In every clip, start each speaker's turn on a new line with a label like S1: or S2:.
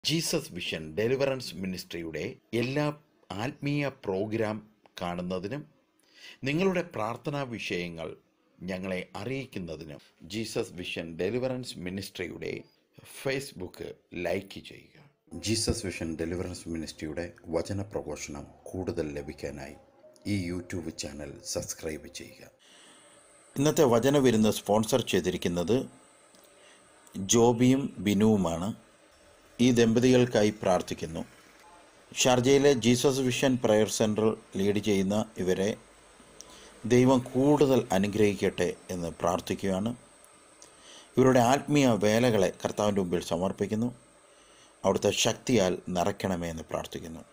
S1: Jesus vision deliverance മിനിസ്ട്രിയുടെ എല്ലാ ആത്മീയ programme കാണുന്നതിനും നിങ്ങളുടെ പ്രാർത്ഥനാ വിഷയങ്ങൾ ഞങ്ങളെ അറിയിക്കുന്നതിനും ജീസസ് വിഷൻ ഡെലിവറൻസ് മിനിസ്ട്രിയുടെ ഫേസ്ബുക്ക് ലൈക്ക് ചെയ്യുക ജീസസ് വിഷൻ ഡെലിവറൻസ് മിനിസ്ട്രിയുടെ വചന പ്രഘോഷണം കൂടുതൽ ലഭിക്കാനായി ഈ യൂട്യൂബ് ചാനൽ സബ്സ്ക്രൈബ് ചെയ്യുക ഇന്നത്തെ വചനവിരുന്ന് സ്പോൺസർ ചെയ്തിരിക്കുന്നത് ജോബിയും ബിനുവുമാണ് ഈ ദമ്പതികൾക്കായി പ്രാർത്ഥിക്കുന്നു ഷാർജയിലെ Jesus Vision prayer centre lead ചെയ്യുന്ന ഇവരെ ദൈവം കൂടുതൽ അനുഗ്രഹിക്കട്ടെ എന്ന് പ്രാർത്ഥിക്കുകയാണ് ഇവരുടെ ആത്മീയ വേലകളെ കർത്താവിൻ്റെ മുമ്പിൽ സമർപ്പിക്കുന്നു അവിടുത്തെ ശക്തിയാൽ നിറയ്ക്കണമേ എന്ന് പ്രാർത്ഥിക്കുന്നു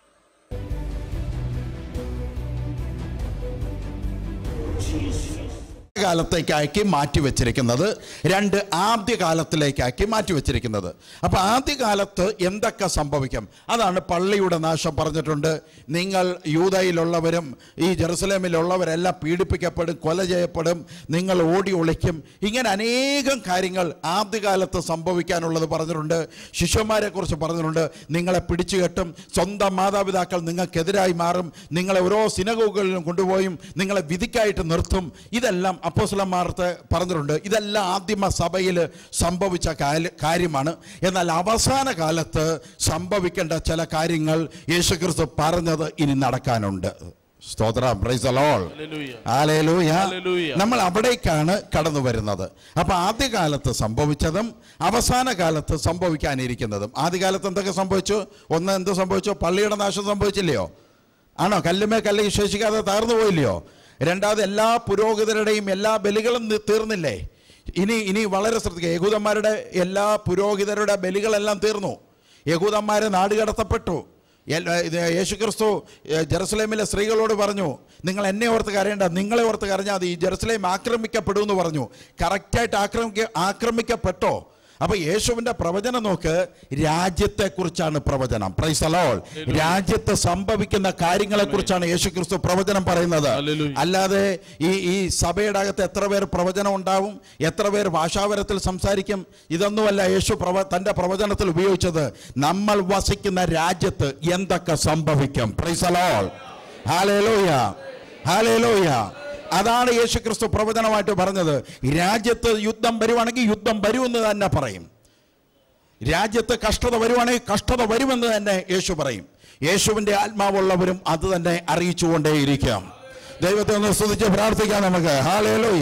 S2: കാലത്തേക്കാക്കി മാറ്റി വെച്ചിരിക്കുന്നത് രണ്ട് ആദ്യ കാലത്തിലേക്കാക്കി മാറ്റി വെച്ചിരിക്കുന്നത് അപ്പൊ ആദ്യ കാലത്ത് എന്തൊക്കെ സംഭവിക്കും അതാണ് പള്ളിയുടെ നാശം പറഞ്ഞിട്ടുണ്ട് നിങ്ങൾ യൂതയിലുള്ളവരും ഈ ജെറുസലേമിലുള്ളവരെല്ലാം പീഡിപ്പിക്കപ്പെടും കൊല ചെയ്യപ്പെടും നിങ്ങൾ ഓടി ഒളിക്കും ഇങ്ങനെ അനേകം കാര്യങ്ങൾ ആദ്യകാലത്ത് സംഭവിക്കാനുള്ളത് പറഞ്ഞിട്ടുണ്ട് ശിശുമാരെ കുറിച്ച് പറഞ്ഞിട്ടുണ്ട് നിങ്ങളെ പിടിച്ചു കെട്ടും സ്വന്തം മാതാപിതാക്കൾ നിങ്ങൾക്കെതിരായി മാറും നിങ്ങളെ ഓരോ സിനഗോഗുകളിലും കൊണ്ടുപോയും നിങ്ങളെ വിധിക്കായിട്ട് നിർത്തും ഇതെല്ലാം അപ്പോസ്ലന്മാർക്ക് പറഞ്ഞിട്ടുണ്ട് ഇതെല്ലാം ആദിമ സഭയിൽ സംഭവിച്ച കാല- കാര്യമാണ് എന്നാൽ അവസാന കാലത്ത് സംഭവിക്കേണ്ട ചില കാര്യങ്ങൾ യേശുക്രിസ്തു പറഞ്ഞത് ഇനി നടക്കാനുണ്ട് സ്തോത്രം പ്രൈസ് the Lord. ഹല്ലേലൂയ.
S3: ഹല്ലേലൂയ.
S2: നമ്മൾ അവിടേക്കാണ് കടന്നു വരുന്നത് അപ്പൊ ആദ്യകാലത്ത് സംഭവിച്ചതും അവസാന കാലത്ത് സംഭവിക്കാനിരിക്കുന്നതും ആദ്യകാലത്ത് എന്തൊക്കെ സംഭവിച്ചു ഒന്ന് എന്ത് സംഭവിച്ചു പള്ളിയുടെ നാശം സംഭവിച്ചില്ലയോ ആണോ കല്ലുമേ കല്ല് വിശേഷിക്കാതെ തകർന്നു പോയില്ലയോ രണ്ടാമത് എല്ലാ പുരോഹിതരുടെയും എല്ലാ ബലികളും നി- തീർന്നില്ലേ ഇനി ഇനി വളരെ ശ്രദ്ധിക്കുക യഹൂദന്മാരുടെ എല്ലാ പുരോഹിതരുടെ ബലികളെല്ലാം തീർന്നു യഹൂദന്മാരെ നാടുകടത്തപ്പെട്ടു എൽ- ഇത് യേശുക്രിസ്തു ഏ, ജെറുസലേമിലെ സ്ത്രീകളോട് പറഞ്ഞു നിങ്ങൾ എന്നെ ഓർത്ത് കരയേണ്ട നിങ്ങളെ ഓർത്ത് കരഞ്ഞാൽ മതി ഈ ജെറുസലേം ആക്രമിക്കപ്പെടുമെന്ന് പറഞ്ഞു കറക്റ്റായിട്ട് ആക്രമിക്ക ആക്രമിക്കപ്പെട്ടോ അപ്പൊ യേശുവിന്റെ പ്രവചനം നോക്ക് രാജ്യത്തെക്കുറിച്ചാണ് പ്രവചനം പ്രൈസ് അലോൾ രാജ്യത്ത് സംഭവിക്കുന്ന കാര്യങ്ങളെ കുറിച്ചാണ് യേശുക്രിസ്തു പ്രവചനം പറയുന്നത്
S3: ഹല്ലേലൂയ.
S2: അല്ലാതെ ഈ ഈ സഭയുടെ അകത്ത് എത്ര പേർ പ്രവചനം ഉണ്ടാവും എത്ര പേർ ഭാഷാവരത്തിൽ സംസാരിക്കും ഇതൊന്നുമല്ല യേശു പ്രവ തന്റെ പ്രവചനത്തിൽ ഉപയോഗിച്ചത് നമ്മൾ വസിക്കുന്ന രാജ്യത്ത് എന്തൊക്കെ സംഭവിക്കും പ്രൈസ് അലോൾ ഹാലേലൂയ ഹാലേലൂയ അതാണ് യേശുക്രിസ്തു പ്രവചനമായിട്ട് പറഞ്ഞത് രാജ്യത്ത് യുദ്ധം വരുവാണെങ്കിൽ യുദ്ധം വരുമെന്ന് തന്നെ പറയും രാജ്യത്ത് കഷ്ടത വരുവാണെങ്കിൽ കഷ്ടത വരുമെന്ന് തന്നെ യേശു പറയും യേശുവിൻ്റെ ആത്മാവുള്ളവരും അത് തന്നെ അറിയിച്ചുകൊണ്ടേയിരിക്കാം ദൈവത്തെ ഒന്ന് സ്തുതിച്ച് പ്രാർത്ഥിക്കാം നമുക്ക് ഹാലേലൂയ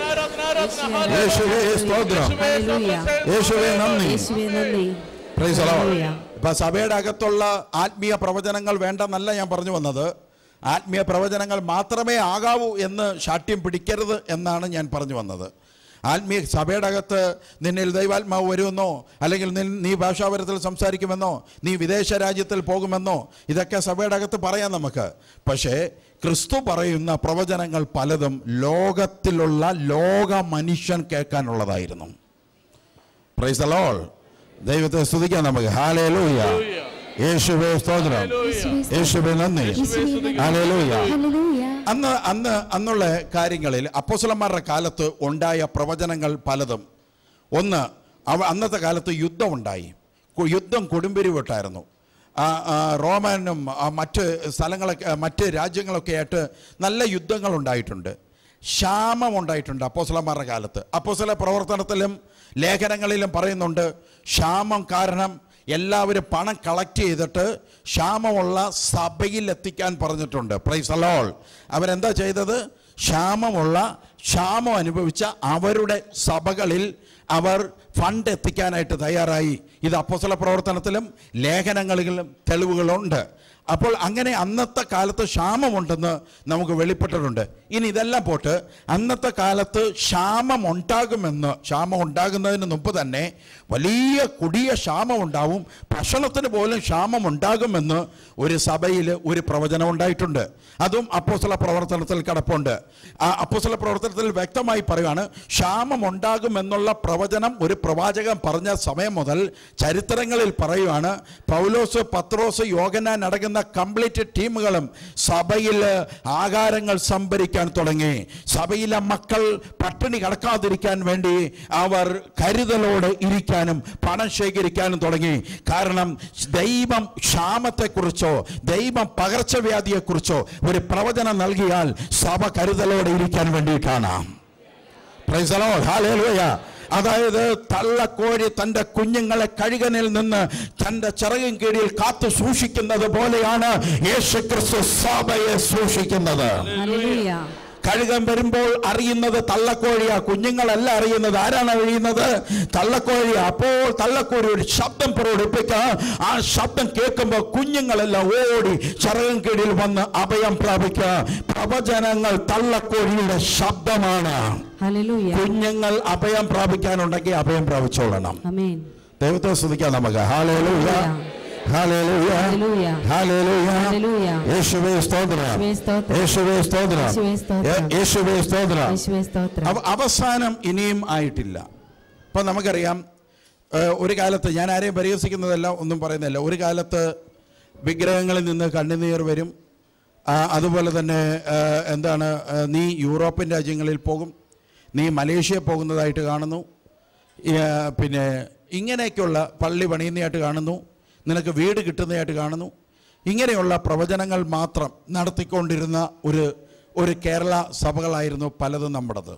S2: യേശുവേ സ്തോത്രം യേശുവേ നന്ദി
S4: യേശുവേ നന്ദി
S2: Praise the Lord.
S4: ഹല്ലേലൂയ.
S2: ഇപ്പൊ സഭയുടെ അകത്തുള്ള ആത്മീയ പ്രവചനങ്ങൾ വേണ്ടെന്നല്ല ഞാൻ പറഞ്ഞു വന്നത് ആത്മീയ പ്രവചനങ്ങൾ മാത്രമേ ആകാവൂ എന്ന് ശാഠ്യം പിടിക്കരുത് എന്നാണ് ഞാൻ പറഞ്ഞു വന്നത് ആത്മീയ സഭയുടെ അകത്ത് നിന്നിൽ ദൈവാത്മാവ് വരുമെന്നോ അല്ലെങ്കിൽ നിൻ- നീ ഭാഷാപരത്തിൽ സംസാരിക്കുമെന്നോ നീ വിദേശ രാജ്യത്തിൽ പോകുമെന്നോ ഇതൊക്കെ സഭയുടെ അകത്ത് പറയാം നമുക്ക് പക്ഷേ ക്രിസ്തു പറയുന്ന പ്രവചനങ്ങൾ പലതും ലോകത്തിലുള്ള ലോക മനുഷ്യൻ കേൾക്കാനുള്ളതായിരുന്നു പ്രൈസ് ദ ലോർഡ് ദൈവത്തെ സ്തുതിക്കാം നമുക്ക് ഹാലേലൂയ യേശുവേ സ്തോത്രം യേശുവേ നന്ദി ഹാലേലൂയ
S4: ഹല്ലേലൂയ.
S2: അന്ന് അന്ന് അന്നുള്ള കാര്യങ്ങളിൽ അപ്പോസ്തലന്മാരുടെ കാലത്ത് ഉണ്ടായ പ്രവചനങ്ങൾ പലതും ഒന്ന് അവ അന്നത്തെ കാലത്ത് യുദ്ധമുണ്ടായി കു- യുദ്ധം കൊടുമ്പിരിവിട്ടായിരുന്നു ആ, ആ, റോമാനും ആ, മറ്റ് സ്ഥലങ്ങളൊക്കെ ആ, മറ്റ് രാജ്യങ്ങളൊക്കെ ആയിട്ട് നല്ല യുദ്ധങ്ങൾ ഉണ്ടായിട്ടുണ്ട് ക്ഷാമം ഉണ്ടായിട്ടുണ്ട് അപ്പോസ്തലന്മാരുടെ കാലത്ത് അപ്പോസ്തല പ്രവർത്തനത്തിലും ലേഖനങ്ങളിലും പറയുന്നുണ്ട് ക്ഷാമം കാരണം എല്ലാവരും പണം കളക്ട് ചെയ്തിട്ട് ക്ഷാമമുള്ള സഭയിൽ എത്തിക്കാൻ പറഞ്ഞിട്ടുണ്ട് പ്രൈസ് അലോൾ അവരെന്താ ചെയ്തത് ക്ഷാമമുള്ള ക്ഷാമം അനുഭവിച്ച അവരുടെ സഭകളിൽ അവർ ഫണ്ട് എത്തിക്കാനായിട്ട് തയ്യാറായി ഇത് അപ്പോസ്തല പ്രവർത്തനത്തിലും ലേഖനങ്ങളിലും തെളിവുകളുണ്ട് അപ്പോൾ അങ്ങനെ അന്നത്തെ കാലത്ത് ക്ഷാമമുണ്ടെന്ന് നമുക്ക് വെളിപ്പെട്ടിട്ടുണ്ട് ഇനി ഇതെല്ലാം പോട്ട് അന്നത്തെ കാലത്ത് ക്ഷാമം ഉണ്ടാകുമെന്ന് ക്ഷാമം ഉണ്ടാകുന്നതിന് മുമ്പ് തന്നെ വലിയ കൊടിയ ക്ഷാമം ഉണ്ടാവും ഭക്ഷണത്തിന് പോലും ക്ഷാമം ഉണ്ടാകുമെന്ന് ഒരു സഭയിൽ ഒരു പ്രവചനം ഉണ്ടായിട്ടുണ്ട് അതും അപ്പോസ്തല പ്രവർത്തനത്തിൽ കിടപ്പുണ്ട് ആ അപ്പോസ്തല പ്രവർത്തനത്തിൽ വ്യക്തമായി പറയുകയാണ് ക്ഷാമം ഉണ്ടാകുമെന്നുള്ള പ്രവചനം ഒരു പ്രവാചകൻ പറഞ്ഞ സമയം മുതൽ ചരിത്രങ്ങളിൽ പറയുവാണ് പൗലോസ് പത്രോസ് യോഗനാൻ അടങ്ങുന്ന കംപ്ലീറ്റ് ടീമുകളും സഭയിൽ ആഹാരങ്ങൾ സംഭരിക്കാൻ തുടങ്ങി സഭയിലെ മക്കൾ പട്ടിണി കടക്കാതിരിക്കാൻ വേണ്ടി അവർ കരുതലോടെ ഇരിക്കാനും പണം ശേഖരിക്കാനും തുടങ്ങി കാരണം ദൈവം ക്ഷാമത്തെക്കുറിച്ചോ ദൈവം പകർച്ചവ്യാധിയെക്കുറിച്ചോ ഒരു പ്രവചനം നൽകിയാൽ സഭ കരുതലോടെ ഇരിക്കാൻ വേണ്ടിയിട്ടാണ് Praise the Lord. Hallelujah. അതായത് തള്ളക്കോഴി തൻ്റെ കുഞ്ഞുങ്ങളെ കഴുകനിൽ നിന്ന് തൻ്റെ ചിറകിൻ കീഴിൽ കാത്തു സൂക്ഷിക്കുന്നത് പോലെയാണ് യേശു ക്രിസ്തു സഭയെ സൂക്ഷിക്കുന്നത്
S3: ഹല്ലേലൂയ
S2: കഴുകൻ വരുമ്പോൾ അറിയുന്നത് തള്ളക്കോഴിയാ കുഞ്ഞുങ്ങളല്ല അറിയുന്നത് ആരാണ് അറിയുന്നത് തള്ളക്കോഴിയാ അപ്പോൾ തള്ളക്കോഴി ഒരു ശബ്ദം പ്രകടിപ്പിക്കുക ആ ശബ്ദം കേൾക്കുമ്പോൾ കുഞ്ഞുങ്ങളെല്ലാം ഓടി ചിറകൻ കീഴിൽ വന്ന് അഭയം പ്രാപിക്കുക പ്രവചനങ്ങൾ തള്ളക്കോഴിയുടെ ശബ്ദമാണ്
S3: ഹല്ലേലൂയ
S2: കുഞ്ഞുങ്ങൾ അഭയം പ്രാപിക്കാനുണ്ടെങ്കിൽ അഭയം പ്രാപിച്ചോളണം
S3: ആമേൻ
S2: ദൈവത്തെ സ്തുതിക്കാം നമുക്ക് ഹാലേലൂയ ഹാലേലൂയ
S3: ഹല്ലേലൂയ
S2: ഹാലേലൂയ
S3: ഹല്ലേലൂയ
S2: യേശുവേ സ്തോത്രം
S3: യേശുവേ സ്തോത്രം
S2: യേശുവേ സ്തോത്രം
S3: യേശുവേ സ്തോത്രം.
S2: യേ- യേശുവേ സ്തോത്രം
S3: യേശുവേ സ്തോത്രം
S2: അവ- അവസാനം ഇനിയും ആയിട്ടില്ല ഇപ്പം നമുക്കറിയാം ഏഹ്, ഒരു കാലത്ത് ഞാൻ ആരെയും പരിഹസിക്കുന്നതല്ല ഒന്നും പറയുന്നില്ല ഒരു കാലത്ത് വിഗ്രഹങ്ങളിൽ നിന്ന് കണ്ണുനീർ വരും ആ, അതുപോലെ തന്നെ ഏഹ്, എന്താണ് ഏഹ്, നീ യൂറോപ്യൻ രാജ്യങ്ങളിൽ പോകും നീ മലേഷ്യ പോകുന്നതായിട്ട് കാണുന്നു ഏഹ്, പിന്നെ ഇങ്ങനെയൊക്കെയുള്ള പള്ളി പണിയുന്നതായിട്ട് കാണുന്നു നിനക്ക് വീട് കിട്ടുന്നതായിട്ട് കാണുന്നു ഇങ്ങനെയുള്ള പ്രവചനങ്ങൾ മാത്രം നടത്തിക്കൊണ്ടിരുന്ന ഒരു ഒരു കേരള സഭകളായിരുന്നു പലതും നമ്മുടേത്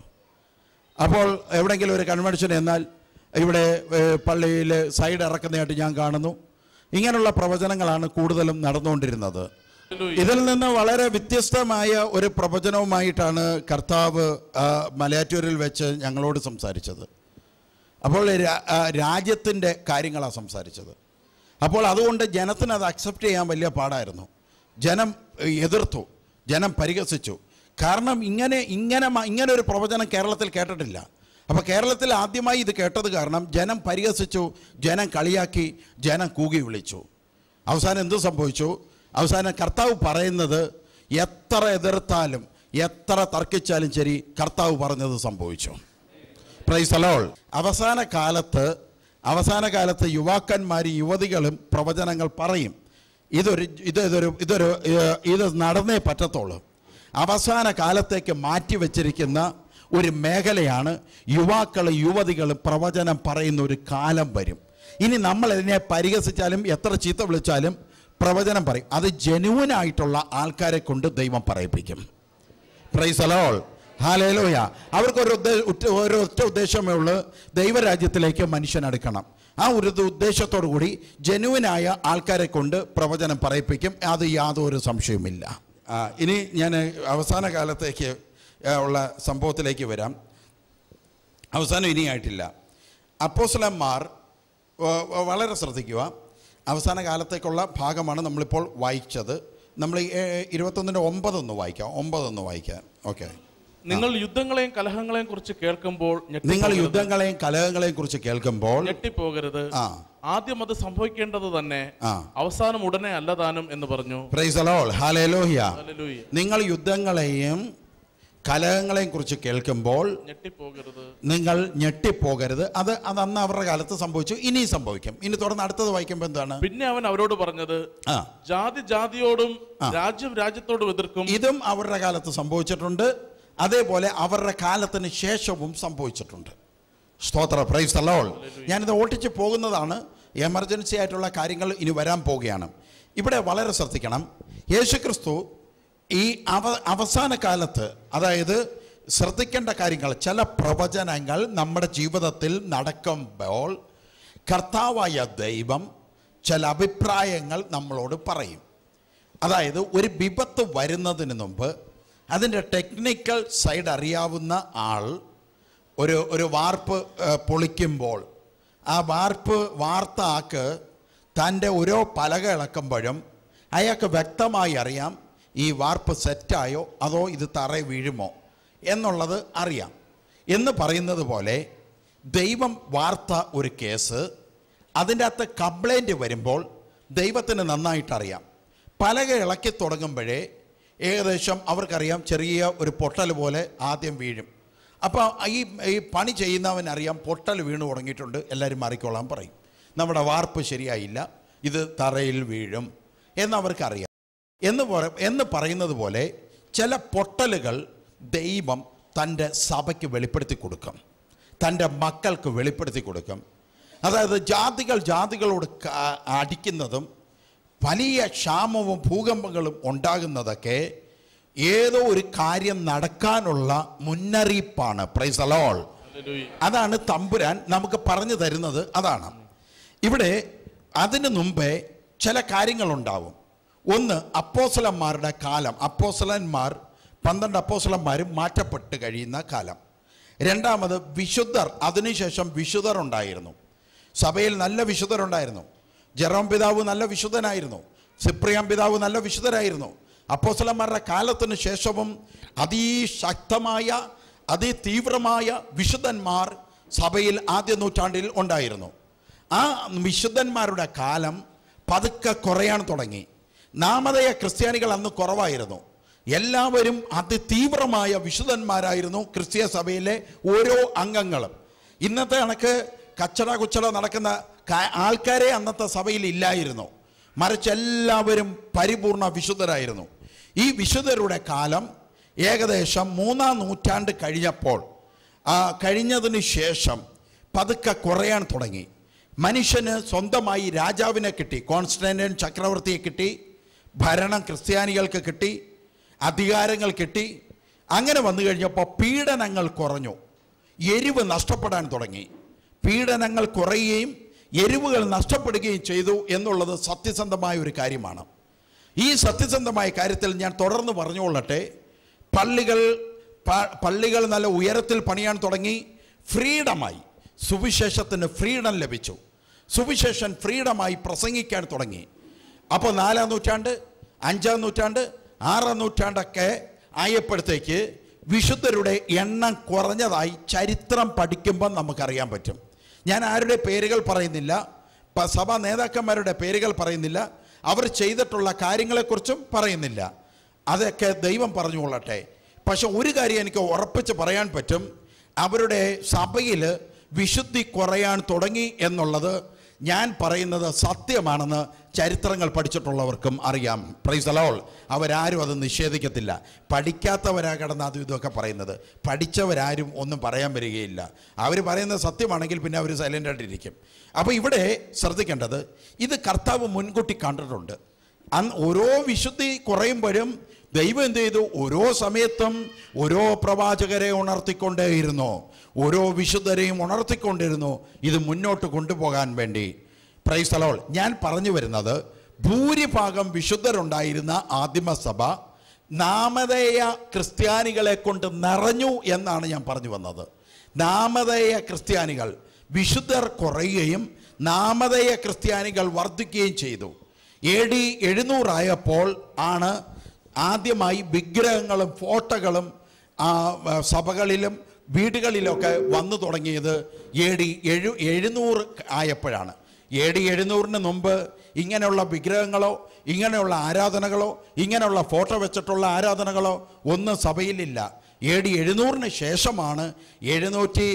S2: അപ്പോൾ എവിടെയെങ്കിലും ഒരു കൺവെൻഷൻ എന്നാൽ ഇവിടെ പള്ളിയിൽ സൈഡ് ഇറക്കുന്നതായിട്ട് ഞാൻ കാണുന്നു ഇങ്ങനെയുള്ള പ്രവചനങ്ങളാണ് കൂടുതലും നടന്നുകൊണ്ടിരുന്നത് ഇതിൽ നിന്ന് വളരെ വ്യത്യസ്തമായ ഒരു പ്രവചനവുമായിട്ടാണ് കർത്താവ് ആ, മലയാറ്റൂരിൽ വെച്ച് ഞങ്ങളോട് സംസാരിച്ചത് അപ്പോൾ രാ- ആ, രാജ്യത്തിൻ്റെ കാര്യങ്ങളാണ് സംസാരിച്ചത് അപ്പോൾ അതുകൊണ്ട് ജനത്തിന് അത് അക്സെപ്റ്റ് ചെയ്യാൻ വലിയ പാടായിരുന്നു ജനം ഏ, എതിർത്തു ജനം പരിഹസിച്ചു കാരണം ഇങ്ങനെ ഇങ്ങനെ മ- ഇങ്ങനെ ഒരു പ്രവചനം കേരളത്തിൽ കേട്ടിട്ടില്ല അപ്പോൾ കേരളത്തിൽ ആദ്യമായി ഇത് കേട്ടത് കാരണം ജനം പരിഹസിച്ചു ജനം കളിയാക്കി ജനം കൂകി വിളിച്ചു അവസാനം എന്ത് സംഭവിച്ചു അവസാനം കർത്താവ് പറയുന്നത് എത്ര എതിർത്താലും എത്ര തർക്കിച്ചാലും ശരി കർത്താവ് പറഞ്ഞത് സംഭവിച്ചു പ്രൈസ് അലോൾ അവസാന കാലത്ത് അവസാന കാലത്ത് യുവാക്കന്മാരും യുവതികളും പ്രവചനങ്ങൾ പറയും ഇതൊരു ഇത് ഇതൊരു ഇതൊരു ഏഹ്, ഇത് നടന്നേ പറ്റത്തുള്ളൂ അവസാന കാലത്തേക്ക് മാറ്റി വച്ചിരിക്കുന്ന ഒരു മേഖലയാണ് യുവാക്കളും യുവതികളും പ്രവചനം പറയുന്ന ഒരു കാലം വരും ഇനി നമ്മൾ ഇതിനെ പരിഹസിച്ചാലും എത്ര ചീത്ത വിളിച്ചാലും പ്രവചനം പറയും അത് ജനുവനായിട്ടുള്ള ആൾക്കാരെ കൊണ്ട് ദൈവം പറയിപ്പിക്കും പ്രൈസ് അലോൾ ഹാലേലോയ അവർക്കൊരു ഉദ്ദേ- ഉറ്റ- ഒരു ഒറ്റ ഉദ്ദേശമേ ഉള്ളൂ ദൈവരാജ്യത്തിലേക്ക് മനുഷ്യൻ അടുക്കണം ആ ഒരു ഇത് ഉദ്ദേശത്തോടു കൂടി ജനുവിനായ ആൾക്കാരെ കൊണ്ട് പ്രവചനം പറയിപ്പിക്കും അത് യാതൊരു സംശയവുമില്ല ആ, ഇനി ഞാൻ അവസാന കാലത്തേക്ക് ആ, ഉള്ള സംഭവത്തിലേക്ക് വരാം അവസാനം ഇനിയായിട്ടില്ല അപ്പോസ്ലന്മാർ വ- വ- വളരെ ശ്രദ്ധിക്കുക അവസാന കാലത്തേക്കുള്ള ഭാഗമാണ് നമ്മളിപ്പോൾ വായിച്ചത് നമ്മൾ ഈ, ഏ, ഇരുപത്തൊന്നിൻ്റെ ഒമ്പതൊന്ന് വായിക്കാം ഒമ്പതൊന്ന് വായിക്കാം ഓക്കെ
S4: നിങ്ങൾ യുദ്ധങ്ങളെയും കലഹങ്ങളെയും കുറിച്ച് കേൾക്കുമ്പോൾ ഞെട്ടിപ്പോകരുത്.
S2: നിങ്ങൾ യുദ്ധങ്ങളെയും കലഹങ്ങളെയും കുറിച്ച് കേൾക്കുമ്പോൾ
S4: ഞെട്ടിപ്പോകരുത്
S2: ആ
S4: ആദ്യം അത് സംഭവിക്കേണ്ടത് തന്നെ
S2: ആ.
S4: അവസാനം ഉടനെ അല്ലതാനും എന്ന് പറഞ്ഞു
S2: പ്രൈസ് അലോൾ ഹാലേലോഹിയ
S4: ഹല്ലേലൂയ.
S2: നിങ്ങൾ യുദ്ധങ്ങളെയും കലഹങ്ങളെയും കുറിച്ച് കേൾക്കുമ്പോൾ
S4: ഞെട്ടിപ്പോകരുത്
S2: നിങ്ങൾ ഞെട്ടിപ്പോകരുത് അത് അത് അന്ന് അവരുടെ കാലത്ത് സംഭവിച്ചു ഇനി സംഭവിക്കും ഇനി തുടർന്ന് അടുത്തത് വായിക്കുമ്പോൾ എന്താണ്
S4: പിന്നെ അവൻ അവരോട് പറഞ്ഞത്
S2: ആ
S4: ജാതി ജാതിയോടും
S2: ആ.
S4: രാജ്യം രാജ്യത്തോടും എതിർക്കും
S2: ഇതും അവരുടെ കാലത്ത് സംഭവിച്ചിട്ടുണ്ട് അതേപോലെ അവരുടെ കാലത്തിന് ശേഷവും സംഭവിച്ചിട്ടുണ്ട് സ്തോത്ര പ്രൈസ് അല്ലോൾ ഞാനിത് ഓട്ടിച്ച് പോകുന്നതാണ് എമർജൻസി ആയിട്ടുള്ള കാര്യങ്ങൾ ഇനി വരാൻ പോവുകയാണ് ഇവിടെ വളരെ ശ്രദ്ധിക്കണം യേശുക്രിസ്തു ഈ അവ അവസാന കാലത്ത് അതായത് ശ്രദ്ധിക്കേണ്ട കാര്യങ്ങൾ ചില പ്രവചനങ്ങൾ നമ്മുടെ ജീവിതത്തിൽ നടക്കുമ്പോൾ കർത്താവായ ദൈവം ചില അഭിപ്രായങ്ങൾ നമ്മളോട് പറയും അതായത് ഒരു വിപത്ത് വരുന്നതിന് മുമ്പ് അതിൻ്റെ ടെക്നിക്കൽ സൈഡ് അറിയാവുന്ന ആൾ ഒരു ഒരു വാർപ്പ് ഏഹ്, പൊളിക്കുമ്പോൾ ആ വാർപ്പ് വാർത്ത ആക്ക് തൻ്റെ ഓരോ പലക ഇളക്കുമ്പോഴും അയാൾക്ക് വ്യക്തമായി അറിയാം ഈ വാർപ്പ് സെറ്റായോ അതോ ഇത് തറ വീഴുമോ എന്നുള്ളത് അറിയാം എന്ന് പറയുന്നത് പോലെ ദൈവം വാർത്ത ഒരു കേസ് അതിൻ്റെ അകത്ത് കംപ്ലൈൻറ്റ് വരുമ്പോൾ ദൈവത്തിന് നന്നായിട്ടറിയാം പലക ഇളക്കി തുടങ്ങുമ്പോഴേ ഏകദേശം അവർക്കറിയാം ചെറിയ ഒരു പൊട്ടൽ പോലെ ആദ്യം വീഴും അപ്പോൾ ഈ ഈ പണി ചെയ്യുന്നവനറിയാം പൊട്ടൽ വീണ് തുടങ്ങിയിട്ടുണ്ട് എല്ലാവരും മാറിക്കോളാൻ പറയും നമ്മുടെ വാർപ്പ് ശരിയായില്ല ഇത് തറയിൽ വീഴും എന്നവർക്കറിയാം എന്ന് പറ എന്ന് പറയുന്നത് പോലെ ചില പൊട്ടലുകൾ ദൈവം തൻ്റെ സഭയ്ക്ക് വെളിപ്പെടുത്തി കൊടുക്കും തൻ്റെ മക്കൾക്ക് വെളിപ്പെടുത്തി കൊടുക്കും അതായത് ജാതികൾ ജാതികളോട് ക- അടിക്കുന്നതും വലിയ ക്ഷാമവും ഭൂകമ്പങ്ങളും ഉണ്ടാകുന്നതൊക്കെ ഏതോ ഒരു കാര്യം നടക്കാനുള്ള മുന്നറിയിപ്പാണ് പ്രൈസ് അലോൾ
S4: ഹല്ലേലൂയ.
S2: അതാണ് തമ്പുരാൻ നമുക്ക് പറഞ്ഞു തരുന്നത് അതാണ് ഇവിടെ അതിനു മുമ്പേ ചില കാര്യങ്ങളുണ്ടാവും ഒന്ന് അപ്പോസലന്മാരുടെ കാലം അപ്പോസലന്മാർ പന്ത്രണ്ട് അപ്പോസലന്മാരും മാറ്റപ്പെട്ട് കഴിയുന്ന കാലം രണ്ടാമത് വിശുദ്ധർ അതിനുശേഷം വിശുദ്ധർ ഉണ്ടായിരുന്നു സഭയിൽ നല്ല വിശുദ്ധരുണ്ടായിരുന്നു ജെറോം പിതാവ് നല്ല വിശുദ്ധനായിരുന്നു സിപ്രിയാം പിതാവ് നല്ല വിശുദ്ധരായിരുന്നു അപ്പോസലന്മാരുടെ കാലത്തിന് ശേഷവും അതിശക്തമായ അതിതീവ്രമായ വിശുദ്ധന്മാർ സഭയിൽ ആദ്യ നൂറ്റാണ്ടിൽ ഉണ്ടായിരുന്നു ആ വിശുദ്ധന്മാരുടെ കാലം പതുക്കെ കുറയാൻ തുടങ്ങി നാമധേയ ക്രിസ്ത്യാനികൾ അന്ന് കുറവായിരുന്നു എല്ലാവരും അതിതീവ്രമായ വിശുദ്ധന്മാരായിരുന്നു ക്രിസ്തീയ സഭയിലെ ഓരോ അംഗങ്ങളും ഇന്നത്തെ കണക്ക് കച്ചട കുച്ചട നടക്കുന്ന കാ- ആൾക്കാരെ അന്നത്തെ സഭയിൽ ഇല്ലായിരുന്നു മറിച്ച് എല്ലാവരും പരിപൂർണ വിശുദ്ധരായിരുന്നു ഈ വിശുദ്ധരുടെ കാലം ഏകദേശം മൂന്നാം നൂറ്റാണ്ട് കഴിഞ്ഞപ്പോൾ ആ കഴിഞ്ഞതിന് ശേഷം പതുക്കെ കുറയാൻ തുടങ്ങി മനുഷ്യന് സ്വന്തമായി രാജാവിനെ കിട്ടി കോൺസ്റ്റന്റൈൻ ചക്രവർത്തിയെ കിട്ടി ഭരണം ക്രിസ്ത്യാനികൾക്ക് കിട്ടി അധികാരങ്ങൾ കിട്ടി അങ്ങനെ വന്നു കഴിഞ്ഞപ്പോൾ പീഡനങ്ങൾ കുറഞ്ഞു എരിവ് നഷ്ടപ്പെടാൻ തുടങ്ങി പീഡനങ്ങൾ കുറയുകയും എരിവുകൾ നഷ്ടപ്പെടുകയും ചെയ്തു എന്നുള്ളത് സത്യസന്ധമായ ഒരു കാര്യമാണ് ഈ സത്യസന്ധമായ കാര്യത്തിൽ ഞാൻ തുടർന്ന് പറഞ്ഞുകൊള്ളട്ടെ പള്ളികൾ പ- പള്ളികൾ നല്ല ഉയരത്തിൽ പണിയാൻ തുടങ്ങി ഫ്രീഡമായി സുവിശേഷത്തിന് ഫ്രീഡം ലഭിച്ചു സുവിശേഷൻ ഫ്രീഡമായി പ്രസംഗിക്കാൻ തുടങ്ങി അപ്പോൾ നാലാം നൂറ്റാണ്ട് അഞ്ചാം നൂറ്റാണ്ട് ആറാം നൂറ്റാണ്ടൊക്കെ ആയപ്പോഴത്തേക്ക് വിശുദ്ധരുടെ എണ്ണം കുറഞ്ഞതായി ചരിത്രം പഠിക്കുമ്പോൾ നമുക്കറിയാൻ പറ്റും ഞാൻ ആരുടെ പേരുകൾ പറയുന്നില്ല പ- സഭാ നേതാക്കന്മാരുടെ പേരുകൾ പറയുന്നില്ല അവർ ചെയ്തിട്ടുള്ള കാര്യങ്ങളെക്കുറിച്ചും പറയുന്നില്ല അതൊക്കെ ദൈവം പറഞ്ഞുകൊള്ളട്ടെ പക്ഷെ ഒരു കാര്യം എനിക്ക് ഉറപ്പിച്ച് പറയാൻ പറ്റും അവരുടെ സഭയിൽ വിശുദ്ധി കുറയാൻ തുടങ്ങി എന്നുള്ളത് ഞാൻ പറയുന്നത് സത്യമാണെന്ന് ചരിത്രങ്ങൾ പഠിച്ചിട്ടുള്ളവർക്കും അറിയാം പ്രൈസ് അലോൾ അവരാരും അത് നിഷേധിക്കത്തില്ല പഠിക്കാത്തവരാ കിടന്ന് അതും ഇതൊക്കെ പറയുന്നത് പഠിച്ചവരാരും ഒന്നും പറയാൻ വരികയില്ല അവർ പറയുന്നത് സത്യമാണെങ്കിൽ പിന്നെ അവർ സൈലൻ്റ് ആയിട്ടിരിക്കും അപ്പോൾ ഇവിടെ ശ്രദ്ധിക്കേണ്ടത് ഇത് കർത്താവ് മുൻകൂട്ടി കണ്ടിട്ടുണ്ട് അന്ന് ഓരോ വിശുദ്ധി കുറയുമ്പോഴും ദൈവം എന്ത് ചെയ്തു ഓരോ സമയത്തും ഓരോ പ്രവാചകരെ ഉണർത്തിക്കൊണ്ടേയിരുന്നു ഓരോ വിശുദ്ധരെയും ഉണർത്തിക്കൊണ്ടിരുന്നു ഇത് മുന്നോട്ട് കൊണ്ടുപോകാൻ വേണ്ടി പ്രൈസലോൾ ഞാൻ പറഞ്ഞു വരുന്നത് ഭൂരിഭാഗം വിശുദ്ധരുണ്ടായിരുന്ന ആദിമസഭ നാമധേയ ക്രിസ്ത്യാനികളെ കൊണ്ട് നിറഞ്ഞു എന്നാണ് ഞാൻ പറഞ്ഞു വന്നത് നാമധേയ ക്രിസ്ത്യാനികൾ വിശുദ്ധർ കുറയുകയും നാമധേയ ക്രിസ്ത്യാനികൾ വർദ്ധിക്കുകയും ചെയ്തു എ ഡി എഴുന്നൂറായപ്പോൾ ആണ് ആദ്യമായി വിഗ്രഹങ്ങളും ഫോട്ടോകളും ആ, ആ, സഭകളിലും വീടുകളിലൊക്കെ വന്നു തുടങ്ങിയത് എ ഡി എഴു എഴുന്നൂറ് ആയപ്പോഴാണ് എ ഡി എഴുന്നൂറിന് മുമ്പ് ഇങ്ങനെയുള്ള വിഗ്രഹങ്ങളോ ഇങ്ങനെയുള്ള ആരാധനകളോ ഇങ്ങനെയുള്ള ഫോട്ടോ വെച്ചിട്ടുള്ള ആരാധനകളോ ഒന്നും സഭയിലില്ല എ ഡി എഴുന്നൂറിന് ശേഷമാണ് എഴുന്നൂറ്റി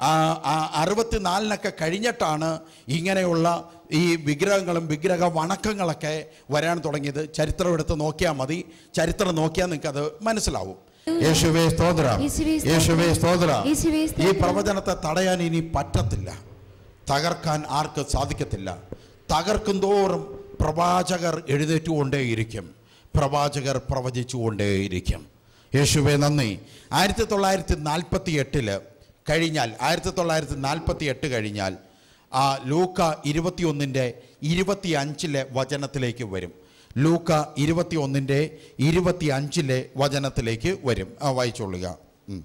S2: അറുപത്തിനാലിനൊക്കെ കഴിഞ്ഞിട്ടാണ് ഇങ്ങനെയുള്ള ഈ വിഗ്രഹങ്ങളും വിഗ്രഹ വണക്കങ്ങളൊക്കെ വരാൻ തുടങ്ങിയത് ചരിത്രം എടുത്ത് നോക്കിയാൽ മതി ചരിത്രം നോക്കിയാൽ നിങ്ങൾക്ക് അത് മനസ്സിലാവും യേശുവേ സ്തോത്രം
S5: യേശുവേ സ്തോത്രം.
S2: യേശുവേ സ്തോത്രം
S5: യേശുവേ
S2: ഈ
S5: സ്തോത്രം.
S2: പ്രവചനത്തെ തടയാൻ ഇനി പറ്റത്തില്ല തകർക്കാൻ ആർക്ക് സാധിക്കത്തില്ല തകർക്കും തോറും പ്രവാചകർ എഴുന്നേറ്റുകൊണ്ടേയിരിക്കും പ്രവാചകർ പ്രവചിച്ചുകൊണ്ടേയിരിക്കും യേശുവെ നന്ദി ആയിരത്തി തൊള്ളായിരത്തി നാൽപ്പത്തി എട്ടില് കഴിഞ്ഞാൽ ആയിരത്തി തൊള്ളായിരത്തി നാൽപ്പത്തി എട്ട് കഴിഞ്ഞാൽ ആ ലൂക്ക ഇരുപത്തിയൊന്നിൻ്റെ ഇരുപത്തി അഞ്ചിലെ വചനത്തിലേക്ക് വരും ലൂക്ക ഇരുപത്തി ഒന്നിൻ്റെ ഇരുപത്തി അഞ്ചിലെ വചനത്തിലേക്ക് വരും ആ വായിച്ചോളുക ഉം.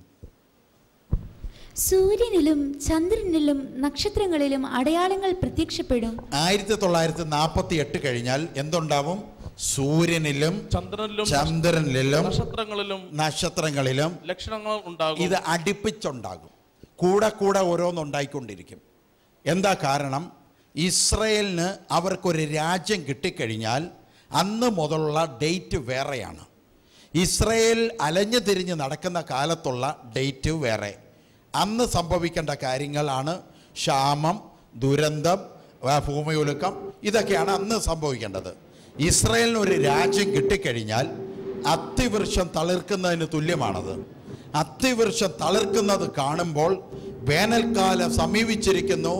S5: സൂര്യനിലും ചന്ദ്രനിലും നക്ഷത്രങ്ങളിലും അടയാളങ്ങൾ പ്രത്യക്ഷപ്പെടും
S2: ആയിരത്തി തൊള്ളായിരത്തി നാൽപ്പത്തി എട്ട് കഴിഞ്ഞാൽ എന്തുണ്ടാവും സൂര്യനിലും
S4: ചന്ദ്രനിലും
S2: ചന്ദ്രനിലും
S4: നക്ഷത്രങ്ങളിലും
S2: നക്ഷത്രങ്ങളിലും
S4: ലക്ഷണങ്ങൾ ഉണ്ടാകും
S2: ഇത് അടുപ്പിച്ചുണ്ടാകും കൂടെ കൂടെ ഓരോന്നുണ്ടായിക്കൊണ്ടിരിക്കും എന്താ കാരണം ഇസ്രയേലിന് അവർക്കൊരു രാജ്യം കിട്ടിക്കഴിഞ്ഞാൽ അന്ന് മുതലുള്ള ഡേറ്റ് വേറെയാണ് ഇസ്രയേൽ അലഞ്ഞു തിരിഞ്ഞ് നടക്കുന്ന കാലത്തുള്ള ഡേറ്റ് വേറെ അന്ന് സംഭവിക്കേണ്ട കാര്യങ്ങളാണ് ക്ഷാമം ദുരന്തം ആ, ഭൂമിയൊലുക്കം ഇതൊക്കെയാണ് അന്ന് സംഭവിക്കേണ്ടത് ഇസ്രയേലിന് ഒരു രാജ്യം കിട്ടിക്കഴിഞ്ഞാൽ അത്തിവൃക്ഷം തളിർക്കുന്നതിന് തുല്യമാണത് അത്തിവൃക്ഷം തളിർക്കുന്നത് കാണുമ്പോൾ വേനൽക്കാലം സമീപിച്ചിരിക്കുന്നു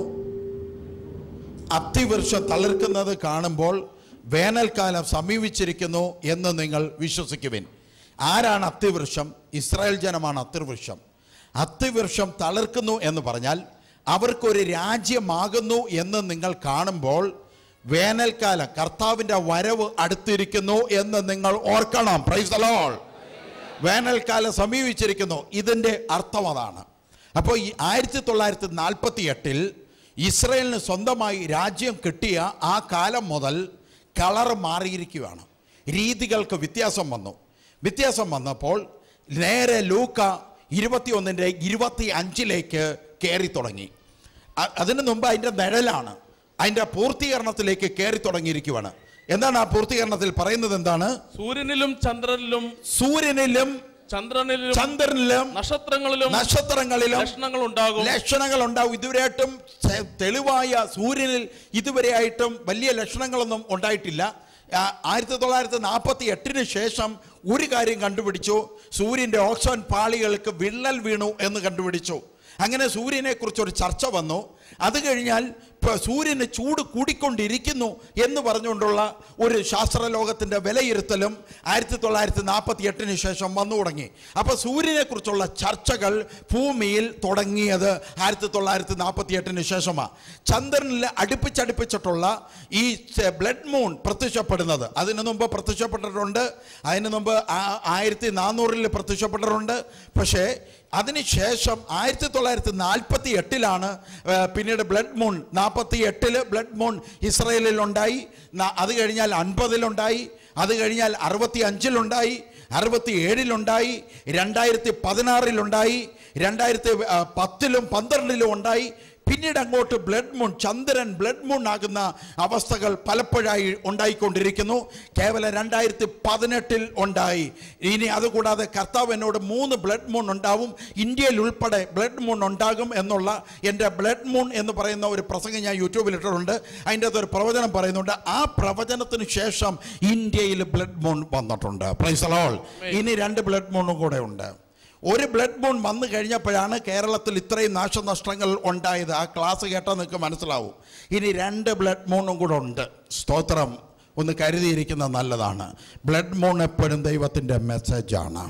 S2: അത്തിവൃക്ഷം തളിർക്കുന്നത് കാണുമ്പോൾ വേനൽക്കാലം സമീപിച്ചിരിക്കുന്നു എന്ന് നിങ്ങൾ വിശ്വസിക്കുവിൻ ആരാണ് അത്തിവൃക്ഷം ഇസ്രായേൽ ജനമാണ് അത്തിവൃക്ഷം അത്തിവൃക്ഷം തളിർക്കുന്നു എന്ന് പറഞ്ഞാൽ അവർക്കൊരു രാജ്യമാകുന്നു എന്ന് നിങ്ങൾ കാണുമ്പോൾ വേനൽക്കാലം കർത്താവിൻ്റെ വരവ് അടുത്തിരിക്കുന്നു എന്ന് നിങ്ങൾ ഓർക്കണം പ്രൈസ് ദ ലോർഡ് വേനൽക്കാലം സമീപിച്ചിരിക്കുന്നു ഇതിൻ്റെ അർത്ഥം അതാണ് അപ്പോൾ ഈ ആയിരത്തി തൊള്ളായിരത്തി നാൽപ്പത്തി എട്ടിൽ ഇസ്രയേലിന് സ്വന്തമായി രാജ്യം കിട്ടിയ ആ കാലം മുതൽ കളർ മാറിയിരിക്കുകയാണ് രീതികൾക്ക് വ്യത്യാസം വന്നു വ്യത്യാസം വന്നപ്പോൾ നേരെ ലൂക്ക ഇരുപത്തിയൊന്നിൻ്റെ ഇരുപത്തി അഞ്ചിലേക്ക് കയറി തുടങ്ങി അ- അതിനു മുമ്പ് അതിൻ്റെ നിഴലാണ് അതിൻ്റെ പൂർത്തീകരണത്തിലേക്ക് കയറി തുടങ്ങിയിരിക്കുകയാണ് എന്താണ് ആ പൂർത്തീകരണത്തിൽ പറയുന്നത് എന്താണ്
S4: സൂര്യനിലും ചന്ദ്രനിലും
S2: സൂര്യനിലും
S4: ചന്ദ്രനിലും
S2: ചന്ദ്രനിലും
S4: നക്ഷത്രങ്ങളിലും
S2: നക്ഷത്രങ്ങളിലും
S4: ലക്ഷണങ്ങൾ ഉണ്ടാകും
S2: ലക്ഷണങ്ങൾ ഉണ്ടാവും ഇതുവരെയായിട്ടും ചെ- തെളിവായ സൂര്യനിൽ ഇതുവരെയായിട്ടും വലിയ ലക്ഷണങ്ങളൊന്നും ഉണ്ടായിട്ടില്ല ആ, ആയിരത്തി തൊള്ളായിരത്തി നാൽപ്പത്തി എട്ടിന് ശേഷം ഒരു കാര്യം കണ്ടുപിടിച്ചു സൂര്യൻ്റെ ഓക്സോൺ പാളികൾക്ക് വിള്ളൽ വീണു എന്ന് കണ്ടുപിടിച്ചു അങ്ങനെ സൂര്യനെ കുറിച്ചൊരു ചർച്ച വന്നു അത് കഴിഞ്ഞാൽ ഇപ്പൊ സൂര്യന് ചൂട് കൂടിക്കൊണ്ടിരിക്കുന്നു എന്ന് പറഞ്ഞുകൊണ്ടുള്ള ഒരു ശാസ്ത്രലോകത്തിൻ്റെ വിലയിരുത്തലും ആയിരത്തി തൊള്ളായിരത്തി നാൽപ്പത്തി എട്ടിന് ശേഷം വന്നു തുടങ്ങി അപ്പോൾ സൂര്യനെ കുറിച്ചുള്ള ചർച്ചകൾ ഭൂമിയിൽ തുടങ്ങിയത് ആയിരത്തി തൊള്ളായിരത്തി നാൽപ്പത്തി എട്ടിന് ശേഷമാണ് ചന്ദ്രനിൽ അടുപ്പിച്ചടുപ്പിച്ചിട്ടുള്ള ഈ ബ്ലഡ് മൂൺ പ്രത്യക്ഷപ്പെടുന്നത് അതിനു മുമ്പ് പ്രത്യക്ഷപ്പെട്ടിട്ടുണ്ട് അതിനു മുമ്പ് ആ- ആയിരത്തി നാനൂറിൽ പ്രത്യക്ഷപ്പെട്ടിട്ടുണ്ട് പക്ഷേ അതിനുശേഷം ആയിരത്തി തൊള്ളായിരത്തി നാൽപ്പത്തി എട്ടിലാണ് പിന്നീട് ബ്ലഡ് മൂൺ നാൽപ്പത്തി എട്ടില് ബ്ലഡ് മൂൺ ഇസ്രയേലിൽ ഉണ്ടായി ന- അത് കഴിഞ്ഞാൽ അൻപതിലുണ്ടായി അത് കഴിഞ്ഞാൽ അറുപത്തി അഞ്ചിലുണ്ടായി അറുപത്തി ഏഴിലുണ്ടായി രണ്ടായിരത്തി പതിനാറിലുണ്ടായി രണ്ടായിരത്തി ആ, പത്തിലും പന്ത്രണ്ടിലും ഉണ്ടായി പിന്നീട് അങ്ങോട്ട് ബ്ലഡ് മൂൺ ചന്ദ്രൻ ബ്ലഡ് മൂൺ ആകുന്ന അവസ്ഥകൾ പലപ്പോഴായി ഉണ്ടായിക്കൊണ്ടിരിക്കുന്നു കേവലം രണ്ടായിരത്തി പതിനെട്ടിൽ ഉണ്ടായി ഇനി അതുകൂടാതെ കർത്താവ് എന്നോട് മൂന്ന് ബ്ലഡ് മൂൺ ഉണ്ടാവും ഇന്ത്യയിൽ ഉൾപ്പെടെ ബ്ലഡ് മൂൺ ഉണ്ടാകും എന്നുള്ള എൻ്റെ ബ്ലഡ് മൂൺ എന്ന് പറയുന്ന ഒരു പ്രസംഗം ഞാൻ യൂട്യൂബിൽ ഇട്ടിട്ടുണ്ട് അതിൻ്റെ അകത്ത് ഒരു പ്രവചനം പറയുന്നുണ്ട് ആ പ്രവചനത്തിന് ശേഷം ഇന്ത്യയിൽ ബ്ലഡ് മൂൺ വന്നിട്ടുണ്ട് പ്രൈസലോൾ ഇനി രണ്ട് ബ്ലഡ് മൂണും കൂടെ ഉണ്ട് ഒരു ബ്ലഡ് മൂൺ വന്നു കഴിഞ്ഞപ്പോഴാണ് കേരളത്തിൽ ഇത്രയും നാശനഷ്ടങ്ങൾ ഉണ്ടായത് ആ ക്ലാസ് കേട്ടാൽ നിങ്ങൾക്ക് മനസ്സിലാവും ഇനി രണ്ട് ബ്ലഡ് മൂണും കൂടെ ഉണ്ട് സ്തോത്രം ഒന്ന് കരുതിയിരിക്കുന്നത് നല്ലതാണ് ബ്ലഡ് മൂൺ എപ്പോഴും ദൈവത്തിൻ്റെ മെസ്സേജാണ്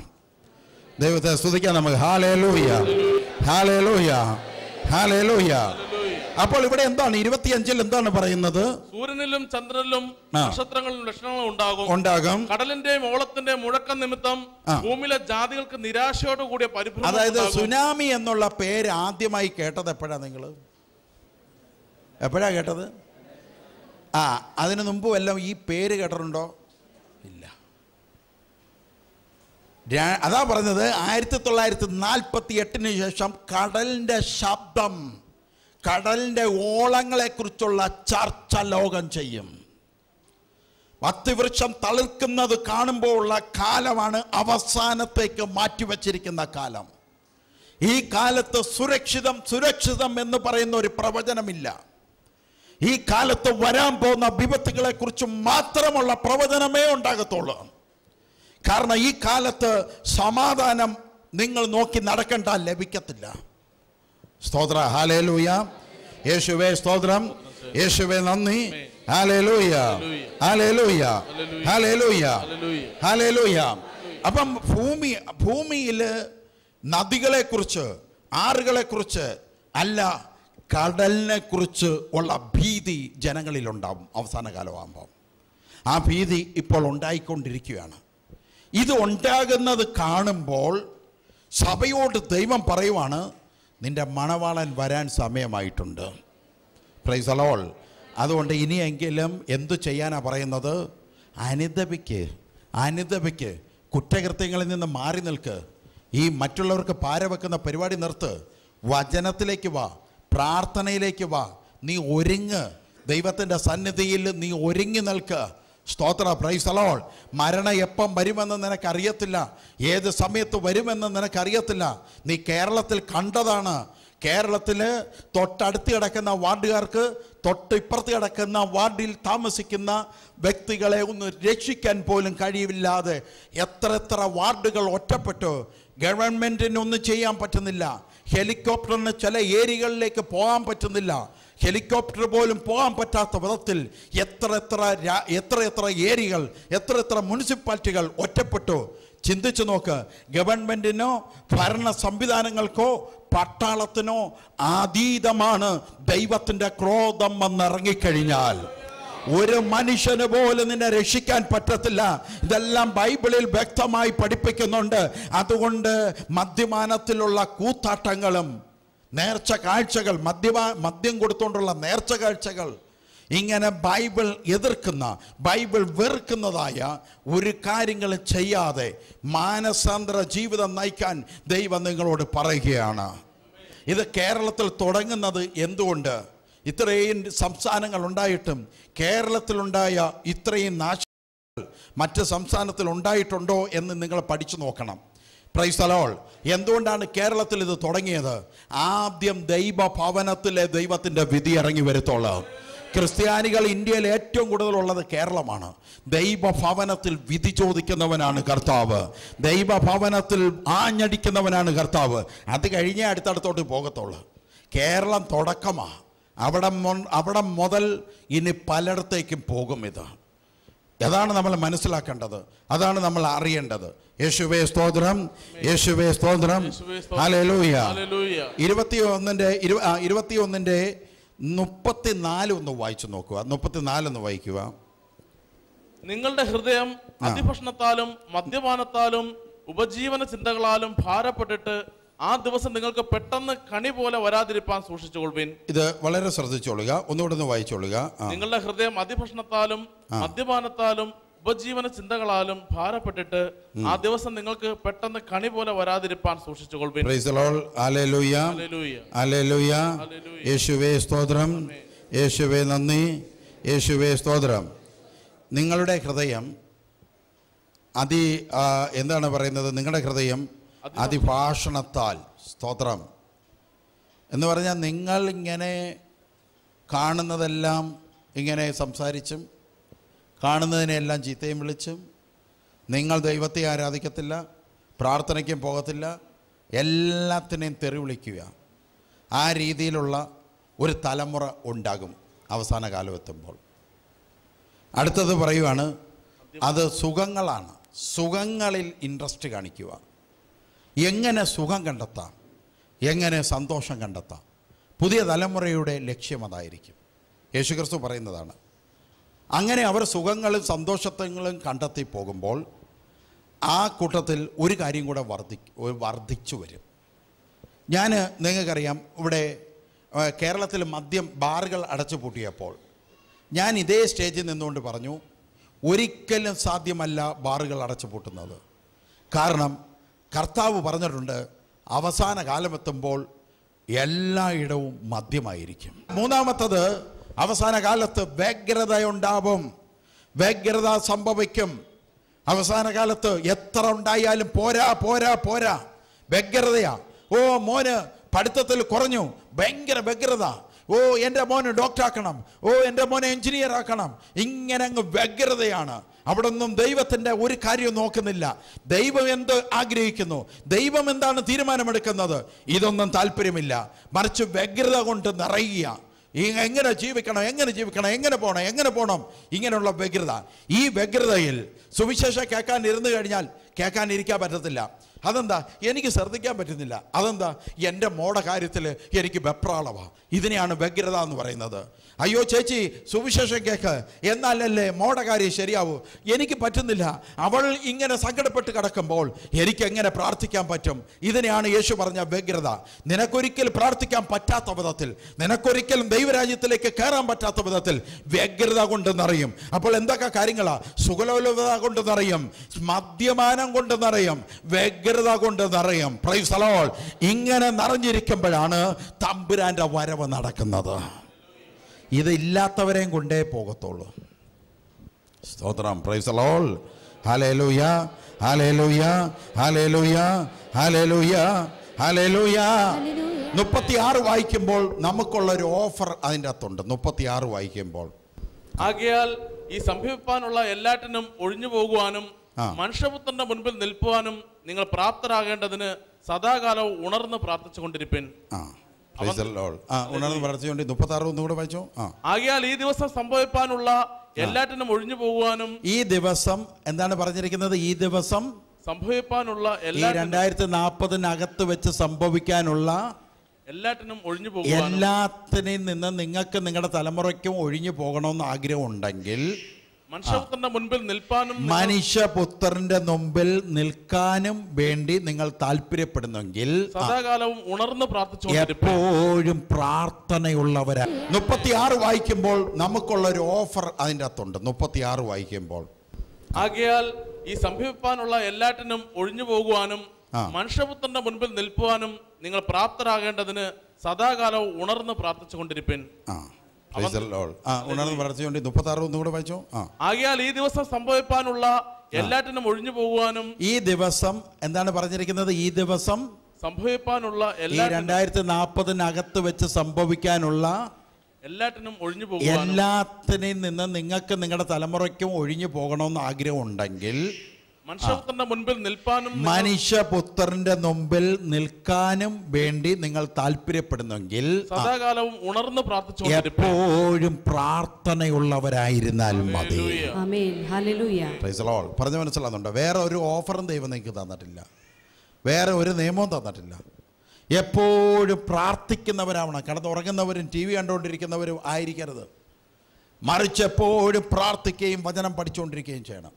S2: ദൈവത്തെ സ്തുതിക്കാൻ നമുക്ക് ഹാലേ ലൂയ ഹാലേ ലൂയ ഹാലേ ലൂയ അപ്പോൾ ഇവിടെ എന്താണ് ഇരുപത്തിയഞ്ചിൽ എന്താണ് പറയുന്നത്
S4: സൂര്യനിലും ചന്ദ്രനിലും
S2: ആ.
S4: നക്ഷത്രങ്ങളിലും ലക്ഷണങ്ങൾ ഉണ്ടാകും
S2: ഉണ്ടാകും
S4: കടലിന്റെയും ഓളത്തിന്റെയും മുഴക്കം നിമിത്തം
S2: ആ.
S4: ഭൂമിയിലെ ജാതികൾക്ക് നിരാശയോട് കൂടിയ പരിഭ്രമം
S2: അതായത്
S4: ഉണ്ടാകും.
S2: സുനാമി എന്നുള്ള പേര് ആദ്യമായി കേട്ടത് എപ്പോഴാ നിങ്ങൾ എപ്പോഴാ കേട്ടത് ആ അതിനു മുമ്പ് വല്ലതും ഈ പേര് കേട്ടിട്ടുണ്ടോ ഇല്ല രാ- അതാ പറഞ്ഞത് ആയിരത്തി തൊള്ളായിരത്തി നാൽപ്പത്തി എട്ടിന് ശേഷം കടലിൻ്റെ ശബ്ദം കടലിൻ്റെ ഓളങ്ങളെക്കുറിച്ചുള്ള ചർച്ച ലോകം ചെയ്യും അത്തിവൃക്ഷം തളിർക്കുന്നത് കാണുമ്പോൾ ഉള്ള കാലമാണ് അവസാനത്തേക്ക് മാറ്റിവെച്ചിരിക്കുന്ന കാലം ഈ കാലത്ത് സുരക്ഷിതം സുരക്ഷിതം എന്ന് പറയുന്ന ഒരു പ്രവചനമില്ല ഈ കാലത്ത് വരാൻ പോകുന്ന വിപത്തുകളെ കുറിച്ച് മാത്രമുള്ള പ്രവചനമേ ഉണ്ടാകത്തുള്ളൂ കാരണം ഈ കാലത്ത് സമാധാനം നിങ്ങൾ നോക്കി നടക്കേണ്ട ലഭിക്കത്തില്ല സ്തോത്ര ഹാലേലൂയ യേശുവേ സ്തോത്രം യേശുവേ നന്ദി ഹാലേലൂയ ഹാലേലൂയ ഹാലേലൂയ ഹാലേലൂയ അപ്പം ഭൂമി ഭൂമിയിൽ നദികളെക്കുറിച്ച് ആറുകളെക്കുറിച്ച് അല്ല കടലിനെ കുറിച്ച് ഉള്ള ഭീതി ജനങ്ങളിലുണ്ടാവും അവസാന കാലമാകുമ്പോൾ ആ ഭീതി ഇപ്പോൾ ഉണ്ടായിക്കൊണ്ടിരിക്കുകയാണ് ഇത് ഉണ്ടാകുന്നത് കാണുമ്പോൾ സഭയോട് ദൈവം പറയുവാണ് നിന്റെ മണവാളൻ വരാൻ സമയമായിട്ടുണ്ട് പ്രൈസ് അലോൾ അതുകൊണ്ട് ഇനിയെങ്കിലും എന്തു ചെയ്യാനാണ് പറയുന്നത് അനുദപിക്ക് അനുദപിക്ക് കുറ്റകൃത്യങ്ങളിൽ നിന്ന് മാറി നിൽക്ക് ഈ മറ്റുള്ളവർക്ക് പാര വെക്കുന്ന പരിപാടി നിർത്ത് വചനത്തിലേക്ക് വാ പ്രാർത്ഥനയിലേക്ക് വാ നീ ഒരുങ്ങ് ദൈവത്തിൻ്റെ സന്നിധിയിൽ നീ ഒരുങ്ങി നിൽക്ക് സ്തോത്ര പ്രൈസലോൾ മരണം എപ്പം വരുമെന്ന് നിനക്കറിയത്തില്ല ഏത് സമയത്ത് വരുമെന്ന് നിനക്കറിയത്തില്ല നീ കേരളത്തിൽ കണ്ടതാണ് കേരളത്തിൽ തൊട്ടടുത്ത് കിടക്കുന്ന വാർഡുകാർക്ക് തൊട്ട് ഇപ്പുറത്ത് കിടക്കുന്ന വാർഡിൽ താമസിക്കുന്ന വ്യക്തികളെ ഒന്ന് രക്ഷിക്കാൻ പോലും കഴിയില്ലാതെ എത്ര എത്ര വാർഡുകൾ ഒറ്റപ്പെട്ടു ഗവൺമെൻറ്റിന് ഒന്നും ചെയ്യാൻ പറ്റുന്നില്ല ഹെലികോപ്റ്ററിന് ചില ഏരിയകളിലേക്ക് പോകാൻ പറ്റുന്നില്ല ഹെലികോപ്റ്റർ പോലും പോകാൻ പറ്റാത്ത വിധത്തിൽ എത്ര എത്ര രാ- എത്ര എത്ര ഏരിയകൾ എത്ര എത്ര മുനിസിപ്പാലിറ്റികൾ ഒറ്റപ്പെട്ടു ചിന്തിച്ചു നോക്ക് ഗവൺമെന്റിനോ ഭരണ സംവിധാനങ്ങൾക്കോ പട്ടാളത്തിനോ അതീതമാണ് ദൈവത്തിന്റെ ക്രോധം വന്നിറങ്ങിക്കഴിഞ്ഞാൽ ഒരു മനുഷ്യന് പോലും നിന്നെ രക്ഷിക്കാൻ പറ്റത്തില്ല ഇതെല്ലാം ബൈബിളിൽ വ്യക്തമായി പഠിപ്പിക്കുന്നുണ്ട് അതുകൊണ്ട് മദ്യപാനത്തിലുള്ള കൂത്താട്ടങ്ങളും നേർച്ച കാഴ്ചകൾ മദ്യപാ മദ്യം കൊടുത്തുകൊണ്ടുള്ള നേർച്ച കാഴ്ചകൾ ഇങ്ങനെ ബൈബിൾ എതിർക്കുന്ന ബൈബിൾ വെറുക്കുന്നതായ ഒരു കാര്യങ്ങൾ ചെയ്യാതെ മാനസാന്തര ജീവിതം നയിക്കാൻ ദൈവം നിങ്ങളോട് പറയുകയാണ് ഇത് കേരളത്തിൽ തുടങ്ങുന്നത് എന്തുകൊണ്ട് ഇത്രയും സംസ്ഥാനങ്ങൾ ഉണ്ടായിട്ടും കേരളത്തിലുണ്ടായ ഇത്രയും നാശ മറ്റ് സംസ്ഥാനത്തിൽ ഉണ്ടായിട്ടുണ്ടോ എന്ന് നിങ്ങൾ പഠിച്ചു നോക്കണം പ്രൈസലോൾ എന്തുകൊണ്ടാണ് കേരളത്തിൽ ഇത് തുടങ്ങിയത് ആദ്യം ദൈവഭവനത്തിലെ ദൈവത്തിൻ്റെ വിധി ഇറങ്ങി വരുത്തോളൂ ക്രിസ്ത്യാനികൾ ഇന്ത്യയിൽ ഏറ്റവും കൂടുതലുള്ളത് കേരളമാണ് ദൈവഭവനത്തിൽ വിധി ചോദിക്കുന്നവനാണ് കർത്താവ് ദൈവഭവനത്തിൽ ആഞ്ഞടിക്കുന്നവനാണ് കർത്താവ് അത് കഴിഞ്ഞേ അടുത്തടുത്തോട്ട് പോകത്തുള്ളൂ കേരളം തുടക്കമാണ് അവിടെ മൊ- അവിടെ മുതൽ ഇനി പലയിടത്തേക്കും പോകും ഇത് അതാണ് നമ്മൾ മനസ്സിലാക്കേണ്ടത് അതാണ് നമ്മൾ അറിയേണ്ടത് യേശുവേ സ്തോത്രം യേശുവേ സ്തോത്രം
S4: യേശുവേ സ്തോത്രം.
S2: ഹല്ലേലൂയ
S4: ഹല്ലേലൂയ.
S2: ഇരുപത്തി ഒന്നിൻ്റെ ഇരു ആ, ഇരുപത്തി ഒന്നിൻ്റെ മുപ്പത്തിനാല് ഒന്ന് വായിച്ചു നോക്കുക മുപ്പത്തിനാല് ഒന്ന് വായിക്കുക
S4: നിങ്ങളുടെ ഹൃദയം അതിഭക്ഷണത്താലും മദ്യപാനത്താലും ഉപജീവന ചിന്തകളാലും ഭാരപ്പെട്ടിട്ട് ആ ദിവസം നിങ്ങൾക്ക് പെട്ടെന്ന് കണി പോലെ വരാതിരിപ്പാൻ സൂക്ഷിച്ചുകൊള്ളുവിൻ
S2: ഇത് വളരെ ശ്രദ്ധിച്ചോളുക ഒന്നുകൂടെ ഒന്ന് വായിച്ചോളുക ആ.
S4: നിങ്ങളുടെ ഹൃദയം അതിഭക്ഷണത്താലും മദ്യപാനത്താലും ഉപജീവന ചിന്തകളാലും ഭാരപ്പെട്ടിട്ട് ആ ദിവസം നിങ്ങൾക്ക് പെട്ടെന്ന് കണി പോലെ വരാതിരിപ്പാൻ സൂക്ഷിച്ചുകൊള്ളുവിൻ
S2: Praise the Lord. Hallelujah.
S4: ഹല്ലേലൂയ.
S2: ഹല്ലേലൂയ.
S4: ഹല്ലേലൂയ.
S2: യേശുവേ സ്തോത്രം യേശുവേ നന്ദി യേശുവേ സ്തോത്രം നിങ്ങളുടെ ഹൃദയം അതി ആ, എന്താണ് പറയുന്നത് നിങ്ങളുടെ ഹൃദയം അതിഭാഷണത്താൽ സ്തോത്രം എന്ന് പറഞ്ഞാൽ നിങ്ങൾ ഇങ്ങനെ കാണുന്നതെല്ലാം ഇങ്ങനെ സംസാരിച്ചും കാണുന്നതിനെല്ലാം ചീത്തയും വിളിച്ചും നിങ്ങൾ ദൈവത്തെ ആരാധിക്കത്തില്ല പ്രാർത്ഥനയ്ക്കും പോകത്തില്ല എല്ലാത്തിനെയും തെറി വിളിക്കുക ആ രീതിയിലുള്ള ഒരു തലമുറ ഉണ്ടാകും അവസാന കാലം എത്തുമ്പോൾ അടുത്തത് പറയുവാണ് അത് സുഖങ്ങളാണ് സുഖങ്ങളിൽ ഇൻട്രസ്റ്റ് കാണിക്കുക എങ്ങനെ സുഖം കണ്ടെത്താം എങ്ങനെ സന്തോഷം കണ്ടെത്താം പുതിയ തലമുറയുടെ ലക്ഷ്യം അതായിരിക്കും യേശുക്രിസ്തു പറയുന്നതാണ് അങ്ങനെ അവർ സുഖങ്ങളും സന്തോഷങ്ങളും കണ്ടെത്തി പോകുമ്പോൾ ആ കൂട്ടത്തിൽ ഒരു കാര്യം കൂടെ വർദ്ധി വർദ്ധിച്ചു വരും ഞാൻ നിങ്ങൾക്കറിയാം ഇവിടെ ആ, കേരളത്തിൽ മദ്യം ബാറുകൾ അടച്ചു പൂട്ടിയപ്പോൾ ഞാൻ ഇതേ സ്റ്റേജിൽ നിന്നുകൊണ്ട് പറഞ്ഞു ഒരിക്കലും സാധ്യമല്ല ബാറുകൾ അടച്ചു പൂട്ടുന്നത് കാരണം കർത്താവ് പറഞ്ഞിട്ടുണ്ട് അവസാന കാലമെത്തുമ്പോൾ എല്ലായിടവും മദ്യമായിരിക്കും മൂന്നാമത്തത് അവസാന കാലത്ത് വ്യഗ്രതയുണ്ടാവും വ്യഗ്രത സംഭവിക്കും അവസാന കാലത്ത് എത്ര ഉണ്ടായാലും പോരാ പോരാ പോരാ വ്യഗ്രതയാ ഓ മോന് പഠിത്തത്തിൽ കുറഞ്ഞു ഭയങ്കര വ്യഗ്രത ഓ എൻ്റെ മോന് ഡോക്ടർ ആക്കണം ഓ എൻ്റെ മോനെ എഞ്ചിനീയർ ആക്കണം ഇങ്ങനെ അങ്ങ് വ്യഗ്രതയാണ് അവിടെ ഒന്നും ദൈവത്തിൻ്റെ ഒരു കാര്യവും നോക്കുന്നില്ല ദൈവം എന്ത് ആഗ്രഹിക്കുന്നു ദൈവം എന്താണ് തീരുമാനമെടുക്കുന്നത് ഇതൊന്നും താല്പര്യമില്ല മറിച്ച് വ്യഗ്രത കൊണ്ട് നിറയുക ഈ എങ്ങനെ ജീവിക്കണം എങ്ങനെ ജീവിക്കണം എങ്ങനെ പോകണം എങ്ങനെ പോകണം ഇങ്ങനെയുള്ള വ്യഗ്രത ഈ വ്യഗ്രതയിൽ സുവിശേഷം കേൾക്കാൻ ഇരുന്ന് കഴിഞ്ഞാൽ കേൾക്കാൻ ഇരിക്കാൻ പറ്റത്തില്ല അതെന്താ എനിക്ക് ശ്രദ്ധിക്കാൻ പറ്റുന്നില്ല അതെന്താ എൻ്റെ മോടെ കാര്യത്തിൽ എനിക്ക് വെപ്രാളമാണ് ഇതിനെയാണ് വ്യഗ്രത എന്ന് പറയുന്നത് അയ്യോ ചേച്ചി സുവിശേഷം കേക്ക് എന്നാലല്ലേ മോടെ കാര്യം ശരിയാവൂ എനിക്ക് പറ്റുന്നില്ല അവൾ ഇങ്ങനെ സങ്കടപ്പെട്ട് കിടക്കുമ്പോൾ എനിക്ക് എങ്ങനെ പ്രാർത്ഥിക്കാൻ പറ്റും ഇതിനെയാണ് യേശു പറഞ്ഞ വ്യഗ്രത നിനക്കൊരിക്കലും പ്രാർത്ഥിക്കാൻ പറ്റാത്ത വിധത്തിൽ നിനക്കൊരിക്കലും ദൈവരാജ്യത്തിലേക്ക് കയറാൻ പറ്റാത്ത വിധത്തിൽ വ്യഗ്രത കൊണ്ട് നിറയും അപ്പോൾ എന്തൊക്കെ കാര്യങ്ങളാ സുഖലോലത കൊണ്ട് നിറയും മദ്യപാനം കൊണ്ട് നിറയും വ്യഗ്രത കൊണ്ട് നിറയും പ്രൈസ് അലോൾ ഇങ്ങനെ നിറഞ്ഞിരിക്കുമ്പോഴാണ് തമ്പുരാന്റെ വരവ് നടക്കുന്നത് ഇത് ഇല്ലാത്തവരെയും കൊണ്ടേ പോകത്തുള്ളൂ സ്തോത്രം പ്രൈസ് ലോൾ ഹല്ലേലൂയ ഹല്ലേലൂയ ഹല്ലേലൂയ ഹല്ലേലൂയ ഹല്ലേലൂയ മുപ്പത്തിയാറ് വായിക്കുമ്പോൾ നമുക്കുള്ള ഒരു ഓഫർ അതിൻ്റെ അകത്തുണ്ട് മുപ്പത്തിയാറ് വായിക്കുമ്പോൾ
S4: ആകയാൽ ഈ സംഭവിപ്പാനുള്ള എല്ലാറ്റിനും ഒഴിഞ്ഞു പോകുവാനും
S2: ആ.
S4: മനുഷ്യപുത്രന്റെ മുൻപിൽ നിൽക്കുവാനും നിങ്ങൾ പ്രാപ്തരാകേണ്ടതിന് സദാകാലവും ഉണർന്ന് പ്രാർത്ഥിച്ചുകൊണ്ടിരിപ്പിൻ
S2: ആ പ്രൈസ് ലോൾ ആ ഉണർന്ന് പ്രാർത്ഥിച്ചുകൊണ്ട് മുപ്പത്താറ് ഒന്നും കൂടെ വായിച്ചോ ആ
S4: ആകയാൽ ഈ ദിവസം സംഭവിപ്പാനുള്ള എല്ലാറ്റിനും ഒഴിഞ്ഞു പോകുവാനും
S2: ഈ ദിവസം എന്താണ് പറഞ്ഞിരിക്കുന്നത് ഈ ദിവസം
S4: സംഭവിപ്പാനുള്ള
S2: ഈ
S4: എല്ലാ
S2: രണ്ടായിരത്തി നാൽപ്പതിനകത്ത് വെച്ച് സംഭവിക്കാനുള്ള
S4: എല്ലാറ്റിനും ഒഴിഞ്ഞു പോകുവാനും
S2: എല്ലാത്തിനെയും നിന്ന് നിങ്ങൾക്ക് നിങ്ങളുടെ തലമുറയ്ക്കും ഒഴിഞ്ഞു പോകണമെന്ന് ആഗ്രഹമുണ്ടെങ്കിൽ
S4: മനുഷ്യപുത്രന്റെ മുൻപിൽ നിൽപ്പാനും നിങ്ങൾ
S2: മനുഷ്യപുത്രന്റെ മുമ്പിൽ നിൽക്കാനും വേണ്ടി നിങ്ങൾ താല്പര്യപ്പെടുന്നെങ്കിൽ ആ,
S4: സദാകാലവും ഉണർന്ന് പ്രാർത്ഥിച്ചുകൊണ്ടിരിപ്പിൻ
S2: എപ്പോഴും പ്രാർത്ഥനയുള്ളവരാ മുപ്പത്തിയാറ് വായിക്കുമ്പോൾ നമുക്കുള്ള ഒരു ഓഫർ അതിൻ്റെ അകത്തുണ്ട് മുപ്പത്തിയാറ് വായിക്കുമ്പോൾ
S4: ആകയാൽ ഈ സംഭവിപ്പാനുള്ള എല്ലാറ്റിനും ഒഴിഞ്ഞു പോകുവാനും
S2: ആ.
S4: മനുഷ്യപുത്രന്റെ മുൻപിൽ നിൽക്കുവാനും നിങ്ങൾ പ്രാപ്തരാകേണ്ടതിന് സദാകാലവും ഉണർന്ന് പ്രാർത്ഥിച്ചുകൊണ്ടിരിപ്പിൻ
S2: ആ praise the Lord. ആ ഉണർന്ന് പ്രാർത്ഥിച്ചുകൊണ്ട് മുപ്പത്താറ് ഒന്നും കൂടെ വായിച്ചോ ആ
S4: ആകയാൽ ഈ ദിവസം സംഭവിപ്പാനുള്ള എല്ലാറ്റിനും ഒഴിഞ്ഞു പോകുവാനും
S2: ഈ ദിവസം എന്താണ് പറഞ്ഞിരിക്കുന്നത് ഈ ദിവസം
S4: സംഭവിപ്പാനുള്ള
S2: ഈ
S4: എല്ലാറ്റിനും
S2: രണ്ടായിരത്തി നാൽപ്പതിനകത്ത് വെച്ച് സംഭവിക്കാനുള്ള
S4: എല്ലാറ്റിനും ഒഴിഞ്ഞു പോകുവാനും
S2: എല്ലാത്തിനെയും നിന്ന് നിങ്ങൾക്ക് നിങ്ങളുടെ തലമുറയ്ക്കും ഒഴിഞ്ഞു പോകണമെന്ന് ആഗ്രഹമുണ്ടെങ്കിൽ
S4: മനുഷ്യപുത്രന്റെ മുൻപിൽ നിൽപ്പാനും നിങ്ങൾ
S2: മനുഷ്യപുത്രന്റെ മുമ്പിൽ നിൽക്കാനും വേണ്ടി നിങ്ങൾ താല്പര്യപ്പെടുന്നെങ്കിൽ ആ,
S4: സദാകാലവും ഉണർന്ന് പ്രാർത്ഥിച്ചുകൊണ്ടിരിപ്പിൻ
S2: എപ്പോഴും പ്രാർത്ഥനയുള്ളവരായിരുന്നാൽ മതി
S4: ഹല്ലേലൂയ.
S3: ആമേൻ ഹല്ലേലൂയ
S2: Praise the Lord. പറഞ്ഞു മനസ്സിലാകുന്നുണ്ട് വേറെ ഒരു ഓഫറും ദൈവം നിങ്ങൾക്ക് തന്നിട്ടില്ല വേറെ ഒരു നിയമവും തന്നിട്ടില്ല എപ്പോഴും പ്രാർത്ഥിക്കുന്നവരാവണം കിടന്നുറങ്ങുന്നവരും ടി വി കണ്ടുകൊണ്ടിരിക്കുന്നവരും ആയിരിക്കരുത് മറിച്ച് എപ്പോഴും പ്രാർത്ഥിക്കുകയും വചനം പഠിച്ചുകൊണ്ടിരിക്കുകയും ചെയ്യണം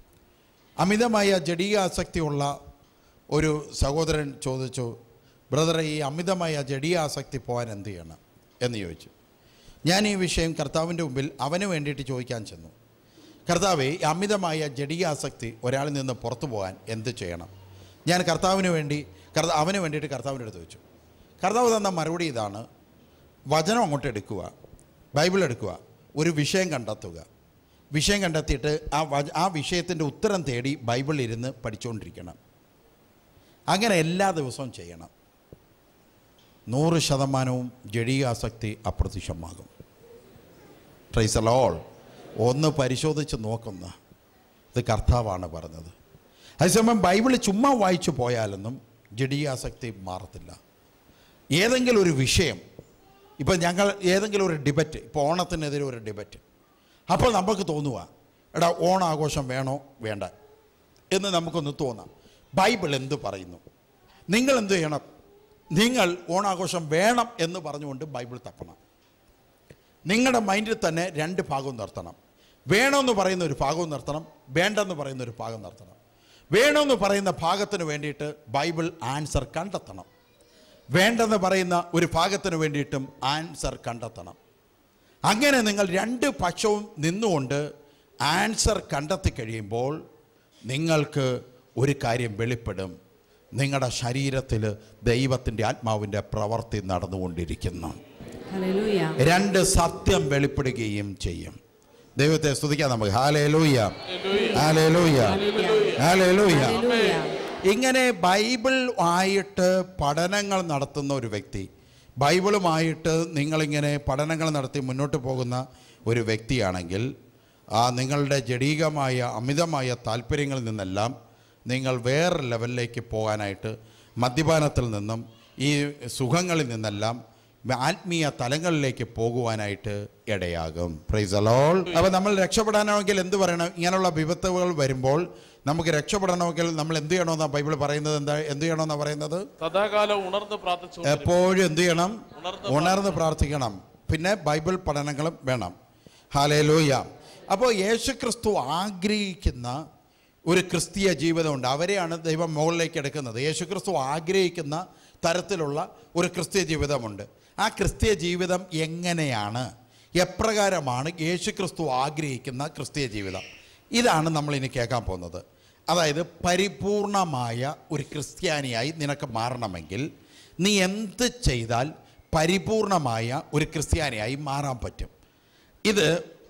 S2: അമിതമായ ജഡീയാസക്തിയുള്ള ഒരു സഹോദരൻ ചോദിച്ചു ബ്രദറെ ഈ അമിതമായ ജഡീയാസക്തി പോകാൻ എന്ത് ചെയ്യണം എന്ന് ചോദിച്ചു ഞാൻ ഈ വിഷയം കർത്താവിൻ്റെ മുമ്പിൽ അവന് വേണ്ടിയിട്ട് ചോദിക്കാൻ ചെന്നു കർത്താവെ ഈ അമിതമായ ജഡീയാസക്തി ഒരാളിൽ നിന്ന് പുറത്തു പോകാൻ എന്ത് ചെയ്യണം ഞാൻ കർത്താവിന് വേണ്ടി കർത്ത അവന് വേണ്ടിയിട്ട് കർത്താവിൻ്റെ അടുത്ത് ചോദിച്ചു കർത്താവ് തന്ന മറുപടി ഇതാണ് വചനം അങ്ങോട്ട് എടുക്കുക ബൈബിൾ എടുക്കുക ഒരു വിഷയം കണ്ടെത്തുക വിഷയം കണ്ടെത്തിയിട്ട് ആ വച ആ വിഷയത്തിൻ്റെ ഉത്തരം തേടി ബൈബിളിൽ ഇരുന്ന് പഠിച്ചുകൊണ്ടിരിക്കണം അങ്ങനെ എല്ലാ ദിവസവും ചെയ്യണം നൂറ് ശതമാനവും ജഡീയാസക്തി അപ്രത്യക്ഷമാകും ട്രൈസ് ലോൾ ഒന്ന് പരിശോധിച്ച് നോക്കുന്ന ഇത് കർത്താവാണ് പറഞ്ഞത് അതേസമയം ബൈബിൾ ചുമ്മാ വായിച്ചു പോയാലൊന്നും ജഡീയാസക്തി മാറത്തില്ല ഏതെങ്കിലും ഒരു വിഷയം ഇപ്പം ഞങ്ങൾ ഏതെങ്കിലും ഒരു ഡിബറ്റ് ഇപ്പോൾ ഓണത്തിനെതിരെ ഒരു ഡിബറ്റ് അപ്പോൾ നമുക്ക് തോന്നുക എടാ ഓണാഘോഷം വേണോ വേണ്ട എന്ന് നമുക്കൊന്ന് തോന്നാം ബൈബിൾ എന്ത് പറയുന്നു നിങ്ങൾ എന്ത് ചെയ്യണം നിങ്ങൾ ഓണാഘോഷം വേണം എന്ന് പറഞ്ഞുകൊണ്ട് ബൈബിൾ തപ്പണം നിങ്ങളുടെ മൈൻഡിൽ തന്നെ രണ്ട് ഭാഗവും നിർത്തണം വേണമെന്ന് പറയുന്ന ഒരു ഭാഗവും നിർത്തണം വേണ്ടെന്ന് പറയുന്ന ഒരു ഭാഗം നിർത്തണം വേണമെന്ന് പറയുന്ന ഭാഗത്തിന് വേണ്ടിയിട്ട് ബൈബിൾ ആൻസർ കണ്ടെത്തണം വേണ്ടെന്ന് പറയുന്ന ഒരു ഭാഗത്തിന് വേണ്ടിയിട്ടും ആൻസർ കണ്ടെത്തണം അങ്ങനെ നിങ്ങൾ രണ്ട് പക്ഷവും നിന്നുകൊണ്ട് ആൻസർ കണ്ടെത്തി കഴിയുമ്പോൾ നിങ്ങൾക്ക് ഒരു കാര്യം വെളിപ്പെടും നിങ്ങളുടെ ശരീരത്തിൽ ദൈവത്തിൻ്റെ ആത്മാവിൻ്റെ പ്രവൃത്തി നടന്നുകൊണ്ടിരിക്കുന്നു
S3: ഹല്ലേലൂയ
S2: രണ്ട് സത്യം വെളിപ്പെടുകയും ചെയ്യും ദൈവത്തെ സ്തുതിക്കാം നമുക്ക് ഹാലേലൂയ ഹാലേലൂയ ഹാലേലൂയ
S3: ഹല്ലേലൂയ
S2: ഇങ്ങനെ ബൈബിൾ ആയിട്ട് പഠനങ്ങൾ നടത്തുന്ന ഒരു വ്യക്തി ബൈബിളുമായിട്ട് നിങ്ങളിങ്ങനെ പഠനങ്ങൾ നടത്തി മുന്നോട്ട് പോകുന്ന ഒരു വ്യക്തിയാണെങ്കിൽ ആ നിങ്ങളുടെ ജഡീകമായ അമിതമായ താല്പര്യങ്ങളിൽ നിന്നെല്ലാം നിങ്ങൾ വേറെ ലെവലിലേക്ക് പോകാനായിട്ട് മദ്യപാനത്തിൽ നിന്നും ഈ സുഖങ്ങളിൽ നിന്നെല്ലാം ആത്മീയ തലങ്ങളിലേക്ക് പോകുവാനായിട്ട് ഇടയാകും പ്രൈസ് അലോൾ അപ്പോൾ നമ്മൾ രക്ഷപ്പെടാനാണെങ്കിൽ എന്ത് പറയണം ഇങ്ങനെയുള്ള വിപത്തുകൾ വരുമ്പോൾ നമുക്ക് രക്ഷപ്പെടണമെങ്കിൽ നമ്മൾ എന്ത് ചെയ്യണമെന്നാണ് ബൈബിൾ പറയുന്നത് എന്താ എന്ത് ചെയ്യണമെന്നാണ് പറയുന്നത്
S4: സദാകാലം ഉണർന്ന് പ്രാർത്ഥിച്ചു
S2: എപ്പോഴും എന്ത് ചെയ്യണം
S4: ഉണർന്ന്
S2: ഉണർന്ന് പ്രാർത്ഥിക്കണം പിന്നെ ബൈബിൾ പഠനങ്ങളും വേണം ഹാലേലൂയ അപ്പോൾ യേശുക്രിസ്തു ആഗ്രഹിക്കുന്ന ഒരു ക്രിസ്തീയ ജീവിതമുണ്ട് അവരെയാണ് ദൈവം മുകളിലേക്ക് എടുക്കുന്നത് യേശുക്രിസ്തു ആഗ്രഹിക്കുന്ന തരത്തിലുള്ള ഒരു ക്രിസ്തീയ ജീവിതമുണ്ട് ആ ക്രിസ്തീയ ജീവിതം എങ്ങനെയാണ് എപ്രകാരമാണ് യേശുക്രിസ്തു ആഗ്രഹിക്കുന്ന ക്രിസ്തീയ ജീവിതം ഇതാണ് നമ്മൾ ഇനി കേൾക്കാൻ പോകുന്നത് അതായത് പരിപൂർണമായ ഒരു ക്രിസ്ത്യാനിയായി നിനക്ക് മാറണമെങ്കിൽ നീ എന്ത് ചെയ്താൽ പരിപൂർണമായ ഒരു ക്രിസ്ത്യാനിയായി മാറാൻ പറ്റും ഇത്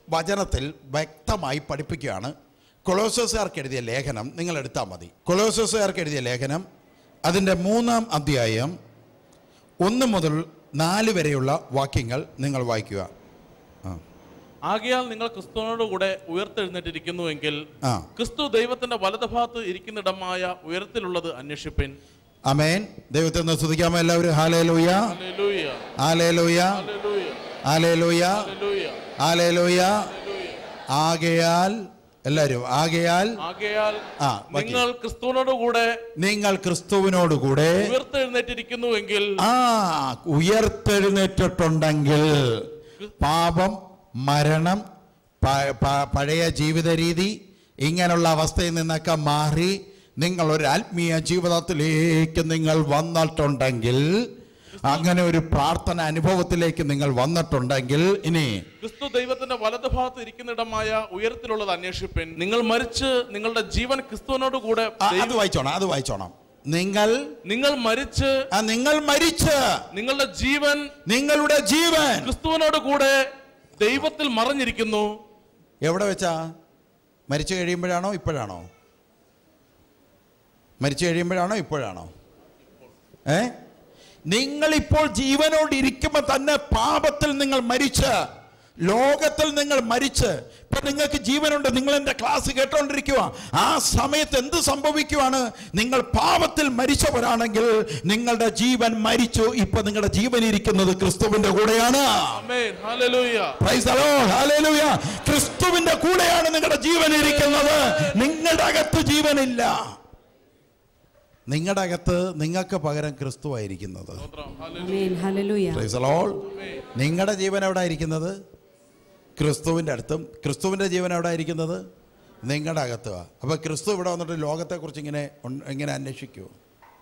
S2: വചനത്തിൽ വ്യക്തമായി പഠിപ്പിക്കുകയാണ് കൊളോസസുകാർക്ക് എഴുതിയ ലേഖനം നിങ്ങൾ എടുത്താൽ മതി കൊളോസസുകാർക്ക് എഴുതിയ ലേഖനം അതിൻ്റെ മൂന്നാം അധ്യായം ഒന്ന് മുതൽ നാല് വരെയുള്ള വാക്യങ്ങൾ നിങ്ങൾ വായിക്കുക ആ
S4: ആകയാൽ നിങ്ങൾ ക്രിസ്തുവിനോടുകൂടെ ഉയർത്തെഴുന്നേറ്റിരിക്കുന്നുവെങ്കിൽ
S2: ആ
S4: ക്രിസ്തു ദൈവത്തിന്റെ വലതുഭാഗത്ത് ഇരിക്കുന്നിടമായ ഉയരത്തിലുള്ളത് അന്വേഷിപ്പിൻ
S2: അമേൻ ദൈവത്തെ ഒന്ന് സ്തുതിക്കാമോ എല്ലാവരും ഹാലേ ലൂയ
S4: ഹല്ലേലൂയ,
S2: ഹാലേ ലൂയ
S4: ഹല്ലേലൂയ,
S2: ഹാലേ ലൂയ
S4: ഹല്ലേലൂയ,
S2: ഹാലേ ലൂയ
S4: ഹല്ലേലൂയ.
S2: ആകയാൽ എല്ലാവരും ആകയാൽ
S4: ആകയാൽ
S2: ആ, ബാക്കി.
S4: നിങ്ങൾ ക്രിസ്തുവിനോടുകൂടെ
S2: നിങ്ങൾ ക്രിസ്തുവിനോടുകൂടെ
S4: ഉയർത്തെഴുന്നേറ്റിരിക്കുന്നുവെങ്കിൽ
S2: ആ ഉയർത്തെഴുന്നേറ്റിട്ടുണ്ടെങ്കിൽ പാപം മരണം പ- പ- പഴയ ജീവിത രീതി ഇങ്ങനെയുള്ള അവസ്ഥയിൽ നിന്നൊക്കെ മാറി നിങ്ങൾ ഒരു ആത്മീയ ജീവിതത്തിലേക്ക് നിങ്ങൾ വന്നിട്ടുണ്ടെങ്കിൽ അങ്ങനെ ഒരു പ്രാർത്ഥന അനുഭവത്തിലേക്ക് നിങ്ങൾ വന്നിട്ടുണ്ടെങ്കിൽ ഇനി
S4: ക്രിസ്തു ദൈവത്തിന്റെ വലതുഭാഗത്ത് ഇരിക്കുന്നിടമായ ഉയരത്തിലുള്ളത് അന്വേഷിപ്പിൻ നിങ്ങൾ മരിച്ച് നിങ്ങളുടെ ജീവൻ ക്രിസ്തുവിനോടുകൂടെ
S2: ആ, അത്
S4: ദൈവ-
S2: വായിച്ചോണം അത് വായിച്ചോണം നിങ്ങൾ
S4: നിങ്ങൾ മരിച്ച്
S2: ആ, നിങ്ങൾ മരിച്ച്
S4: നിങ്ങളുടെ ജീവൻ
S2: നിങ്ങളുടെ ജീവൻ
S4: ക്രിസ്തുവിനോട് കൂടെ ദൈവത്തിൽ മറഞ്ഞിരിക്കുന്നു
S2: എവിടെ വെച്ചാ മരിച്ചു കഴിയുമ്പോഴാണോ ഇപ്പോഴാണോ മരിച്ചു കഴിയുമ്പോഴാണോ ഇപ്പോഴാണോ ഏ നിങ്ങളിപ്പോൾ ജീവനോട് ഇരിക്കുമ്പോൾ തന്നെ പാപത്തിൽ നിങ്ങൾ മരിച്ച് ലോകത്തിൽ നിങ്ങൾ മരിച്ച് ഇപ്പൊ നിങ്ങൾക്ക് ജീവനുണ്ട് നിങ്ങൾ എൻ്റെ ക്ലാസ് കേട്ടോണ്ടിരിക്കുക ആ സമയത്ത് എന്ത് സംഭവിക്കുവാണ് നിങ്ങൾ പാപത്തിൽ മരിച്ചവരാണെങ്കിൽ നിങ്ങളുടെ ജീവൻ മരിച്ചു ഇപ്പൊ നിങ്ങളുടെ ജീവൻ ഇരിക്കുന്നത് ക്രിസ്തുവിന്റെ കൂടെയാണ്
S4: ആമേൻ ഹല്ലേലൂയ
S2: Praise the Lord. Hallelujah. ക്രിസ്തുവിന്റെ കൂടെയാണ് നിങ്ങളുടെ ജീവൻ ഇരിക്കുന്നത് നിങ്ങളുടെ അകത്ത് ജീവനില്ല നിങ്ങളുടെ അകത്ത് നിങ്ങൾക്ക് പകരം ക്രിസ്തു ആയിരിക്കുന്നത്
S4: സ്തോത്രം. ഹല്ലേലൂയ.
S3: Amen. Hallelujah.
S2: Praise the Lord. നിങ്ങളുടെ ജീവൻ എവിടെ ഇരിക്കുന്നത് ക്രിസ്തുവിൻ്റെ അടുത്തും ക്രിസ്തുവിൻ്റെ ജീവൻ എവിടെ ഇരിക്കുന്നത് നിങ്ങളുടെ അകത്തുവാ അപ്പോൾ ക്രിസ്തു ഇവിടെ വന്നിട്ട് ലോകത്തെക്കുറിച്ച് ഇങ്ങനെ ഉൺ- ഇങ്ങനെ അന്വേഷിക്കുമോ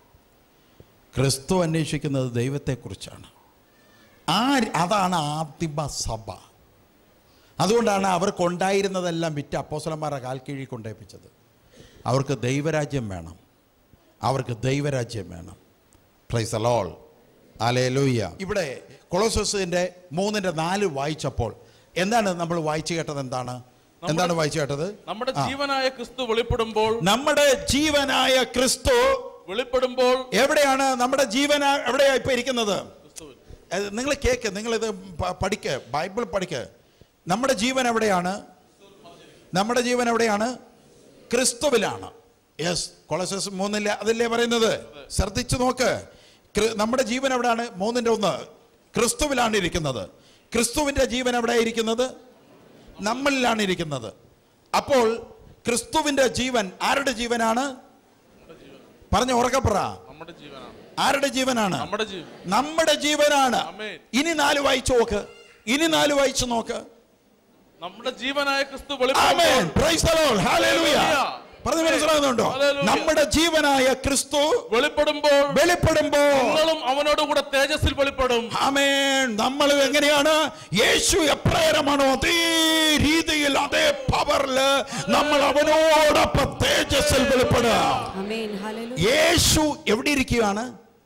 S2: ക്രിസ്തു അന്വേഷിക്കുന്നത് ദൈവത്തെക്കുറിച്ചാണ് ആ അതാണ് ആദിമ സഭ അതുകൊണ്ടാണ് അവർക്കുണ്ടായിരുന്നതെല്ലാം വിറ്റ് അപ്പോസലന്മാരുടെ കാൽ കീഴിൽ കൊണ്ടേപ്പിച്ചത് അവർക്ക് ദൈവരാജ്യം വേണം അവർക്ക് ദൈവരാജ്യം വേണം പ്രൈസ് അലോൾ അലേലൂയ്യ ഇവിടെ കൊളോസസിന്റെ മൂന്നിന്റെ നാല് വായിച്ചപ്പോൾ എന്താണ് നമ്മൾ വായിച്ചു കേട്ടത് എന്താണ് എന്താണ് വായിച്ചു കേട്ടത്
S4: നമ്മുടെ
S2: ആ.
S4: ജീവനായ ക്രിസ്തു വെളിപ്പെടുമ്പോൾ
S2: നമ്മുടെ ജീവനായ ക്രിസ്തു
S4: വെളിപ്പെടുമ്പോൾ
S2: എവിടെയാണ് നമ്മുടെ ജീവന എവിടെയാ ഇപ്പൊ ഇരിക്കുന്നത്
S4: ക്രിസ്തുവിൽ.
S2: നിങ്ങൾ കേക്ക് നിങ്ങളിത് പ- പഠിക്ക് ബൈബിൾ പഠിക്ക് നമ്മുടെ ജീവൻ എവിടെയാണ് നമ്മുടെ ജീവൻ എവിടെയാണ് ക്രിസ്തുവിലാണ് യെസ് കൊളസസ് മൂന്നില്ല അതല്ലേ പറയുന്നത് ശ്രദ്ധിച്ചു നോക്ക് ക്രി- നമ്മുടെ ജീവൻ എവിടെയാണ് മൂന്നിൻ്റെ ഒന്ന് ക്രിസ്തുവിലാണ് ഇരിക്കുന്നത് ക്രിസ്തുവിൻ്റെ ജീവൻ എവിടെ ഇരിക്കുന്നത് നമ്മളിലാണ് ഇരിക്കുന്നത് അപ്പോൾ ക്രിസ്തുവിൻ്റെ ജീവൻ ആരുടെ ജീവനാണ് പറഞ്ഞ ഉറക്കപ്പറ
S4: നമ്മുടെ ജീവനാണ്
S2: ആരുടെ ജീവനാണ്
S4: നമ്മുടെ ജീവൻ
S2: നമ്മുടെ ജീവനാണ്
S4: ആമേൻ.
S2: ഇനി നാല് വായിച്ചു നോക്ക് ഇനി നാല് വായിച്ചു നോക്ക്
S4: നമ്മുടെ ജീവനായ ക്രിസ്തു
S2: ആമേൻ
S4: വെളിപ്പെടുമ്പോൾ
S2: പ്രൈസ് ദി ലോർഡ് ഹല്ലേലൂയ
S4: ഹല്ലേലൂയ.
S2: പറഞ്ഞു മനസ്സിലാകുന്നുണ്ടോ
S4: ഹല്ലേലൂയ.
S2: നമ്മുടെ ജീവനായ ക്രിസ്തു
S4: വെളിപ്പെടുമ്പോൾ
S2: വെളിപ്പെടുമ്പോൾ
S4: നിങ്ങളും അവനോട് കൂടെ തേജസ്സിൽ വെളിപ്പെടും
S2: ആമേൻ നമ്മൾ എങ്ങനെയാണ് യേശു എപ്രകാരമാണോ അതേ രീതിയിൽ അതേ പവറില് നമ്മൾ അവനോടൊപ്പം തേജസ്സിൽ വെളിപ്പെടുക
S3: Amen. Hallelujah.
S2: യേശു എവിടെ ഇരിക്കുകയാണ്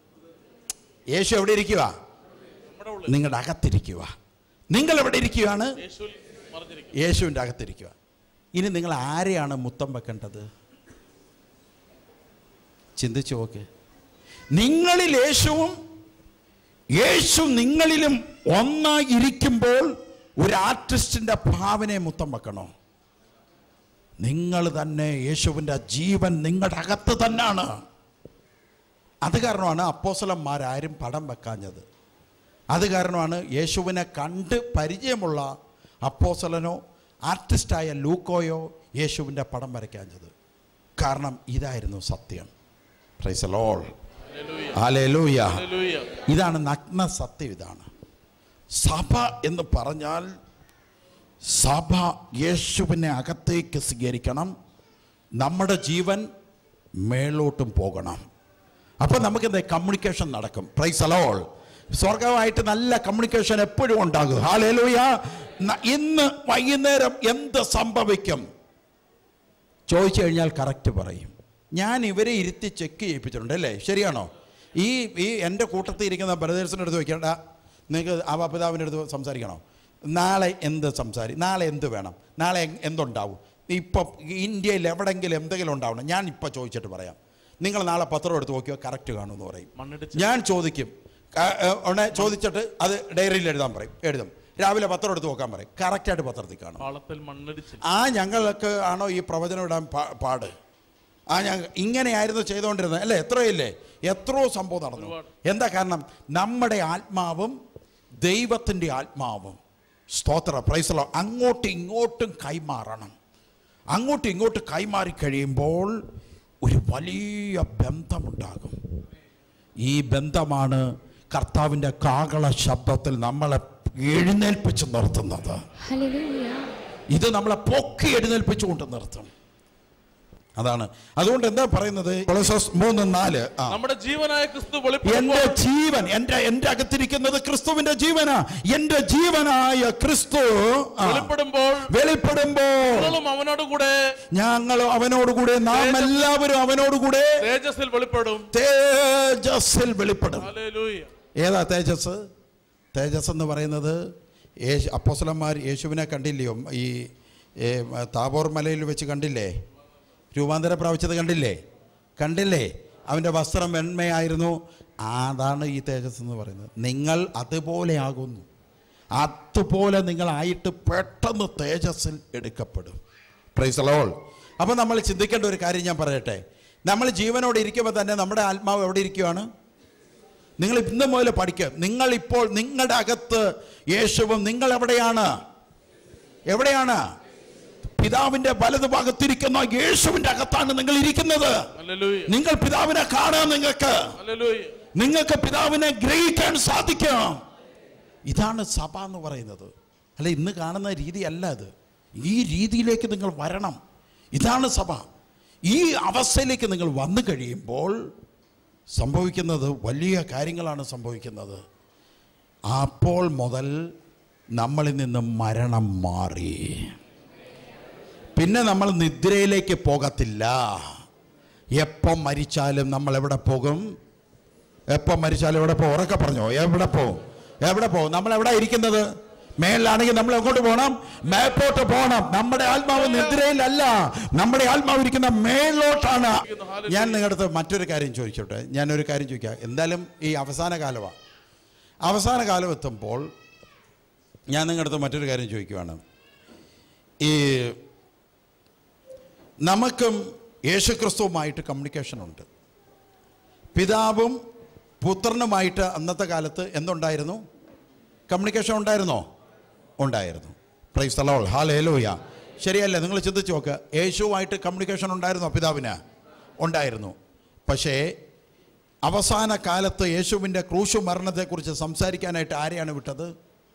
S2: യേശു എവിടെ ഇരിക്കുക
S4: നമ്മുടെ ഉള്ളിൽ
S2: നിങ്ങളുടെ അകത്തിരിക്കുക നിങ്ങൾ എവിടെ ഇരിക്കുകയാണ്
S4: യേശുവിൽ മറിഞ്ഞിരിക്കും
S2: യേശുവിൻ്റെ അകത്തിരിക്കുക ഇനി നിങ്ങൾ ആരെയാണ് മുത്തം വെക്കേണ്ടത് ചിന്തിച്ചു നോക്ക് നിങ്ങളിൽ യേശുവും യേശു നിങ്ങളിലും ഒന്നായി ഇരിക്കുമ്പോൾ ഒരു ആർട്ടിസ്റ്റിൻ്റെ ഭാവനയെ മുത്തം വെക്കണോ നിങ്ങൾ തന്നെ യേശുവിൻ്റെ ജീവൻ നിങ്ങളുടെ അകത്ത് തന്നെയാണ് അത് കാരണമാണ് അപ്പോസലന്മാരാരും പടം വെക്കാഞ്ഞത് അത് കാരണമാണ് യേശുവിനെ കണ്ട് പരിചയമുള്ള അപ്പോസലനോ ആർട്ടിസ്റ്റായ ലൂക്കോയോ യേശുവിൻ്റെ പടം വരയ്ക്കാഞ്ഞത് കാരണം ഇതായിരുന്നു സത്യം പ്രൈസ് ലോൾ ഹല്ലേലൂയ
S4: ഹല്ലേലൂയ.
S2: ഇതാണ് നഗ്ന സത്യം ഇതാണ് സഭ എന്ന് പറഞ്ഞാൽ സഭ യേശുവിനെ അകത്തേക്ക് സ്വീകരിക്കണം നമ്മുടെ ജീവൻ മേലോട്ടും പോകണം അപ്പം നമുക്ക് എന്താ കമ്മ്യൂണിക്കേഷൻ നടക്കും പ്രൈസ് അലോൾ സ്വർഗമായിട്ട് നല്ല കമ്മ്യൂണിക്കേഷൻ എപ്പോഴും ഉണ്ടാകും ഹാലേലൂയ ഇന്ന് വൈകുന്നേരം എന്ത് സംഭവിക്കും ചോദിച്ചു കഴിഞ്ഞാൽ കറക്റ്റ് പറയും ഞാൻ ഇവരെ ഇരുത്തി ചെക്ക് ചെയ്യിപ്പിച്ചിട്ടുണ്ട് അല്ലേ ശരിയാണോ ഈ ഈ എൻ്റെ കൂട്ടത്തിൽ ഇരിക്കുന്ന ബ്രദേഴ്സിൻ്റെ അടുത്ത് വയ്ക്കേണ്ട നിങ്ങൾക്ക് ആ പിതാവിൻ്റെ അടുത്ത് സംസാരിക്കണോ നാളെ എന്ത് സംസാരി നാളെ എന്ത് വേണം നാളെ എ- എന്തുണ്ടാവും ഇപ്പം ഇന്ത്യയിൽ എവിടെങ്കിലും എന്തെങ്കിലും ഉണ്ടാവണം ഞാൻ ഇപ്പം ചോദിച്ചിട്ട് പറയാം നിങ്ങൾ നാളെ പത്രം എടുത്ത് നോക്കിയോ കറക്റ്റ് കാണുമെന്ന് പറയും
S4: മണ്ണിടിച്ച്
S2: ഞാൻ ചോദിക്കും ക- ഏ, ഉടനെ ചോദിച്ചിട്ട് അത് ഡയറിയിൽ എഴുതാൻ പറയും എഴുതും രാവിലെ പത്രം എടുത്ത് നോക്കാൻ പറയും കറക്റ്റായിട്ട് പത്രത്തിൽ കാണും
S4: പാളത്തിൽ മണ്ണിടിച്ചിൽ
S2: ആ ഞങ്ങൾക്ക് ആണോ ഈ പ്രവചനം ഇടാൻ പാ- പാട് ആ ഞങ്ങൾ ഇങ്ങനെയായിരുന്നു ചെയ്തുകൊണ്ടിരുന്നത് അല്ലേ എത്രയില്ലേ എത്രയോ സംഭവം നടന്നു എന്താ കാരണം നമ്മുടെ ആത്മാവും ദൈവത്തിൻ്റെ ആത്മാവും സ്തോത്ര പ്രൈസലോ അങ്ങോട്ടും ഇങ്ങോട്ടും കൈമാറണം അങ്ങോട്ടും ഇങ്ങോട്ടും കൈമാറി കഴിയുമ്പോൾ ഒരു വലിയ ബന്ധമുണ്ടാകും ഈ ബന്ധമാണ് കർത്താവിൻ്റെ കാകള ശബ്ദത്തിൽ നമ്മളെ എഴുന്നേൽപ്പിച്ച് നിർത്തുന്നത്
S5: ഹല്ലേലൂയ
S2: ഇത് നമ്മളെ പൊക്കി എഴുന്നേൽപ്പിച്ചുകൊണ്ട് നിർത്തും അതാണ് അതുകൊണ്ട് എന്താ പറയുന്നത് കൊളോസസ് മൂന്ന് നാല് ആ
S4: നമ്മുടെ ജീവനായ ക്രിസ്തു
S2: എന്റെ
S4: വെളിപ്പെടുമ്പോൾ
S2: ജീവൻ എന്റെ എന്റെ അകത്തിരിക്കുന്നത് ക്രിസ്തുവിന്റെ ജീവനാ എന്റെ ജീവനായ ക്രിസ്തു ആ,
S4: വെളിപ്പെടുമ്പോൾ
S2: വെളിപ്പെടുമ്പോൾ
S4: നിങ്ങളും അവനോട് കൂടെ
S2: ഞങ്ങൾ അവനോടുകൂടെ നാം എല്ലാവരും അവനോടുകൂടെ
S4: തേജസ്സിൽ വെളിപ്പെടും
S2: തേജസ്സിൽ വെളിപ്പെടും
S4: ഹല്ലേലൂയ
S2: ഏതാ തേജസ് തേജസ് എന്ന് പറയുന്നത് യേശു അപ്പോസലന്മാർ യേശുവിനെ കണ്ടില്ലയോ ഈ ഏ, താബോർ മലയിൽ വെച്ച് കണ്ടില്ലേ രൂപാന്തരം പ്രാപിച്ചത് കണ്ടില്ലേ കണ്ടില്ലേ അവൻ്റെ വസ്ത്രം വെണ്മയായിരുന്നു അതാണ് ഈ തേജസ് എന്ന് പറയുന്നത് നിങ്ങൾ അതുപോലെ ആകുന്നു അതുപോലെ നിങ്ങളായിട്ട് പെട്ടെന്ന് തേജസ്സിൽ എടുക്കപ്പെടും പ്രൈസ് ലോൾ അപ്പോൾ നമ്മൾ ചിന്തിക്കേണ്ട ഒരു കാര്യം ഞാൻ പറയട്ടെ നമ്മൾ ജീവനോടെ ഇരിക്കുമ്പോൾ തന്നെ നമ്മുടെ ആത്മാവ് എവിടെ ഇരിക്കുകയാണ് നിങ്ങൾ ഇന്ന് മുതൽ പഠിക്കുക നിങ്ങൾ ഇപ്പോൾ നിങ്ങളുടെ അകത്ത് യേശുവും നിങ്ങൾ എവിടെയാണ് എവിടെയാണ് പിതാവിന്റെ വലതു ഭാഗത്തിരിക്കുന്ന യേശുവിന്റെ അകത്താണ് നിങ്ങൾ ഇരിക്കുന്നത്
S4: ഹല്ലേലൂയ
S2: നിങ്ങൾ പിതാവിനെ കാണാൻ നിങ്ങൾക്ക്
S4: ഹല്ലേലൂയ
S2: നിങ്ങൾക്ക് പിതാവിനെ ഗ്രഹിക്കാൻ സാധിക്കും ഇതാണ് സഭ എന്ന് പറയുന്നത് അല്ല ഇന്ന് കാണുന്ന രീതിയല്ല അത് ഈ രീതിയിലേക്ക് നിങ്ങൾ വരണം ഇതാണ് സഭ ഈ അവസ്ഥയിലേക്ക് നിങ്ങൾ വന്നു കഴിയുമ്പോൾ സംഭവിക്കുന്നത് വലിയ കാര്യങ്ങളാണ് സംഭവിക്കുന്നത് അപ്പോൾ മുതൽ നമ്മളിൽ നിന്ന് മരണം മാറി പിന്നെ നമ്മൾ നിദ്രയിലേക്ക് പോകത്തില്ല എപ്പം മരിച്ചാലും നമ്മൾ എവിടെ പോകും എപ്പം മരിച്ചാലും എവിടെ പോകും ഉറക്കെ പറഞ്ഞോ എവിടെ പോകും എവിടെ പോകും നമ്മൾ എവിടെ ഇരിക്കുന്നത് മേളിലാണെങ്കിൽ നമ്മൾ എങ്ങോട്ട് പോകണം മേപ്പോട്ട് പോകണം നമ്മുടെ ആത്മാവ് നിദ്രയിലല്ല നമ്മുടെ ആത്മാവ് ഇരിക്കുന്ന മേളിലോട്ടാണ് ഞാൻ നിങ്ങളുടെ അടുത്ത് മറ്റൊരു കാര്യം ചോദിച്ചോട്ടെ ഞാനൊരു കാര്യം ചോദിക്കാം എന്തായാലും ഈ അവസാന കാലമാണ് അവസാന കാലം എത്തുമ്പോൾ ഞാൻ നിങ്ങളുടെ അടുത്ത് മറ്റൊരു കാര്യം ചോദിക്കുവാണ് ഈ നമുക്കും യേശുക്രിസ്തുവുമായിട്ട് കമ്മ്യൂണിക്കേഷൻ ഉണ്ട് പിതാവും പുത്രനുമായിട്ട് അന്നത്തെ കാലത്ത് എന്തുണ്ടായിരുന്നു കമ്മ്യൂണിക്കേഷൻ ഉണ്ടായിരുന്നോ ഉണ്ടായിരുന്നു പ്രൈസ് തലോൾ ഹാലേലൂയ ശരിയല്ലേ നിങ്ങൾ ചിന്തിച്ച് നോക്ക് യേശുവുമായിട്ട് കമ്മ്യൂണിക്കേഷൻ ഉണ്ടായിരുന്നോ പിതാവിന് ഉണ്ടായിരുന്നു പക്ഷേ അവസാന കാലത്ത് യേശുവിൻ്റെ ക്രൂശു മരണത്തെക്കുറിച്ച് സംസാരിക്കാനായിട്ട് ആരെയാണ് വിട്ടത്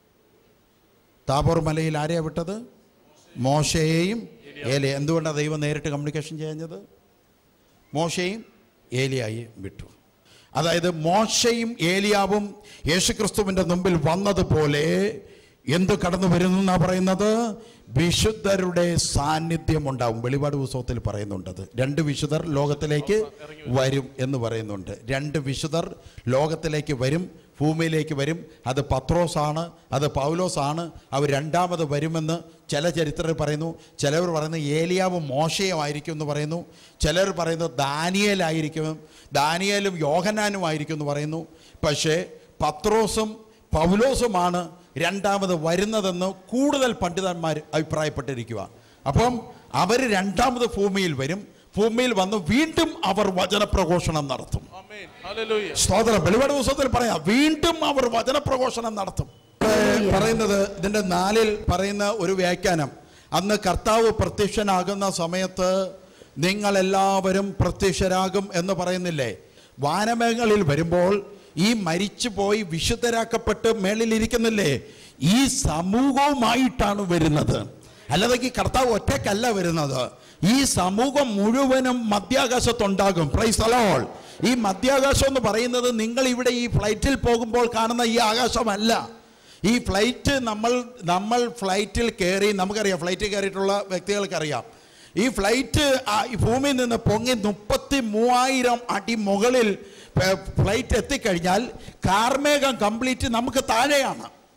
S2: താബോർ മലയിൽ ആരെയാണ് വിട്ടത് മോശയെയും ഏലിയ എന്തുകൊണ്ടാണ് ദൈവം നേരിട്ട് കമ്മ്യൂണിക്കേഷൻ ചെയ്യുന്നത് മോശയും ഏലിയായും വിട്ടു അതായത് മോശയും ഏലിയാവും യേശുക്രിസ്തുവിൻ്റെ മുമ്പിൽ വന്നതുപോലെ എന്ത് കടന്നു വരുന്നു എന്നാ പറയുന്നത് വിശുദ്ധരുടെ സാന്നിധ്യം ഉണ്ടാവും വെളിപാട് പുസ്തകത്തിൽ പറയുന്നുണ്ടത് രണ്ട് വിശുദ്ധർ ലോകത്തിലേക്ക് വരും എന്ന് പറയുന്നുണ്ട് രണ്ട് വിശുദ്ധർ ലോകത്തിലേക്ക് വരും ഭൂമിയിലേക്ക് വരും അത് പത്രോസാണ് അത് പൗലോസാണ് അവർ രണ്ടാമത് വരുമെന്ന് ചില ചരിത്രർ പറയുന്നു ചിലവർ പറയുന്നു ഏലിയാവും മോശയും ആയിരിക്കും എന്ന് പറയുന്നു ചിലർ പറയുന്നു ദാനിയേലായിരിക്കും ദാനിയേലും യോഹനാനും ആയിരിക്കും എന്ന് പറയുന്നു പക്ഷേ പത്രോസും പൗലോസുമാണ് രണ്ടാമത് വരുന്നതെന്ന് കൂടുതൽ പണ്ഡിതന്മാർ അഭിപ്രായപ്പെട്ടിരിക്കുക അപ്പം അവർ രണ്ടാമത് ഭൂമിയിൽ വരും ഭൂമിയിൽ വന്ന് വീണ്ടും അവർ വചനപ്രഘോഷണം നടത്തും
S4: ആമേൻ ഹല്ലേലൂയ
S2: സ്തോത്രം വെളിപാട് പുസ്തകത്തിൽ പറയാം വീണ്ടും അവർ വചനപ്രഘോഷണം നടത്തും ഇവിടെ പറയുന്നത് ഇതിന്റെ നാലിൽ പറയുന്ന ഒരു വ്യാഖ്യാനം അന്ന് കർത്താവ് പ്രത്യക്ഷനാകുന്ന സമയത്ത് നിങ്ങളെല്ലാവരും പ്രത്യക്ഷരാകും എന്ന് പറയുന്നില്ലേ വാനമേഘങ്ങളിൽ വരുമ്പോൾ ഈ മരിച്ചു പോയി വിശുദ്ധരാക്കപ്പെട്ട് മേളിലിരിക്കുന്നില്ലേ ഈ സമൂഹവുമായിട്ടാണ് വരുന്നത് അല്ലാതെ ഈ കർത്താവ് ഒറ്റയ്ക്കല്ല വരുന്നത് ഈ സമൂഹം മുഴുവനും മധ്യാകാശത്തുണ്ടാകും പ്രൈസ് അലോൾ ഈ മധ്യാകാശം എന്ന് പറയുന്നത് നിങ്ങൾ ഇവിടെ ഈ ഫ്ലൈറ്റിൽ പോകുമ്പോൾ കാണുന്ന ഈ ആകാശമല്ല ഈ ഫ്ലൈറ്റ് നമ്മൾ നമ്മൾ ഫ്ലൈറ്റിൽ കയറി നമുക്കറിയാം ഫ്ലൈറ്റിൽ കയറിയിട്ടുള്ള വ്യക്തികൾക്കറിയാം ഈ ഫ്ലൈറ്റ് ആ ഈ ഭൂമിയിൽ നിന്ന് പൊങ്ങി മുപ്പത്തി മൂവായിരം അടി മുകളിൽ പ- ഫ്ലൈറ്റ് എത്തിക്കഴിഞ്ഞാൽ കാർമേഘം കംപ്ലീറ്റ് നമുക്ക് താഴെയാണ്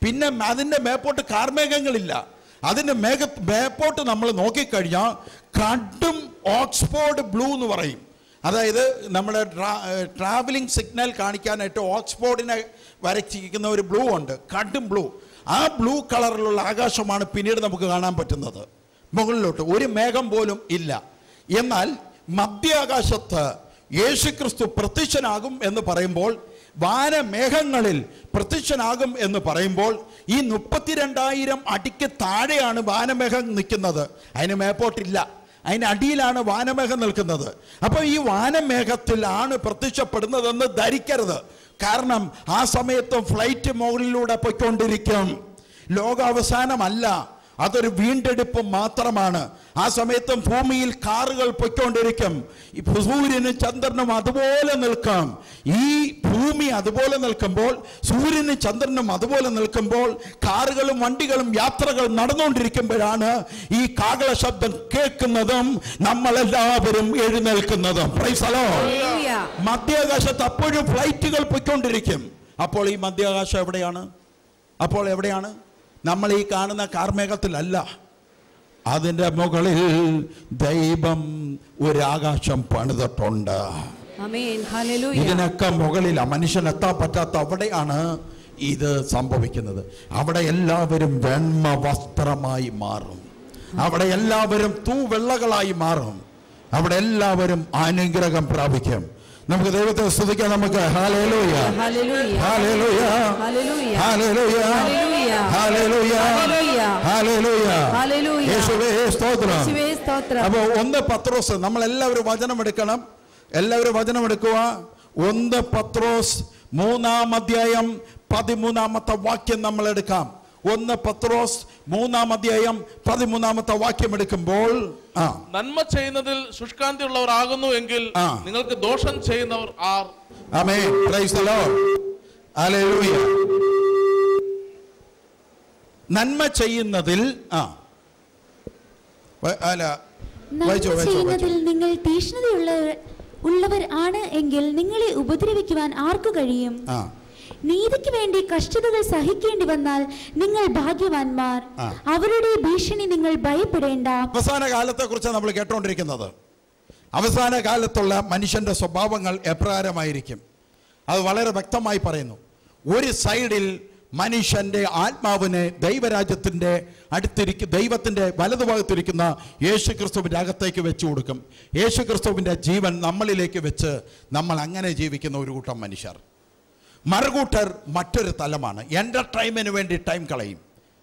S2: പിന്നെ അതിൻ്റെ മേപ്പോട്ട് കാർമേഘങ്ങളില്ല അതിൻ്റെ മേഘ മേപ്പോട്ട് നമ്മൾ നോക്കിക്കഴിഞ്ഞാൽ കടും ഓക്സ്ഫോർഡ് ബ്ലൂ എന്ന് പറയും അതായത് നമ്മുടെ ട്രാവലിംഗ് സിഗ്നൽ കാണിക്കാനായിട്ട് ഓക്സ്ഫോർഡിനെ വരച്ചിരിക്കുന്ന ഒരു ബ്ലൂ ഉണ്ട് കടും ബ്ലൂ ആ ബ്ലൂ കളറിലുള്ള ആകാശമാണ് പിന്നീട് നമുക്ക് കാണാൻ പറ്റുന്നത് മുകളിലോട്ട് ഒരു മേഘം പോലും ഇല്ല എന്നാൽ മധ്യാകാശത്ത് യേശുക്രിസ്തു പ്രത്യക്ഷനാകും എന്ന് പറയുമ്പോൾ വാനമേഘങ്ങളിൽ പ്രത്യക്ഷനാകും എന്ന് പറയുമ്പോൾ ഈ മുപ്പത്തിരണ്ടായിരം അടിക്ക് താഴെയാണ് വാനമേഘം നിൽക്കുന്നത് അതിന് മേപ്പോട്ടില്ല അതിന് അടിയിലാണ് വാനമേഘം നിൽക്കുന്നത് അപ്പോൾ ഈ വാനമേഘത്തിലാണ് പ്രത്യക്ഷപ്പെടുന്നതെന്ന് ധരിക്കരുത് കാരണം ആ സമയത്ത് ഫ്ലൈറ്റ് മുകളിലൂടെ പോയിക്കൊണ്ടിരിക്കും ലോകാവസാനമല്ല അതൊരു വീണ്ടെടുപ്പ് മാത്രമാണ് ആ സമയത്തും ഭൂമിയിൽ കാറുകൾ പൊയ്ക്കൊണ്ടിരിക്കും ഈ സൂര്യനും ചന്ദ്രനും അതുപോലെ നിൽക്കാം ഈ ഭൂമി അതുപോലെ നിൽക്കുമ്പോൾ സൂര്യനും ചന്ദ്രനും അതുപോലെ നിൽക്കുമ്പോൾ കാറുകളും വണ്ടികളും യാത്രകൾ നടന്നുകൊണ്ടിരിക്കുമ്പോഴാണ് ഈ കാകള ശബ്ദം കേൾക്കുന്നതും നമ്മളെല്ലാവരും എഴുന്നേൽക്കുന്നതും Praise the Lord.
S3: Hallelujah.
S2: മധ്യാകാശത്ത് അപ്പോഴും ഫ്ലൈറ്റുകൾ പൊയ്ക്കൊണ്ടിരിക്കും അപ്പോൾ ഈ മധ്യാകാശം എവിടെയാണ് അപ്പോൾ എവിടെയാണ് നമ്മൾ ഈ കാണുന്ന കാർമേഘത്തിലല്ല അതിൻ്റെ മുകളിൽ ദൈവം ഒരു ആകാശം പണിതിട്ടുണ്ട്
S3: Amen. Hallelujah.
S2: ഇതിനൊക്കെ മുകളിൽ മനുഷ്യൻ എത്താൻ പറ്റാത്ത അവിടെയാണ് ഇത് സംഭവിക്കുന്നത് അവിടെ എല്ലാവരും വെണ്മ വസ്ത്രമായി മാറും അവിടെ എല്ലാവരും തൂവെള്ളകളായി മാറും അവിടെ എല്ലാവരും അനുഗ്രഹം പ്രാപിക്കും നമുക്ക് ദൈവത്തെ സ്തുതിക്കാം നമുക്ക് ഹാലേലൂയ
S3: Hallelujah.
S2: ഹാലേലൂയ
S3: Hallelujah.
S2: ഹാലേലൂയ
S3: Hallelujah.
S2: ഹാലേലൂയ
S3: Hallelujah.
S2: ഹാലേലൂയ
S3: Hallelujah.
S2: യേശുവേ സ്തോത്രം
S3: യേശുവേ സ്തോത്രം.
S2: അപ്പൊ ഒന്ന് പത്രോസ് നമ്മൾ എല്ലാവരും വചനം എടുക്കണം എല്ലാവരും വചനം എടുക്കുക ഒന്ന് പത്രോസ് മൂന്നാം അധ്യായം പതിമൂന്നാമത്തെ വാക്യം നമ്മൾ എടുക്കാം ഒന്ന് പത്രോസ് മൂന്നാം അധ്യായം പതിമൂന്നാമത്തെ വാക്യം എടുക്കുമ്പോൾ ആ
S4: നന്മ ചെയ്യുന്നതിൽ ശുഷ്കാന്തിയുള്ളവർ ആകുന്നു എങ്കിൽ
S2: ആ.
S4: നിങ്ങൾക്ക് ദോഷം ചെയ്യുന്നവർ ആർ
S2: ആമേൻ പ്രൈസ് ദി ലോർഡ് ഹല്ലേലൂയ നന്മ ചെയ്യുന്നതിൽ ആ വ- അല്ല
S5: നന്മ
S2: വായിച്ചോ വായിച്ചോ വായിച്ചോ
S5: ചെയ്യുന്നതിൽ നിങ്ങൾ തീഷ്ണതയുള്ള ഉള്ളവർ ആണ് എങ്കിൽ നിങ്ങളെ ഉപദ്രവിക്കുവാൻ ആർക്കു കഴിയും
S2: ആ
S5: നീതിക്ക് വേണ്ടി കഷ്ടതകൾ സഹിക്കേണ്ടി വന്നാൽ നിങ്ങൾ ഭാഗ്യവാന്മാർ
S2: ആ.
S5: അവരുടെ ഭീഷണി നിങ്ങൾ ഭയപ്പെടേണ്ട
S2: അവസാന കാലത്തെ കുറിച്ചാണ് നമ്മൾ കേട്ടുകൊണ്ടിരിക്കുന്നത് അവസാന കാലത്തുള്ള മനുഷ്യന്റെ സ്വഭാവങ്ങൾ എപ്രകാരമായിരിക്കും അത് വളരെ വ്യക്തമായി പറയുന്നു ഒരു സൈഡിൽ മനുഷ്യന്റെ ആത്മാവിനെ ദൈവരാജ്യത്തിന്റെ അടുത്തിരിക്കും ദൈവത്തിന്റെ വലതുഭാഗത്തിരിക്കുന്ന യേശു ക്രിസ്തുവിൻ്റെ അകത്തേക്ക് വെച്ചു കൊടുക്കും യേശു ക്രിസ്തുവിൻ്റെ ജീവൻ നമ്മളിലേക്ക് വെച്ച് നമ്മൾ അങ്ങനെ ജീവിക്കുന്ന ഒരു കൂട്ടം മനുഷ്യർ മറുകൂട്ടർ മറ്റൊരു തലമാണ് എൻ്റർടൈൻമെൻറ്റിന് വേണ്ടി ടൈം കളയും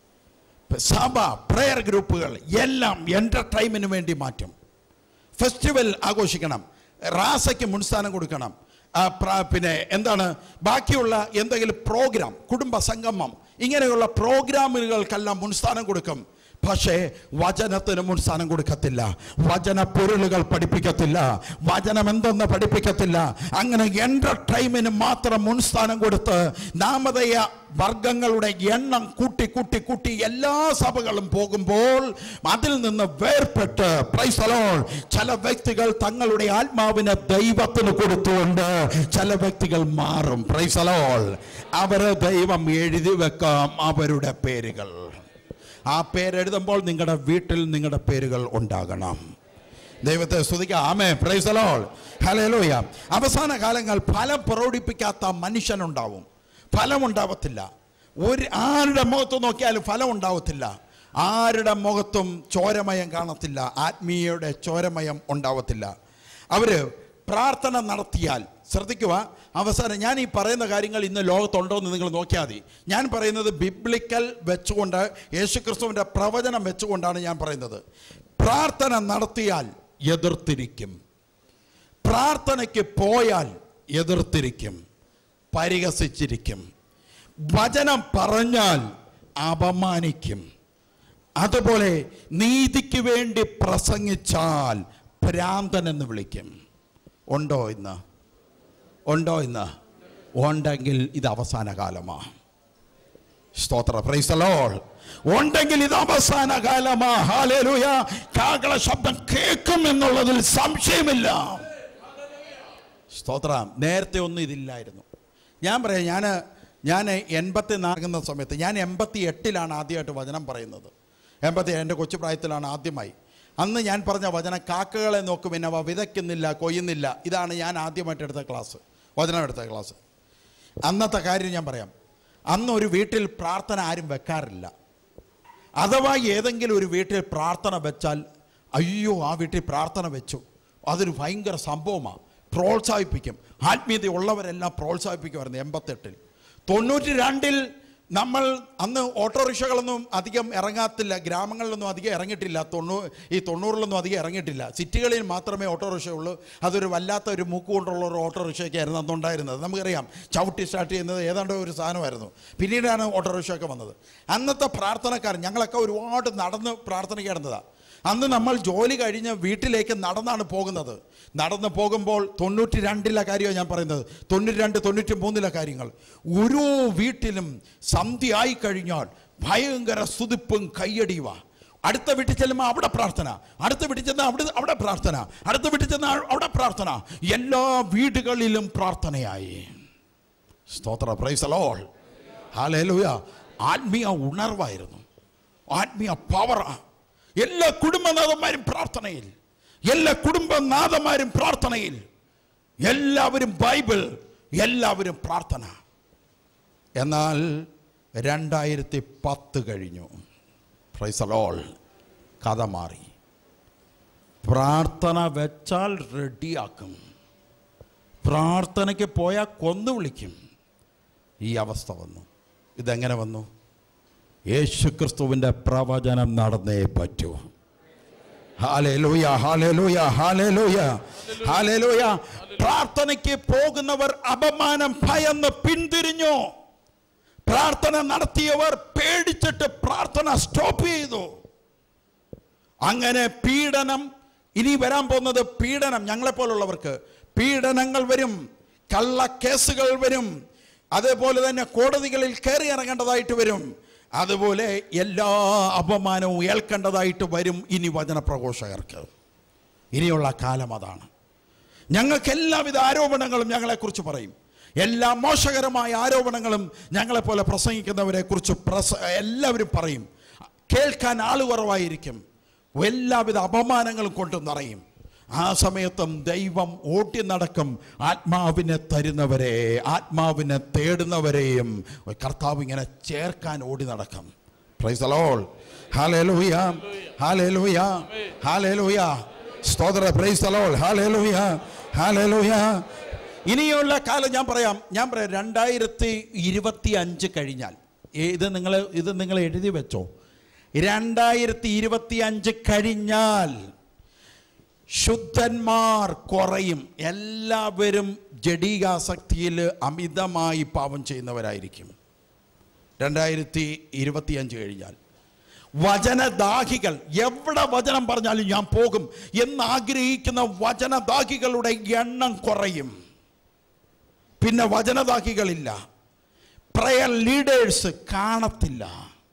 S2: സഭ പ്രയർ ഗ്രൂപ്പുകൾ എല്ലാം എൻ്റർടൈൻമെൻറ്റിന് വേണ്ടി മാറ്റും ഫെസ്റ്റിവൽ ആഘോഷിക്കണം റാസയ്ക്ക് മുൻസ്ഥാനം കൊടുക്കണം ആ, പ്ര- പിന്നെ എന്താണ് ബാക്കിയുള്ള എന്തെങ്കിലും പ്രോഗ്രാം കുടുംബ സംഗമം ഇങ്ങനെയുള്ള പ്രോഗ്രാമുകൾക്കെല്ലാം മുൻസ്ഥാനം കൊടുക്കും പക്ഷേ വചനത്തിന് മുൻസ്ഥാനം കൊടുക്കത്തില്ല വചന പൊരുളുകൾ പഠിപ്പിക്കത്തില്ല വചനം എന്തെന്ന് പഠിപ്പിക്കത്തില്ല അങ്ങനെ എൻ്റർടൈൻമെൻറ്റിന് മാത്രം മുൻസ്ഥാനം കൊടുത്ത് നാമതയ വർഗങ്ങളുടെ എണ്ണം കൂട്ടി കൂട്ടി കൂട്ടി എല്ലാ സഭകളും പോകുമ്പോൾ അതിൽ നിന്ന് വേർപെട്ട് പ്രൈസലോൾ ചില വ്യക്തികൾ തങ്ങളുടെ ആത്മാവിനെ ദൈവത്തിന് കൊടുത്തുകൊണ്ട് ചില വ്യക്തികൾ മാറും പ്രൈസലോൾ അവരെ ദൈവം എഴുതി വെക്കാം അവരുടെ പേരുകൾ ആ പേരെഴുതുമ്പോൾ നിങ്ങളുടെ വീട്ടിൽ നിങ്ങളുടെ പേരുകൾ ഉണ്ടാകണം ദൈവത്തെ സ്തുതിക്കാം ആമേ പ്രൈസലോൾ ഹലേലോയ അവസാന കാലങ്ങൾ ഫലം പ്രകടിപ്പിക്കാത്ത മനുഷ്യനുണ്ടാവും ഫലമുണ്ടാവത്തില്ല ഒരു ആരുടെ മുഖത്ത് നോക്കിയാലും ഫലം ഉണ്ടാവത്തില്ല ആരുടെ മുഖത്തും ചോരമയം കാണത്തില്ല ആത്മീയയുടെ ചോരമയം ഉണ്ടാവത്തില്ല അവര് പ്രാർത്ഥന നടത്തിയാൽ ശ്രദ്ധിക്കുക അവസാനം ഞാൻ ഈ പറയുന്ന കാര്യങ്ങൾ ഇന്ന് ലോകത്തുണ്ടോ എന്ന് നിങ്ങൾ നോക്കിയാൽ മതി ഞാൻ പറയുന്നത് ബിബ്ലിക്കൽ വെച്ചുകൊണ്ട് യേശുക്രിസ്തുവിൻ്റെ പ്രവചനം വെച്ചുകൊണ്ടാണ് ഞാൻ പറയുന്നത് പ്രാർത്ഥന നടത്തിയാൽ എതിർത്തിരിക്കും പ്രാർത്ഥനയ്ക്ക് പോയാൽ എതിർത്തിരിക്കും പരിഹസിച്ചിരിക്കും വചനം പറഞ്ഞാൽ അപമാനിക്കും അതുപോലെ നീതിക്ക് വേണ്ടി പ്രസംഗിച്ചാൽ ഭ്രാന്തൻ എന്ന് വിളിക്കും ഉണ്ടോ ഇന്ന് ഉണ്ടോ ഇന്ന് ഉണ്ടെങ്കിൽ ഇത് അവസാന കാലമാണ് സ്തോത്ര പ്രൈസലോൾ ഉണ്ടെങ്കിൽ ഇത് അവസാന കാലമാ ഹാലേലൂയ കാകള ശബ്ദം കേൾക്കും എന്നുള്ളതിൽ സംശയമില്ല സ്തോത്ര നേരത്തെ ഒന്നും ഇതില്ലായിരുന്നു ഞാൻ പറയാം ഞാൻ ഞാൻ എൺപത്തി നാകുന്ന സമയത്ത് ഞാൻ എൺപത്തി എട്ടിലാണ് ആദ്യമായിട്ട് വചനം പറയുന്നത് എൺപത്തി എൻ്റെ കൊച്ചു പ്രായത്തിലാണ് ആദ്യമായി അന്ന് ഞാൻ പറഞ്ഞ വചനം കാക്കകളെ നോക്കും പിന്നെ അവ വിതയ്ക്കുന്നില്ല കൊയ്യുന്നില്ല ഇതാണ് ഞാൻ ആദ്യമായിട്ട് എടുത്ത ക്ലാസ് വചനം എടുത്ത ക്ലാസ് അന്നത്തെ കാര്യം ഞാൻ പറയാം അന്ന് ഒരു വീട്ടിൽ പ്രാർത്ഥന ആരും വെക്കാറില്ല അഥവാ ഏതെങ്കിലും ഒരു വീട്ടിൽ പ്രാർത്ഥന വെച്ചാൽ അയ്യോ ആ വീട്ടിൽ പ്രാർത്ഥന വെച്ചു അതൊരു ഭയങ്കര സംഭവമാണ് പ്രോത്സാഹിപ്പിക്കും ആത്മീയത ഉള്ളവരെല്ലാം പ്രോത്സാഹിപ്പിക്കുമായിരുന്നു എൺപത്തെട്ടിൽ തൊണ്ണൂറ്റി രണ്ടിൽ നമ്മൾ അന്ന് ഓട്ടോറിക്ഷകളൊന്നും അധികം ഇറങ്ങാത്തില്ല ഗ്രാമങ്ങളിലൊന്നും അധികം ഇറങ്ങിയിട്ടില്ല തൊണ്ണൂ ഈ തൊണ്ണൂറിലൊന്നും അധികം ഇറങ്ങിയിട്ടില്ല സിറ്റികളിൽ മാത്രമേ ഓട്ടോറിക്ഷ ഉള്ളൂ അതൊരു വല്ലാത്ത ഒരു മൂക്ക് കൊണ്ടുള്ള ഒരു ഓട്ടോറിക്ഷയൊക്കെയായിരുന്നു അന്നുണ്ടായിരുന്നത് നമുക്കറിയാം ചവിട്ടി സ്റ്റാർട്ട് ചെയ്യുന്നത് ഏതാണ്ട് ഒരു സാധനമായിരുന്നു പിന്നീടാണ് ഓട്ടോറിക്ഷ ഒക്കെ വന്നത് അന്നത്തെ പ്രാർത്ഥനക്കാർ ഞങ്ങളൊക്കെ ഒരുപാട് നടന്ന് പ്രാർത്ഥനയ്ക്ക് കിടന്നതാണ് അന്ന് നമ്മൾ ജോലി കഴിഞ്ഞ് വീട്ടിലേക്ക് നടന്നാണ് പോകുന്നത് നടന്ന് പോകുമ്പോൾ തൊണ്ണൂറ്റി രണ്ടിലെ കാര്യമാണ് ഞാൻ പറയുന്നത് തൊണ്ണൂറ്റി രണ്ട് തൊണ്ണൂറ്റി മൂന്നിലെ കാര്യങ്ങൾ ഓരോ വീട്ടിലും സന്ധ്യയായി കഴിഞ്ഞാൽ ഭയങ്കര സ്തുതിപ്പും കയ്യടിയുവാ അടുത്ത വീട്ടിൽ ചെല്ലുമ്പോൾ അവിടെ പ്രാർത്ഥന അടുത്ത വീട്ടിൽ ചെന്നാൽ അവിടെ അവിടെ പ്രാർത്ഥന അടുത്ത വീട്ടിൽ ചെന്നാൽ അവിടെ പ്രാർത്ഥന എല്ലാ വീടുകളിലും പ്രാർത്ഥനയായി സ്തോത്ര പ്രൈസ് അലോൾ ഹാലേലൂയ ആത്മീയ ഉണർവായിരുന്നു ആത്മീയ പവറാ എല്ലാ കുടുംബനാഥന്മാരും പ്രാർത്ഥനയിൽ എല്ലാ കുടുംബനാഥന്മാരും പ്രാർത്ഥനയിൽ എല്ലാവരും ബൈബിൾ എല്ലാവരും പ്രാർത്ഥന എന്നാൽ രണ്ടായിരത്തി പത്ത് കഴിഞ്ഞു ഫ്രൈസലോൾ കഥ മാറി പ്രാർത്ഥന വെച്ചാൽ റെഡിയാക്കും പ്രാർത്ഥനയ്ക്ക് പോയാൽ കൊന്നു വിളിക്കും ഈ അവസ്ഥ വന്നു ഇതെങ്ങനെ വന്നു യേശുക്രിസ്തുവിൻ്റെ പ്രവചനം നടന്നേ പറ്റൂ ഹാലേലൂയ ഹാലേലൂയ ഹാലേലൂയ ഹാലേലൂയ പ്രാർത്ഥനയ്ക്ക് പോകുന്നവർ അപമാനം ഭയന്ന് പിന്തിരിഞ്ഞു പ്രാർത്ഥന നടത്തിയവർ പേടിച്ചിട്ട് പ്രാർത്ഥന സ്റ്റോപ്പ് ചെയ്തു അങ്ങനെ പീഡനം ഇനി വരാൻ പോകുന്നത് പീഡനം ഞങ്ങളെപ്പോലുള്ളവർക്ക് പീഡനങ്ങൾ വരും കള്ളക്കേസുകൾ വരും അതേപോലെ തന്നെ കോടതികളിൽ കയറി ഇറങ്ങേണ്ടതായിട്ട് വരും അതുപോലെ എല്ലാ അപമാനവും ഏൽക്കേണ്ടതായിട്ട് വരും ഇനി വചനപ്രഘോഷകർക്ക് ഇനിയുള്ള കാലം അതാണ് ഞങ്ങൾക്ക് എല്ലാവിധ ആരോപണങ്ങളും ഞങ്ങളെക്കുറിച്ച് പറയും എല്ലാ മോശകരമായ ആരോപണങ്ങളും ഞങ്ങളെപ്പോലെ പ്രസംഗിക്കുന്നവരെ കുറിച്ച് പ്രസ എല്ലാവരും പറയും കേൾക്കാൻ ആൾ കുറവായിരിക്കും എല്ലാവിധ അപമാനങ്ങളും കൊണ്ട് നിറയും ആ സമയത്തും ദൈവം ഓട്ടി നടക്കും ആത്മാവിനെ തരുന്നവരെ ആത്മാവിനെ തേടുന്നവരെയും കർത്താവ് ഇങ്ങനെ ചേർക്കാൻ ഓടി നടക്കും പ്രൈസ് അലോൾ ഹാലേലൂയ ഹാലേലൂയ ഹാലേലൂയ സ്തോത്ര പ്രൈസ് അലോൾ ഹാലേലൂയ ഹാലേലൂയ ഇനിയുള്ള കാലം ഞാൻ പറയാം ഞാൻ പറയാം രണ്ടായിരത്തി ഇരുപത്തി അഞ്ച് കഴിഞ്ഞാൽ ഇത് നിങ്ങൾ ഇത് നിങ്ങൾ എഴുതി വെച്ചോ രണ്ടായിരത്തി ഇരുപത്തി അഞ്ച് കഴിഞ്ഞാൽ ശുദ്ധന്മാർ കുറയും എല്ലാവരും ജഡീകാസക്തിയിൽ അമിതമായി പാപം ചെയ്യുന്നവരായിരിക്കും രണ്ടായിരത്തി ഇരുപത്തിയഞ്ച് കഴിഞ്ഞാൽ വചനദാഹികൾ എവിടെ വചനം പറഞ്ഞാലും ഞാൻ പോകും എന്നാഗ്രഹിക്കുന്ന വചനദാഹികളുടെ എണ്ണം കുറയും പിന്നെ വചനദാഹികളില്ല പ്രയർ ലീഡേഴ്സ് കാണത്തില്ല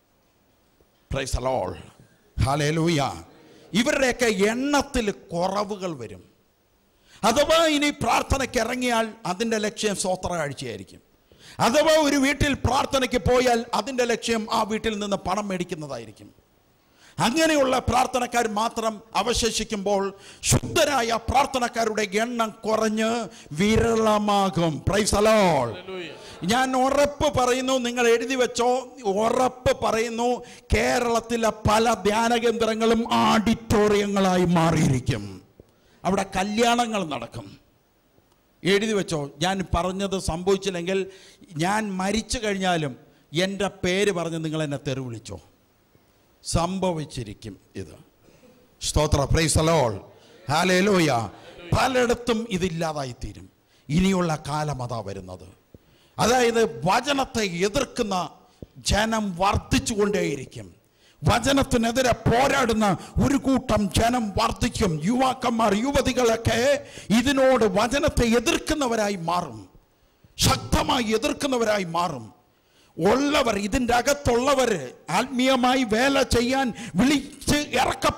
S2: പ്രൈസ് അലോൾ ഹാലേലൂയ ഇവരുടെയൊക്കെ എണ്ണത്തിൽ കുറവുകൾ വരും അഥവാ ഇനി പ്രാർത്ഥനയ്ക്ക് ഇറങ്ങിയാൽ അതിൻ്റെ ലക്ഷ്യം സ്വോത്ര കാഴ്ചയായിരിക്കും അഥവാ ഒരു വീട്ടിൽ പ്രാർത്ഥനയ്ക്ക് പോയാൽ അതിൻ്റെ ലക്ഷ്യം ആ വീട്ടിൽ നിന്ന് പണം മേടിക്കുന്നതായിരിക്കും അങ്ങനെയുള്ള പ്രാർത്ഥനക്കാർ മാത്രം അവശേഷിക്കുമ്പോൾ ശുദ്ധരായ പ്രാർത്ഥനക്കാരുടെ എണ്ണം കുറഞ്ഞ് വിരളമാകും പ്രൈസ് അലോൾ ഞാൻ ഉറപ്പ് പറയുന്നു നിങ്ങൾ എഴുതി വെച്ചോ ഉറപ്പ് പറയുന്നു കേരളത്തിലെ പല ധ്യാന കേന്ദ്രങ്ങളും ആഡിറ്റോറിയങ്ങളായി മാറിയിരിക്കും അവിടെ കല്യാണങ്ങൾ നടക്കും എഴുതി വെച്ചോ ഞാൻ പറഞ്ഞത് സംഭവിച്ചില്ലെങ്കിൽ ഞാൻ മരിച്ചു കഴിഞ്ഞാലും എൻ്റെ പേര് പറഞ്ഞ് നിങ്ങൾ എന്നെ തെറി വിളിച്ചോ സംഭവിച്ചിരിക്കും ഇത് സ്തോത്ര പ്രൈസ് അലോൾ ഹാലേലൂയ പലയിടത്തും ഇതില്ലാതായിത്തീരും ഇനിയുള്ള കാലം അതാ വരുന്നത് അതായത് വചനത്തെ എതിർക്കുന്ന ജനം വർദ്ധിച്ചുകൊണ്ടേയിരിക്കും വചനത്തിനെതിരെ പോരാടുന്ന ഒരു കൂട്ടം ജനം വർദ്ധിക്കും യുവാക്കന്മാർ യുവതികളൊക്കെ ഇതിനോട് വചനത്തെ എതിർക്കുന്നവരായി മാറും ശക്തമായി എതിർക്കുന്നവരായി മാറും ഉള്ളവർ ഇതിൻ്റെ അകത്തുള്ളവർ ആത്മീയമായി വേല ചെയ്യാൻ വിളിച്ച്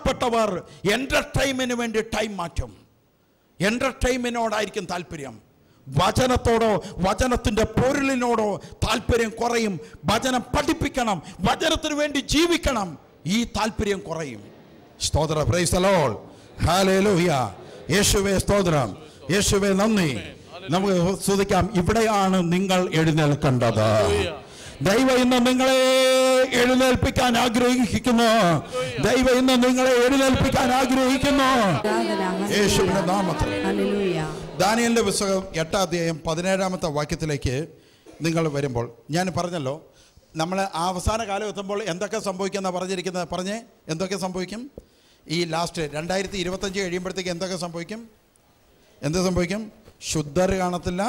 S2: ഇറക്കപ്പെട്ടവർ എൻ്റർടൈൻമെൻറ്റിന് വേണ്ടി ടൈം മാറ്റും എൻ്റർടൈൻമെൻറ്റിനോടായിരിക്കും താല്പര്യം വചനത്തോടോ വചനത്തിൻ്റെ പൊരുളിനോടോ താല്പര്യം കുറയും വചനം പഠിപ്പിക്കണം വചനത്തിന് വേണ്ടി ജീവിക്കണം ഈ താല്പര്യം കുറയും സ്തോത്ര പ്രൈസലോൾ ഹാലേലൂയ യേശുവേ സ്തോത്രം യേശുവേ നന്ദി നമുക്ക് സ്തുതിക്കാം ഇവിടെയാണ് നിങ്ങൾ എഴുന്നേൽക്കേണ്ടത് ദൈവം ഇന്ന് നിങ്ങളെ എഴുന്നേൽപ്പിക്കാൻ ആഗ്രഹിക്കുന്നു ദൈവം ഇന്ന് നിങ്ങളെ എഴുന്നേൽപ്പിക്കാൻ ആഗ്രഹിക്കുന്നു യേശുവിന്റെ നാമത്തിൽ
S3: ഹല്ലേലൂയ
S2: ദാനിയലിന്റെ പുസ്തകം എട്ടാം അധ്യായം പതിനേഴാമത്തെ വാക്യത്തിലേക്ക് നിങ്ങൾ വരുമ്പോൾ ഞാൻ പറഞ്ഞല്ലോ നമ്മൾ ആ അവസാന കാലം എത്തുമ്പോൾ എന്തൊക്കെ സംഭവിക്കുന്ന പറഞ്ഞിരിക്കുന്നത് പറഞ്ഞേ എന്തൊക്കെ സംഭവിക്കും ഈ ലാസ്റ്റ് രണ്ടായിരത്തി ഇരുപത്തഞ്ച് കഴിയുമ്പോഴത്തേക്ക് എന്തൊക്കെ സംഭവിക്കും എന്ത് സംഭവിക്കും ശുദ്ധർ കാണത്തില്ല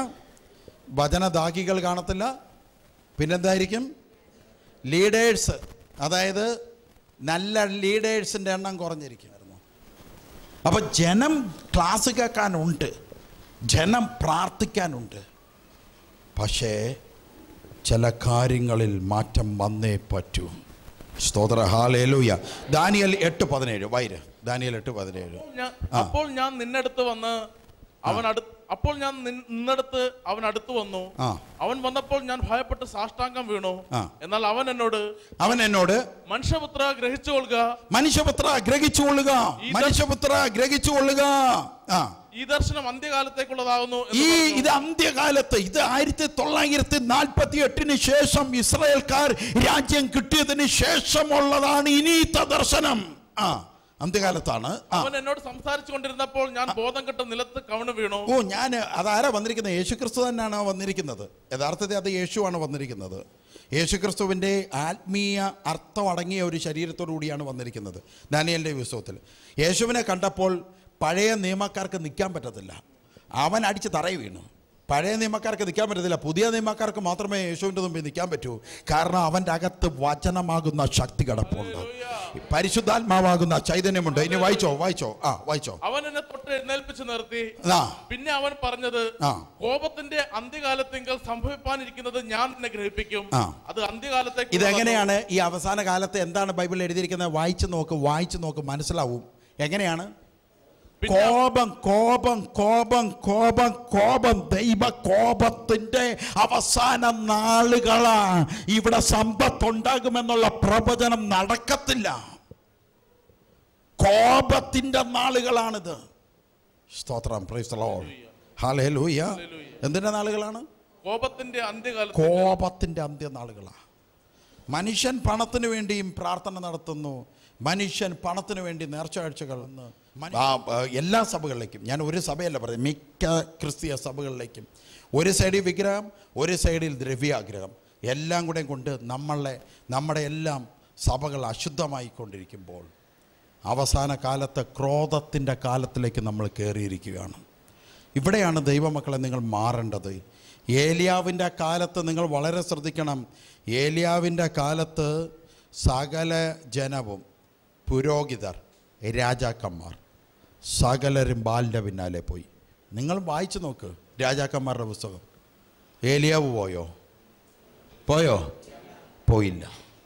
S2: വചനദാഹികൾ കാണത്തില്ല പിന്നെന്തായിരിക്കും ലീഡേഴ്സ് അതായത് നല്ല ലീഡേഴ്സിൻ്റെ എണ്ണം കുറഞ്ഞിരിക്കുമായിരുന്നു അപ്പം ജനം ക്ലാസ് കേൾക്കാനുണ്ട് ജനം പ്രാർത്ഥിക്കാനുണ്ട് പക്ഷേ ചില കാര്യങ്ങളിൽ മാറ്റം വന്നേ പറ്റൂ സ്തോത്ര ഹാലേലൂയ ദാനിയൽ എട്ട് പതിനേഴ് വൈര് ദാനിയൽ എട്ട് പതിനേഴ്
S4: ഞാൻ- അപ്പോൾ ഞാൻ നിന്നടുത്ത് വന്ന് അവൻ അടു അപ്പോൾ ഞാൻ നിൻ- നിന്നടുത്ത് അവൻ അടുത്ത് വന്നു
S2: ആ.
S4: അവൻ വന്നപ്പോൾ ഞാൻ ഭയപ്പെട്ട് സാഷ്ടാംഗം വീണു
S2: ആ.
S4: എന്നാൽ അവൻ എന്നോട്
S2: അവൻ എന്നോട്
S4: മനുഷ്യപുത്ര ഗ്രഹിച്ചുകൊള്ളുക
S2: മനുഷ്യപുത്ര ഗ്രഹിച്ചുകൊള്ളുക
S4: ഈ
S2: മനുഷ്യപുത്ര ഗ്രഹിച്ചുകൊള്ളുക ആ
S4: ഈ ദർശനം അന്ത്യകാലത്തേക്കുള്ളതാകുന്നു എന്ന്
S2: ഈ
S4: പറഞ്ഞു.
S2: ഇത് അന്ത്യകാലത്ത് ഇത് ആയിരത്തി തൊള്ളായിരത്തി നാൽപ്പത്തി എട്ടിന് ശേഷം ഇസ്രായേൽക്കാർ രാജ്യം കിട്ടിയതിന് ശേഷമുള്ളതാണ് ഇനീത്ത ദർശനം ആ അന്ത്യകാലത്താണ് ആ
S4: അവൻ എന്നോട് സംസാരിച്ചു കൊണ്ടിരുന്നപ്പോൾ ഞാൻ ബോധം കെട്ട് നിലത്ത് കവണ് വീണു
S2: ഓ ഞാൻ അതാരാ വന്നിരിക്കുന്നത് യേശു ക്രിസ്തു തന്നെയാണ് വന്നിരിക്കുന്നത് യഥാർത്ഥത്തിൽ അത് യേശുവാണ് വന്നിരിക്കുന്നത് യേശു ക്രിസ്തുവിൻ്റെ ആത്മീയ അർത്ഥം അടങ്ങിയ ഒരു ശരീരത്തോടു കൂടിയാണ് വന്നിരിക്കുന്നത് ദാനിയലിൻ്റെ പുസ്തകത്തിൽ യേശുവിനെ കണ്ടപ്പോൾ പഴയ നിയമക്കാർക്ക് നിൽക്കാൻ പറ്റത്തില്ല അവൻ അടിച്ച് തറയി വീണു പഴയ നിയമക്കാർക്ക് നിൽക്കാൻ പറ്റത്തില്ല പുതിയ നിയമക്കാർക്ക് മാത്രമേ യേശുവിൻ്റെ മുമ്പിൽ നിൽക്കാൻ പറ്റൂ കാരണം അവൻ്റെ അകത്ത് വചനമാകുന്ന ശക്തി കിടപ്പുണ്ട് പരിശുദ്ധാത്മാവാകുന്ന ചൈതന്യമുണ്ട് ഇനി വായിച്ചോ വായിച്ചോ ആ വായിച്ചോ
S4: അവൻ എന്നെ തൊട്ട് എഴുന്നേൽപ്പിച്ച് നിർത്തി
S2: ആ
S4: പിന്നെ അവൻ പറഞ്ഞത്
S2: ആ.
S4: കോപത്തിന്റെ അന്ത്യകാലത്തെങ്കിൽ സംഭവിപ്പാനിരിക്കുന്നത് ഞാൻ നിന്നെ ഗ്രഹിപ്പിക്കും
S2: ആ.
S4: അത് അന്ത്യകാലത്തേക്ക്
S2: ഇതെങ്ങനെയാണ് ഈ അവസാന കാലത്ത് എന്താണ് ബൈബിളിൽ എഴുതിയിരിക്കുന്നത് വായിച്ചു നോക്ക് വായിച്ചു നോക്ക് മനസ്സിലാവും എങ്ങനെയാണ്
S4: പിന്നെ-
S2: കോപം കോപം കോപം കോപം കോപം ദൈവ കോപത്തിന്റെ അവസാന നാളുകളാണ് ഇവിടെ സമ്പത്തുണ്ടാകുമെന്നുള്ള പ്രവചനം നടക്കത്തില്ല കോപത്തിന്റെ നാളുകളാണിത് സ്തോത്രം പ്രൈസ് ഹാലേലൂയ എന്തിന്റെ നാളുകളാണ്
S4: കോപത്തിന്റെ അന്ത്യകാലത്ത്
S2: കോപത്തിൻ്റെ അന്ത്യനാളുകളാണ് മനുഷ്യൻ പണത്തിന് വേണ്ടിയും പ്രാർത്ഥന നടത്തുന്നു മനുഷ്യൻ പണത്തിന് വേണ്ടി നേർച്ചകാഴ്ചകൾ മന- ആ, ആ, എല്ലാ സഭകളിലേക്കും ഞാൻ ഒരു സഭയല്ല പറയുന്നത് മിക്ക ക്രിസ്തീയ സഭകളിലേക്കും ഒരു സൈഡിൽ വിഗ്രഹം ഒരു സൈഡിൽ ദ്രവ്യാഗ്രഹം എല്ലാം കൂടെ കൊണ്ട് നമ്മളെ നമ്മുടെ എല്ലാം സഭകൾ അശുദ്ധമായിക്കൊണ്ടിരിക്കുമ്പോൾ അവസാന കാലത്ത് ക്രോധത്തിൻ്റെ കാലത്തിലേക്ക് നമ്മൾ കയറിയിരിക്കുകയാണ് ഇവിടെയാണ് ദൈവമക്കളെ നിങ്ങൾ മാറേണ്ടത് ഏലിയാവിൻ്റെ കാലത്ത് നിങ്ങൾ വളരെ ശ്രദ്ധിക്കണം ഏലിയാവിൻ്റെ കാലത്ത് സകല ജനവും പുരോഹിതർ രാജാക്കന്മാർ സകലരും ബാലിൻ്റെ പിന്നാലെ പോയി നിങ്ങൾ വായിച്ചു നോക്ക് രാജാക്കന്മാരുടെ പുസ്തകം ഏലിയാവ് പോയോ പോയോ പോയില്ല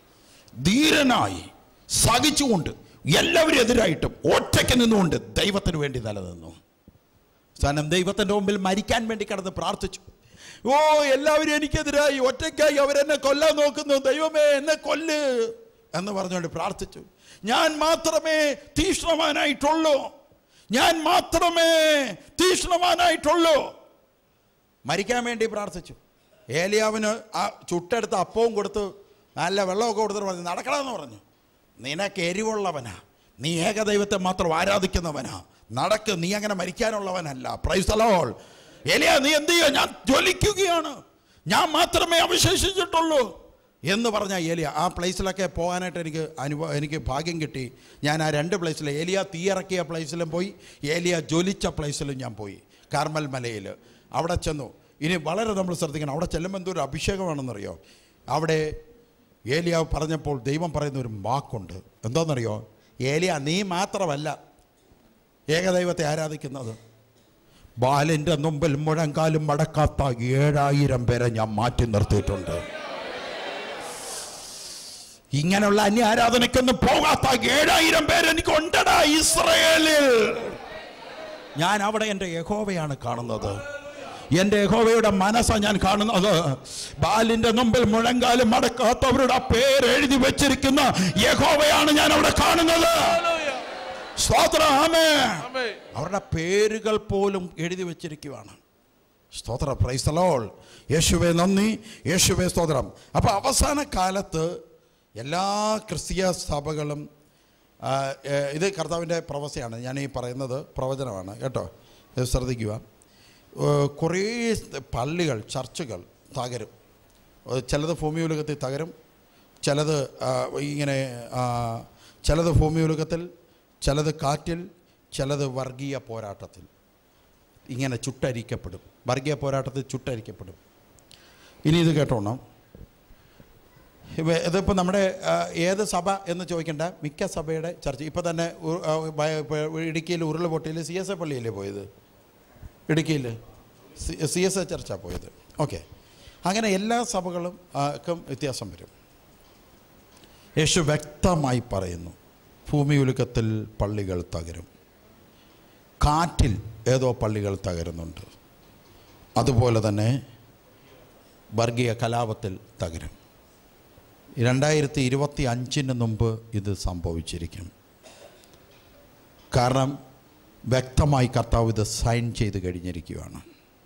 S2: ധീരനായി സഹിച്ചുകൊണ്ട് എല്ലാവരും എതിരായിട്ടും ഒറ്റയ്ക്ക് നിന്നുകൊണ്ട് ദൈവത്തിന് വേണ്ടി നിലനിന്നു സ്ഥാനം ദൈവത്തിൻ്റെ മുമ്പിൽ മരിക്കാൻ വേണ്ടി കിടന്ന് പ്രാർത്ഥിച്ചു ഓ എല്ലാവരും എനിക്കെതിരായി ഒറ്റയ്ക്കായി അവരെന്നെ കൊല്ലാൻ നോക്കുന്നു ദൈവമേ എന്നെ കൊല്ല് എന്ന് പറഞ്ഞുകൊണ്ട് പ്രാർത്ഥിച്ചു ഞാൻ മാത്രമേ തീഷ്ണവാനായിട്ടുള്ളൂ ഞാൻ മാത്രമേ തീഷ്ണവാനായിട്ടുള്ളൂ മരിക്കാൻ വേണ്ടി പ്രാർത്ഥിച്ചു ഏലിയാവിന് ആ ചുട്ടെടുത്ത അപ്പവും കൊടുത്ത് നല്ല വെള്ളമൊക്കെ കൊടുത്തിട്ട് പറഞ്ഞു നടക്കണമെന്ന് പറഞ്ഞു നിനക്ക് എരിവുള്ളവനാ നീ ഏകദൈവത്തെ മാത്രം ആരാധിക്കുന്നവനാ നടക്ക് നീ അങ്ങനെ മരിക്കാനുള്ളവനല്ല പ്രൈസലോൾ ഏലിയ നീ എന്ത് ചെയ്യുക ഞാൻ ജ്വലിക്കുകയാണ് ഞാൻ മാത്രമേ അവശേഷിച്ചിട്ടുള്ളൂ എന്ന് പറഞ്ഞ ഏലിയ ആ പ്ലേസിലൊക്കെ പോകാനായിട്ട് എനിക്ക് അനുഭവം എനിക്ക് ഭാഗ്യം കിട്ടി ഞാൻ ആ രണ്ട് പ്ലേസിൽ ഏലിയ തീയിറക്കിയ പ്ലേസിലും പോയി ഏലിയ ജ്വലിച്ച പ്ലേസിലും ഞാൻ പോയി കാർമൽ മലയിൽ അവിടെ ചെന്നു ഇനി വളരെ നമ്മൾ ശ്രദ്ധിക്കണം അവിടെ ചെല്ലുമ്പോൾ എന്തോ ഒരു അഭിഷേകമാണെന്നറിയോ അവിടെ ഏലിയ പറഞ്ഞപ്പോൾ ദൈവം പറയുന്ന ഒരു വാക്കുണ്ട് എന്താണെന്നറിയോ ഏലിയ നീ മാത്രമല്ല ഏകദൈവത്തെ ആരാധിക്കുന്നത് ബാലിൻ്റെ മുമ്പിൽ മുഴങ്കാലും മടക്കാത്ത ഏഴായിരം പേരെ ഞാൻ മാറ്റി നിർത്തിയിട്ടുണ്ട് ഇങ്ങനെയുള്ള അന്യ ആരാധനയ്ക്കൊന്നും പോകാത്ത ഏഴായിരം പേര് എനിക്ക് ഉണ്ടടാ ഇസ്രയേലിൽ ഞാൻ അവിടെ എൻ്റെ യഹോവയാണ് കാണുന്നത് എൻ്റെ യഹോവയുടെ മനസ്സാണ് ഞാൻ കാണുന്നത് ബാലിന്റെ മുമ്പിൽ മുഴങ്കാലും മടക്കാത്തവരുടെ പേര് എഴുതി വെച്ചിരിക്കുന്ന യഹോവയാണ് ഞാൻ അവിടെ കാണുന്നത് സ്തോത്രം ആമേ
S4: ആമേൻ.
S2: അവരുടെ പേരുകൾ പോലും എഴുതി വെച്ചിരിക്കുവാണ് സ്തോത്ര പ്രൈസ്തലോൾ യേശുവെ നന്ദി യേശുവെ സ്തോത്രം അപ്പോൾ അവസാന കാലത്ത് എല്ലാ ക്രിസ്തീയ സഭകളും ആ, ഏ, ഇത് കർത്താവിൻ്റെ പ്രവസയാണ് ഞാൻ ഈ പറയുന്നത് പ്രവചനമാണ് കേട്ടോ ഇത് ശ്രദ്ധിക്കുക ഏ, കുറേ പള്ളികൾ ചർച്ചുകൾ തകരും ഏ, ചിലത് ഭൂമിയുലകത്തിൽ തകരും ചിലത് ആ, ഇങ്ങനെ ആ, ചിലത് ഭൂമിയുലകത്തിൽ ചിലത് കാറ്റിൽ ചിലത് വർഗീയ പോരാട്ടത്തിൽ ഇങ്ങനെ ചുട്ടരിക്കപ്പെടും വർഗീയ പോരാട്ടത്തിൽ ചുട്ടരിക്കപ്പെടും ഇനി ഇത് കേട്ടോണം ഇവ- ഇതിപ്പോൾ നമ്മുടെ ആ, ഏത് സഭ എന്ന് ചോദിക്കേണ്ട മിക്ക സഭയുടെ ചർച്ച ഇപ്പോൾ തന്നെ ഉ- ആ, ബ- ഇപ്പൊ ഇടുക്കിയിൽ ഉരുൾപൊട്ടിയിൽ സി എസ് എ പള്ളിയല്ലേ പോയത് ഇടുക്കിയിൽ സി എസ് എ ചർച്ച പോയത് ഓക്കെ അങ്ങനെ എല്ലാ സഭകളും ആ, ക്കും വ്യത്യാസം വരും യേശു വ്യക്തമായി പറയുന്നു ഭൂമി ഉലുക്കത്തിൽ പള്ളികൾ തകരും കാറ്റിൽ ഏതോ പള്ളികൾ തകരുന്നുണ്ട് അതുപോലെ തന്നെ വർഗീയ കലാപത്തിൽ തകരും രണ്ടായിരത്തി ഇരുപത്തി അഞ്ചിന് മുമ്പ് ഇത് സംഭവിച്ചിരിക്കും കാരണം വ്യക്തമായി കർത്താവ് ഇത് സൈൻ ചെയ്ത് കഴിഞ്ഞിരിക്കുകയാണ്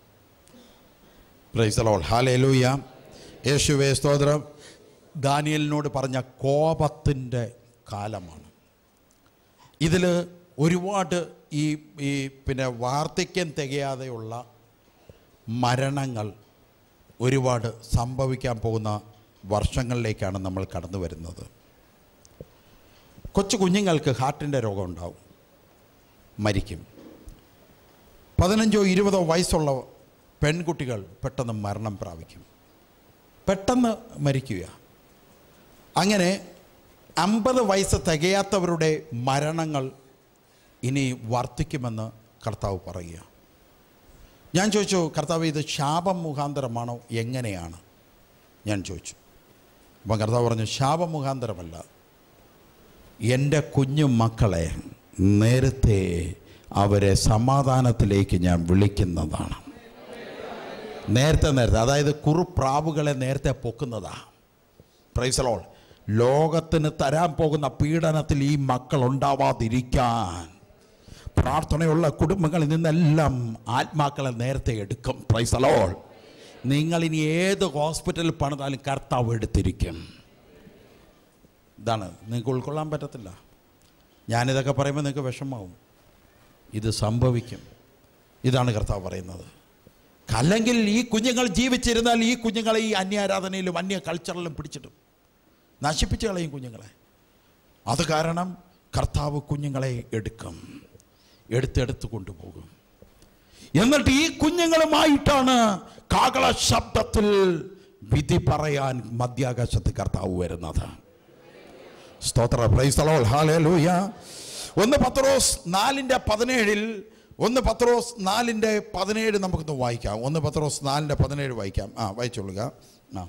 S2: പ്രൈസലോൾ ഹാലേലൂയ യേശുവേ സ്തോത്രം ദാനിയലിനോട് പറഞ്ഞ കോപത്തിൻ്റെ കാലമാണ് ഇതിൽ ഒരുപാട് ഈ ഈ പിന്നെ വാർദ്ധക്യം തികയാതെയുള്ള മരണങ്ങൾ ഒരുപാട് സംഭവിക്കാൻ പോകുന്ന വർഷങ്ങളിലേക്കാണ് നമ്മൾ കടന്നു വരുന്നത് കൊച്ചു കുഞ്ഞുങ്ങൾക്ക് ഹാർട്ടിൻ്റെ രോഗം ഉണ്ടാവും മരിക്കും പതിനഞ്ചോ ഇരുപതോ വയസ്സുള്ള പെൺകുട്ടികൾ പെട്ടെന്ന് മരണം പ്രാപിക്കും പെട്ടെന്ന് മരിക്കുക അങ്ങനെ അമ്പത് വയസ്സ് തികയാത്തവരുടെ മരണങ്ങൾ ഇനി വർദ്ധിക്കുമെന്ന് കർത്താവ് പറയുക ഞാൻ ചോദിച്ചു കർത്താവ് ഇത് ശാപം മുഖാന്തരമാണോ എങ്ങനെയാണ് ഞാൻ ചോദിച്ചു അപ്പം കർത്താവ് പറഞ്ഞു ശാപം മുഖാന്തരമല്ല എൻ്റെ കുഞ്ഞു മക്കളെ നേരത്തെ അവരെ സമാധാനത്തിലേക്ക് ഞാൻ വിളിക്കുന്നതാണ് നേരത്തെ നേരത്തെ അതായത് കുറുപ്രാവുകളെ നേരത്തെ പൊക്കുന്നതാ പ്രൈസലോൾ ലോകത്തിന് തരാൻ പോകുന്ന പീഡനത്തിൽ ഈ മക്കൾ ഉണ്ടാവാതിരിക്കാൻ പ്രാർത്ഥനയുള്ള കുടുംബങ്ങളിൽ നിന്നെല്ലാം ആത്മാക്കളെ നേരത്തെ എടുക്കും പ്രൈസലോൾ നിങ്ങൾ ഇനി ഏത് ഹോസ്പിറ്റലിൽ പണിതാലും കർത്താവ് എടുത്തിരിക്കും ഇതാണ് നിങ്ങൾക്ക് ഉൾക്കൊള്ളാൻ പറ്റത്തില്ല ഞാനിതൊക്കെ പറയുമ്പോൾ നിങ്ങൾക്ക് വിഷമാവും ഇത് സംഭവിക്കും ഇതാണ് കർത്താവ് പറയുന്നത് അല്ലെങ്കിൽ ഈ കുഞ്ഞുങ്ങൾ ജീവിച്ചിരുന്നാൽ ഈ കുഞ്ഞുങ്ങളെ ഈ അന്യാരാധനയിലും അന്യ കൾച്ചറിലും പിടിച്ചിടും നശിപ്പിച്ച് കളയും കുഞ്ഞുങ്ങളെ അത് കാരണം കർത്താവ് കുഞ്ഞുങ്ങളെ എടുക്കും എടുത്തെടുത്ത് കൊണ്ടുപോകും എന്നിട്ട് ഈ കുഞ്ഞുങ്ങളുമായിട്ടാണ് കാകള ശബ്ദത്തിൽ വിധി പറയാൻ മധ്യാകാശത്ത് കർത്താവ് വരുന്നത് സ്തോത്ര പ്രൈസ്തലോൾ ഹാലേലൂയ ഒന്ന് പത്രോസ് നാലിൻ്റെ പതിനേഴിൽ ഒന്ന് പത്രോസ് നാലിൻ്റെ പതിനേഴ് നമുക്കൊന്ന് വായിക്കാം ഒന്ന് പത്രോസ് നാലിൻ്റെ പതിനേഴ് വായിക്കാം ആ വായിച്ചോളുക ആ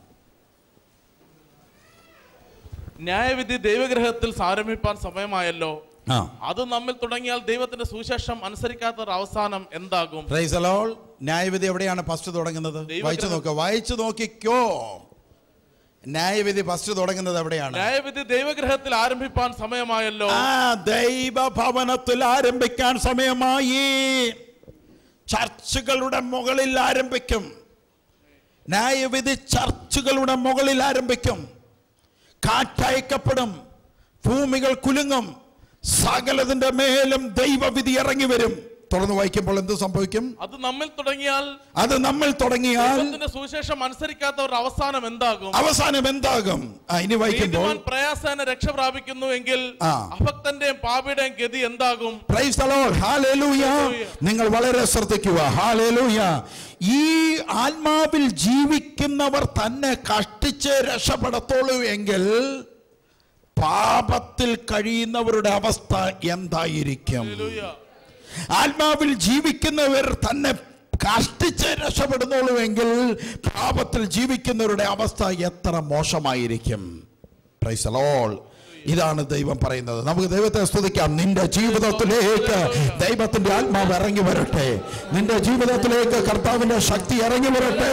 S4: ന്യായവിധി ദൈവഗ്രഹത്തിൽ ആരംഭിപ്പാൻ സമയമായല്ലോ
S2: ആ
S4: അത് നമ്മിൽ തുടങ്ങിയാൽ ദൈവത്തിന്റെ സുശേഷം അനുസരിക്കാത്ത അവസാനം എന്താകും
S2: പ്രൈസലോൾ ന്യായവിധി എവിടെയാണ് ഫസ്റ്റ് തുടങ്ങുന്നത്
S4: ദൈവഗ്രഹം.
S2: വായിച്ചു നോക്കുക വായിച്ചു നോക്കിക്കോ ന്യായവിധി ഫസ്റ്റ് തുടങ്ങുന്നത് എവിടെയാണ്
S4: ന്യായവിധി ദൈവഗ്രഹത്തിൽ ആരംഭിപ്പാൻ സമയമായല്ലോ
S2: ആ ദൈവഭവനത്തിൽ ആരംഭിക്കാൻ സമയമായി ചർച്ചുകളുടെ മുകളിൽ ആരംഭിക്കും ന്യായവിധി ചർച്ചുകളുടെ മുകളിൽ ആരംഭിക്കും കാറ്റയക്കപ്പെടും ഭൂമികൾ കുലുങ്ങും സകലതിന്റെ മേലും ദൈവവിധി ഇറങ്ങി വരും തുടർന്ന് വായിക്കുമ്പോൾ എന്ത് സംഭവിക്കും
S4: അത് നമ്മിൽ തുടങ്ങിയാൽ
S2: അത് നമ്മൾ തുടങ്ങിയാൽ
S4: ദൈവത്തിന്റെ സുവിശേഷം അനുസരിക്കാത്തവരുടെ അവസാനം എന്താകും
S2: അവസാനം എന്താകും ആ ഇനി വായിക്കുമ്പോൾ
S4: നീതിമാൻ പ്രയാസേന രക്ഷ പ്രാപിക്കുന്നു എങ്കിൽ
S2: ആ.
S4: അഭക്തന്റെയും പാപിയുടെയും ഗതി എന്താകും
S2: Praise the Lord. Hallelujah. നിങ്ങൾ വളരെ ശ്രദ്ധിക്കുക ഹാലേലൂയ ഈ ആത്മാവിൽ ജീവിക്കുന്നവർ തന്നെ കഷ്ടിച്ച് രക്ഷപ്പെടത്തുള്ളൂ എങ്കിൽ പാപത്തിൽ കഴിയുന്നവരുടെ അവസ്ഥ എന്തായിരിക്കും
S4: ഹല്ലേലൂയ.
S2: ആത്മാവിൽ ജീവിക്കുന്നവർ തന്നെ കഷ്ടിച്ച് രക്ഷപ്പെടുന്നുള്ളൂ എങ്കിൽ പാപത്തിൽ ജീവിക്കുന്നവരുടെ അവസ്ഥ എത്ര മോശമായിരിക്കും Praise the Lord. ഇതാണ് ദൈവം പറയുന്നത് നമുക്ക് ദൈവത്തെ സ്തുതിക്കാം നിന്റെ ജീവിതത്തിലേക്ക് ദൈവത്തിന്റെ ആത്മാവ് ഇറങ്ങി വരട്ടെ നിന്റെ ജീവിതത്തിലേക്ക് കർത്താവിന്റെ ശക്തി ഇറങ്ങി വരട്ടെ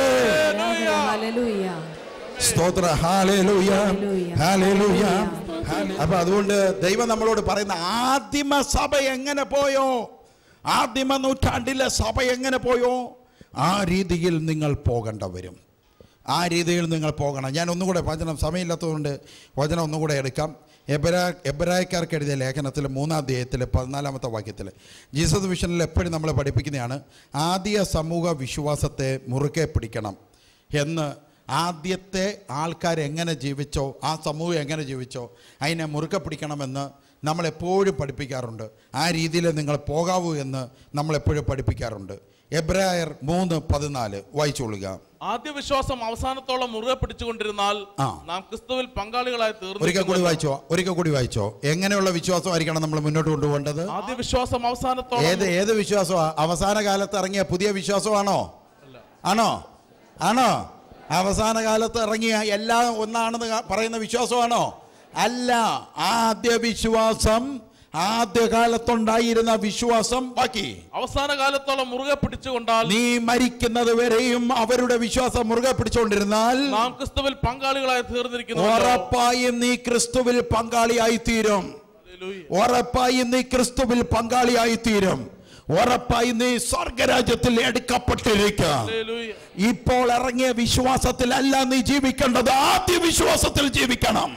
S3: ഹല്ലേലൂയ
S2: സ്തോത്ര ഹാലേലൂയ ഹാലേലൂയ അപ്പൊ അതുകൊണ്ട് ദൈവം നമ്മളോട് പറയുന്ന ആദിമ സഭ എങ്ങനെ പോയോ ആദിമ നൂറ്റാണ്ടിലെ സഭ എങ്ങനെ പോയോ ആ രീതിയിൽ നിങ്ങൾ പോകേണ്ട വരും ആ രീതിയിൽ നിങ്ങൾ പോകണം ഞാൻ ഒന്നുകൂടെ വചനം സമയമില്ലാത്തതുകൊണ്ട് വചനം ഒന്നുകൂടെ എടുക്കാം എബ്രാ എബ്രായക്കാർക്ക് എഴുതിയ ലേഖനത്തിൽ മൂന്നാം അധ്യായത്തിൽ പതിനാലാമത്തെ വാക്യത്തിൽ ജീസസ് വിഷനിൽ എപ്പോഴും നമ്മളെ പഠിപ്പിക്കുന്നതാണ് ആദ്യ സമൂഹ വിശ്വാസത്തെ മുറുകെ പിടിക്കണം എന്ന് ആദ്യത്തെ ആൾക്കാർ എങ്ങനെ ജീവിച്ചോ ആ സമൂഹം എങ്ങനെ ജീവിച്ചോ അതിനെ മുറുക്കെ പിടിക്കണമെന്ന് നമ്മളെപ്പോഴും പഠിപ്പിക്കാറുണ്ട് ആ രീതിയിൽ നിങ്ങൾ പോകാവൂ എന്ന് നമ്മളെപ്പോഴും പഠിപ്പിക്കാറുണ്ട് എബ്രായർ മൂന്ന് പതിനാല് വായിച്ചോളുക
S4: ആദ്യ വിശ്വാസം അവസാനത്തോളം മുറുകെ പിടിച്ചുകൊണ്ടിരുന്നാൽ
S2: ആ.
S4: നാം ക്രിസ്തുവിൽ പങ്കാളികളായി
S2: ഒരിക്കൽ കൂടി
S4: തീർന്നു
S2: വായിച്ചോ ഒരിക്കൽ കൂടി വായിച്ചോ എങ്ങനെയുള്ള വിശ്വാസമായിരിക്കണം നമ്മൾ മുന്നോട്ട് കൊണ്ടുപോകേണ്ടത്
S4: ആദ്യ വിശ്വാസം അവസാനത്തോളം
S2: ഏത് ഏത് വിശ്വാസമാണ് അവസാന കാലത്ത് ഇറങ്ങിയ പുതിയ വിശ്വാസമാണോ ആണോ ആണോ അവസാന കാലത്ത് ഇറങ്ങിയ എല്ലാം ഒന്നാണെന്ന് ക- പറയുന്ന വിശ്വാസമാണോ അല്ല ആദ്യ വിശ്വാസം ആദ്യ കാലത്തുണ്ടായിരുന്ന വിശ്വാസം ബാക്കി
S4: അവസാന കാലത്തോളം മുറുകെ പിടിച്ചുകൊണ്ടാൽ
S2: നീ മരിക്കുന്നത് വരെയും അവരുടെ വിശ്വാസം മുറുകെ പിടിച്ചുകൊണ്ടിരുന്നാൽ
S4: നാം ക്രിസ്തുവിൽ പങ്കാളികളായി തീർന്നിരിക്കുന്നു
S2: ഉറപ്പായും നീ ക്രിസ്തുവിൽ പങ്കാളിയായി തീരും ഉറപ്പായും നീ ക്രിസ്തുവിൽ പങ്കാളിയായി തീരും ഉറപ്പായും നീ സ്വർഗരാജ്യത്തിൽ എടുക്കപ്പെട്ടിരിക്കാം ഇപ്പോൾ ഇറങ്ങിയ വിശ്വാസത്തിലല്ല നീ ജീവിക്കേണ്ടത് ആദ്യ വിശ്വാസത്തിൽ ജീവിക്കണം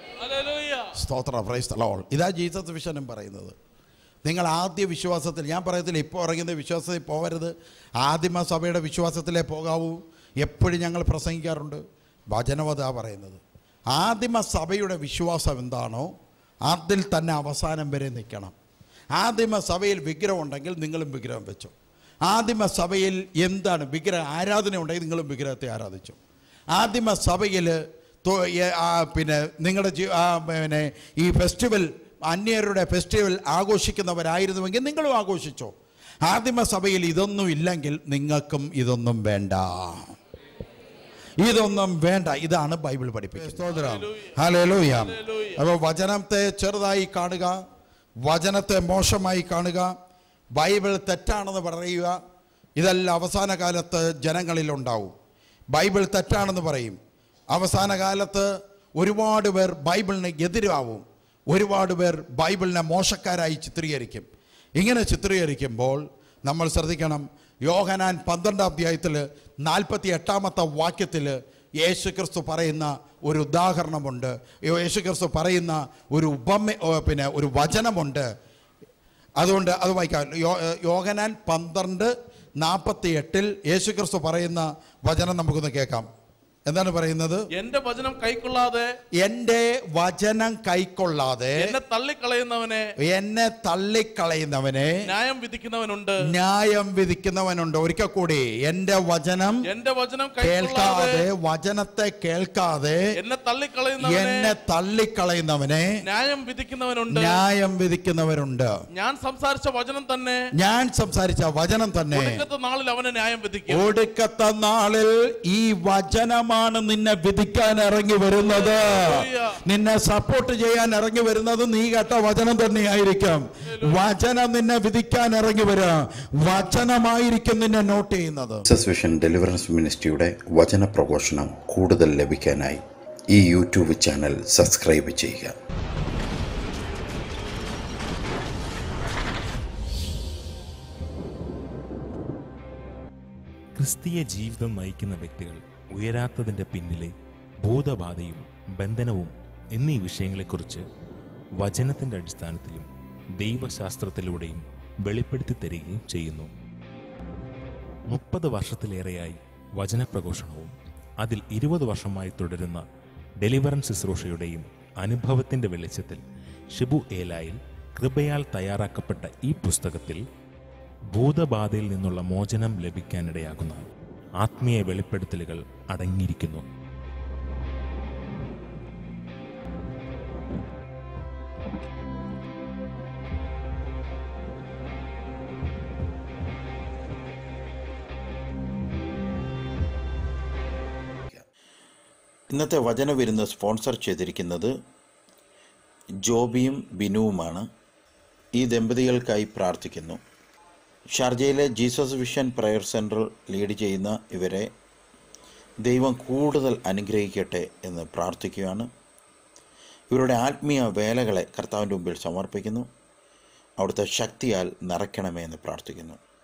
S2: സ്തോത്ര പ്രൈസ് the Lord. ഇതാ ജീസസ് വിഷനും പറയുന്നത് നിങ്ങൾ ആദ്യ വിശ്വാസത്തിൽ ഞാൻ പറയത്തില്ല ഇപ്പോൾ ഇറങ്ങുന്ന വിശ്വാസത്തിൽ പോകരുത് ആദിമ സഭയുടെ വിശ്വാസത്തിലേ പോകാവൂ എപ്പോഴും ഞങ്ങൾ പ്രസംഗിക്കാറുണ്ട് വചനവതാ പറയുന്നത് ആദിമ സഭയുടെ വിശ്വാസം എന്താണോ അതിൽ തന്നെ അവസാനം വരെ നിൽക്കണം ആദിമ സഭയിൽ വിഗ്രഹം ഉണ്ടെങ്കിൽ നിങ്ങളും വിഗ്രഹം വെച്ചു ആദിമ സഭയിൽ എന്താണ് വിഗ്രഹ ആരാധന ഉണ്ടെങ്കിൽ നിങ്ങളും വിഗ്രഹത്തെ ആരാധിച്ചു ആദിമ സഭയിൽ തൊ- ഏ- ആ, പിന്നെ നിങ്ങളുടെ ജീ- ആ, പിന്നെ ഈ ഫെസ്റ്റിവൽ അന്യരുടെ ഫെസ്റ്റിവൽ ആഘോഷിക്കുന്നവരായിരുന്നുവെങ്കിൽ നിങ്ങളും ആഘോഷിച്ചോ ആദിമ സഭയിൽ ഇതൊന്നും ഇല്ലെങ്കിൽ നിങ്ങൾക്കും ഇതൊന്നും വേണ്ട ഇതൊന്നും വേണ്ട ഇതാണ് ബൈബിൾ പഠിപ്പിക്കുന്നത് ഹല്ലേലൂയ അപ്പോൾ വചനത്തെ ചെറുതായി കാണുക വചനത്തെ മോശമായി കാണുക ബൈബിൾ തെറ്റാണെന്ന് പറയുക ഇതെല്ലാം അവസാന കാലത്ത് ജനങ്ങളിലുണ്ടാവും ബൈബിൾ തെറ്റാണെന്ന് പറയും അവസാന കാലത്ത് ഒരുപാട് പേർ ബൈബിളിന് എതിരാവും ഒരുപാട് പേർ ബൈബിളിനെ മോശക്കാരായി ചിത്രീകരിക്കും ഇങ്ങനെ ചിത്രീകരിക്കുമ്പോൾ നമ്മൾ ശ്രദ്ധിക്കണം യോഹനാൻ പന്ത്രണ്ടാം അധ്യായത്തിൽ നാൽപ്പത്തി എട്ടാമത്തെ വാക്യത്തിൽ യേശു ക്രിസ്തു പറയുന്ന ഒരു ഉദാഹരണമുണ്ട് യേശു ക്രിസ്തു പറയുന്ന ഒരു ഉപമ ഓ, പിന്നെ ഒരു വചനമുണ്ട് അതുകൊണ്ട് അത് വായിക്കാം യോ യോഹനാൻ പന്ത്രണ്ട് നാൽപ്പത്തി എട്ടിൽ യേശു ക്രിസ്തു പറയുന്ന വചനം നമുക്കൊന്ന് കേൾക്കാം എന്താണ് പറയുന്നത്
S4: എന്റെ വചനം കൈക്കൊള്ളാതെ
S2: എൻ്റെ വചനം കൈക്കൊള്ളാതെ
S4: എന്നെ തള്ളിക്കളയുന്നവനെ
S2: എന്നെ തള്ളിക്കളയുന്നവനെ
S4: ന്യായം വിധിക്കുന്നവനുണ്ട്
S2: ന്യായം വിധിക്കുന്നവനുണ്ട് ഒരിക്കൽ കൂടി എൻ്റെ വചനം
S4: എന്റെ വചനം
S2: കേൾക്കാതെ
S4: കൈക്കൊള്ളാതെ
S2: വചനത്തെ കേൾക്കാതെ
S4: എന്നെ തള്ളിക്കളയുന്നവനെ
S2: എന്നെ തള്ളിക്കളയുന്നവനെ
S4: ന്യായം വിധിക്കുന്നവനുണ്ട്
S2: ന്യായം വിധിക്കുന്നവരുണ്ട്
S4: ഞാൻ സംസാരിച്ച വചനം തന്നെ
S2: ഞാൻ സംസാരിച്ച വചനം തന്നെ
S4: ഒടുക്കത്തെ നാളിൽ അവനെ ന്യായം വിധിക്കും
S2: ഒടുക്കത്തെ നാളിൽ ഈ വചനമാണ് നിന്നെ വിധിക്കാൻ ഇറങ്ങി വരുന്നത് നിന്നെ സപ്പോർട്ട് ചെയ്യാൻ ഇറങ്ങി വരുന്നത് നീ കേട്ട വചനം തന്നെയായിരിക്കും വചനം നിന്നെ വിധിക്കാൻ ഇറങ്ങി വരാം വചനമായിരിക്കും നിന്നെ നോട്ട് ചെയ്യുന്നത്
S1: ജീസസ് വിഷൻ ഡെലിവറൻസ് മിനിസ്ട്രിയുടെ വചന പ്രഘോഷണം കൂടുതൽ ലഭിക്കാനായി ഈ യൂട്യൂബ് ചാനൽ സബ്സ്ക്രൈബ് ചെയ്യുക
S6: ക്രിസ്തീയ ജീവിതം നയിക്കുന്ന വ്യക്തികൾ ഉയരാത്തതിൻ്റെ പിന്നിലെ ഭൂതബാധയും ബന്ധനവും എന്നീ വിഷയങ്ങളെക്കുറിച്ച് വചനത്തിൻ്റെ അടിസ്ഥാനത്തിലും ദൈവശാസ്ത്രത്തിലൂടെയും വെളിപ്പെടുത്തി തരികയും ചെയ്യുന്നു മുപ്പത് വർഷത്തിലേറെയായി വചനപ്രഘോഷണവും അതിൽ ഇരുപത് വർഷമായി തുടരുന്ന ഡെലിവറൻസ് ശുശ്രൂഷയുടെയും അനുഭവത്തിൻ്റെ വെളിച്ചത്തിൽ ഷിബു ഏലായിൽ കൃപയാൽ തയ്യാറാക്കപ്പെട്ട ഈ പുസ്തകത്തിൽ ഭൂതബാധയിൽ നിന്നുള്ള മോചനം ലഭിക്കാനിടയാകുന്ന ആത്മീയ വെളിപ്പെടുത്തലുകൾ അടങ്ങിയിരിക്കുന്നു
S1: ഇന്നത്തെ വചനവിരുന്ന് സ്പോൺസർ ചെയ്തിരിക്കുന്നത്
S7: ജോബിയും ബിനുവുമാണ് ഈ ദമ്പതികൾക്കായി പ്രാർത്ഥിക്കുന്നു ഷാർജയിലെ Jesus Vision prayer centre lead ചെയ്യുന്ന ഇവരെ ദൈവം കൂടുതൽ അനുഗ്രഹിക്കട്ടെ എന്ന് പ്രാർത്ഥിക്കുകയാണ് ഇവരുടെ ആത്മീയ വേലകളെ കർത്താവിൻ്റെ മുമ്പിൽ സമർപ്പിക്കുന്നു അവിടുത്തെ ശക്തിയാൽ നിറയ്ക്കണമേ എന്ന് പ്രാർത്ഥിക്കുന്നു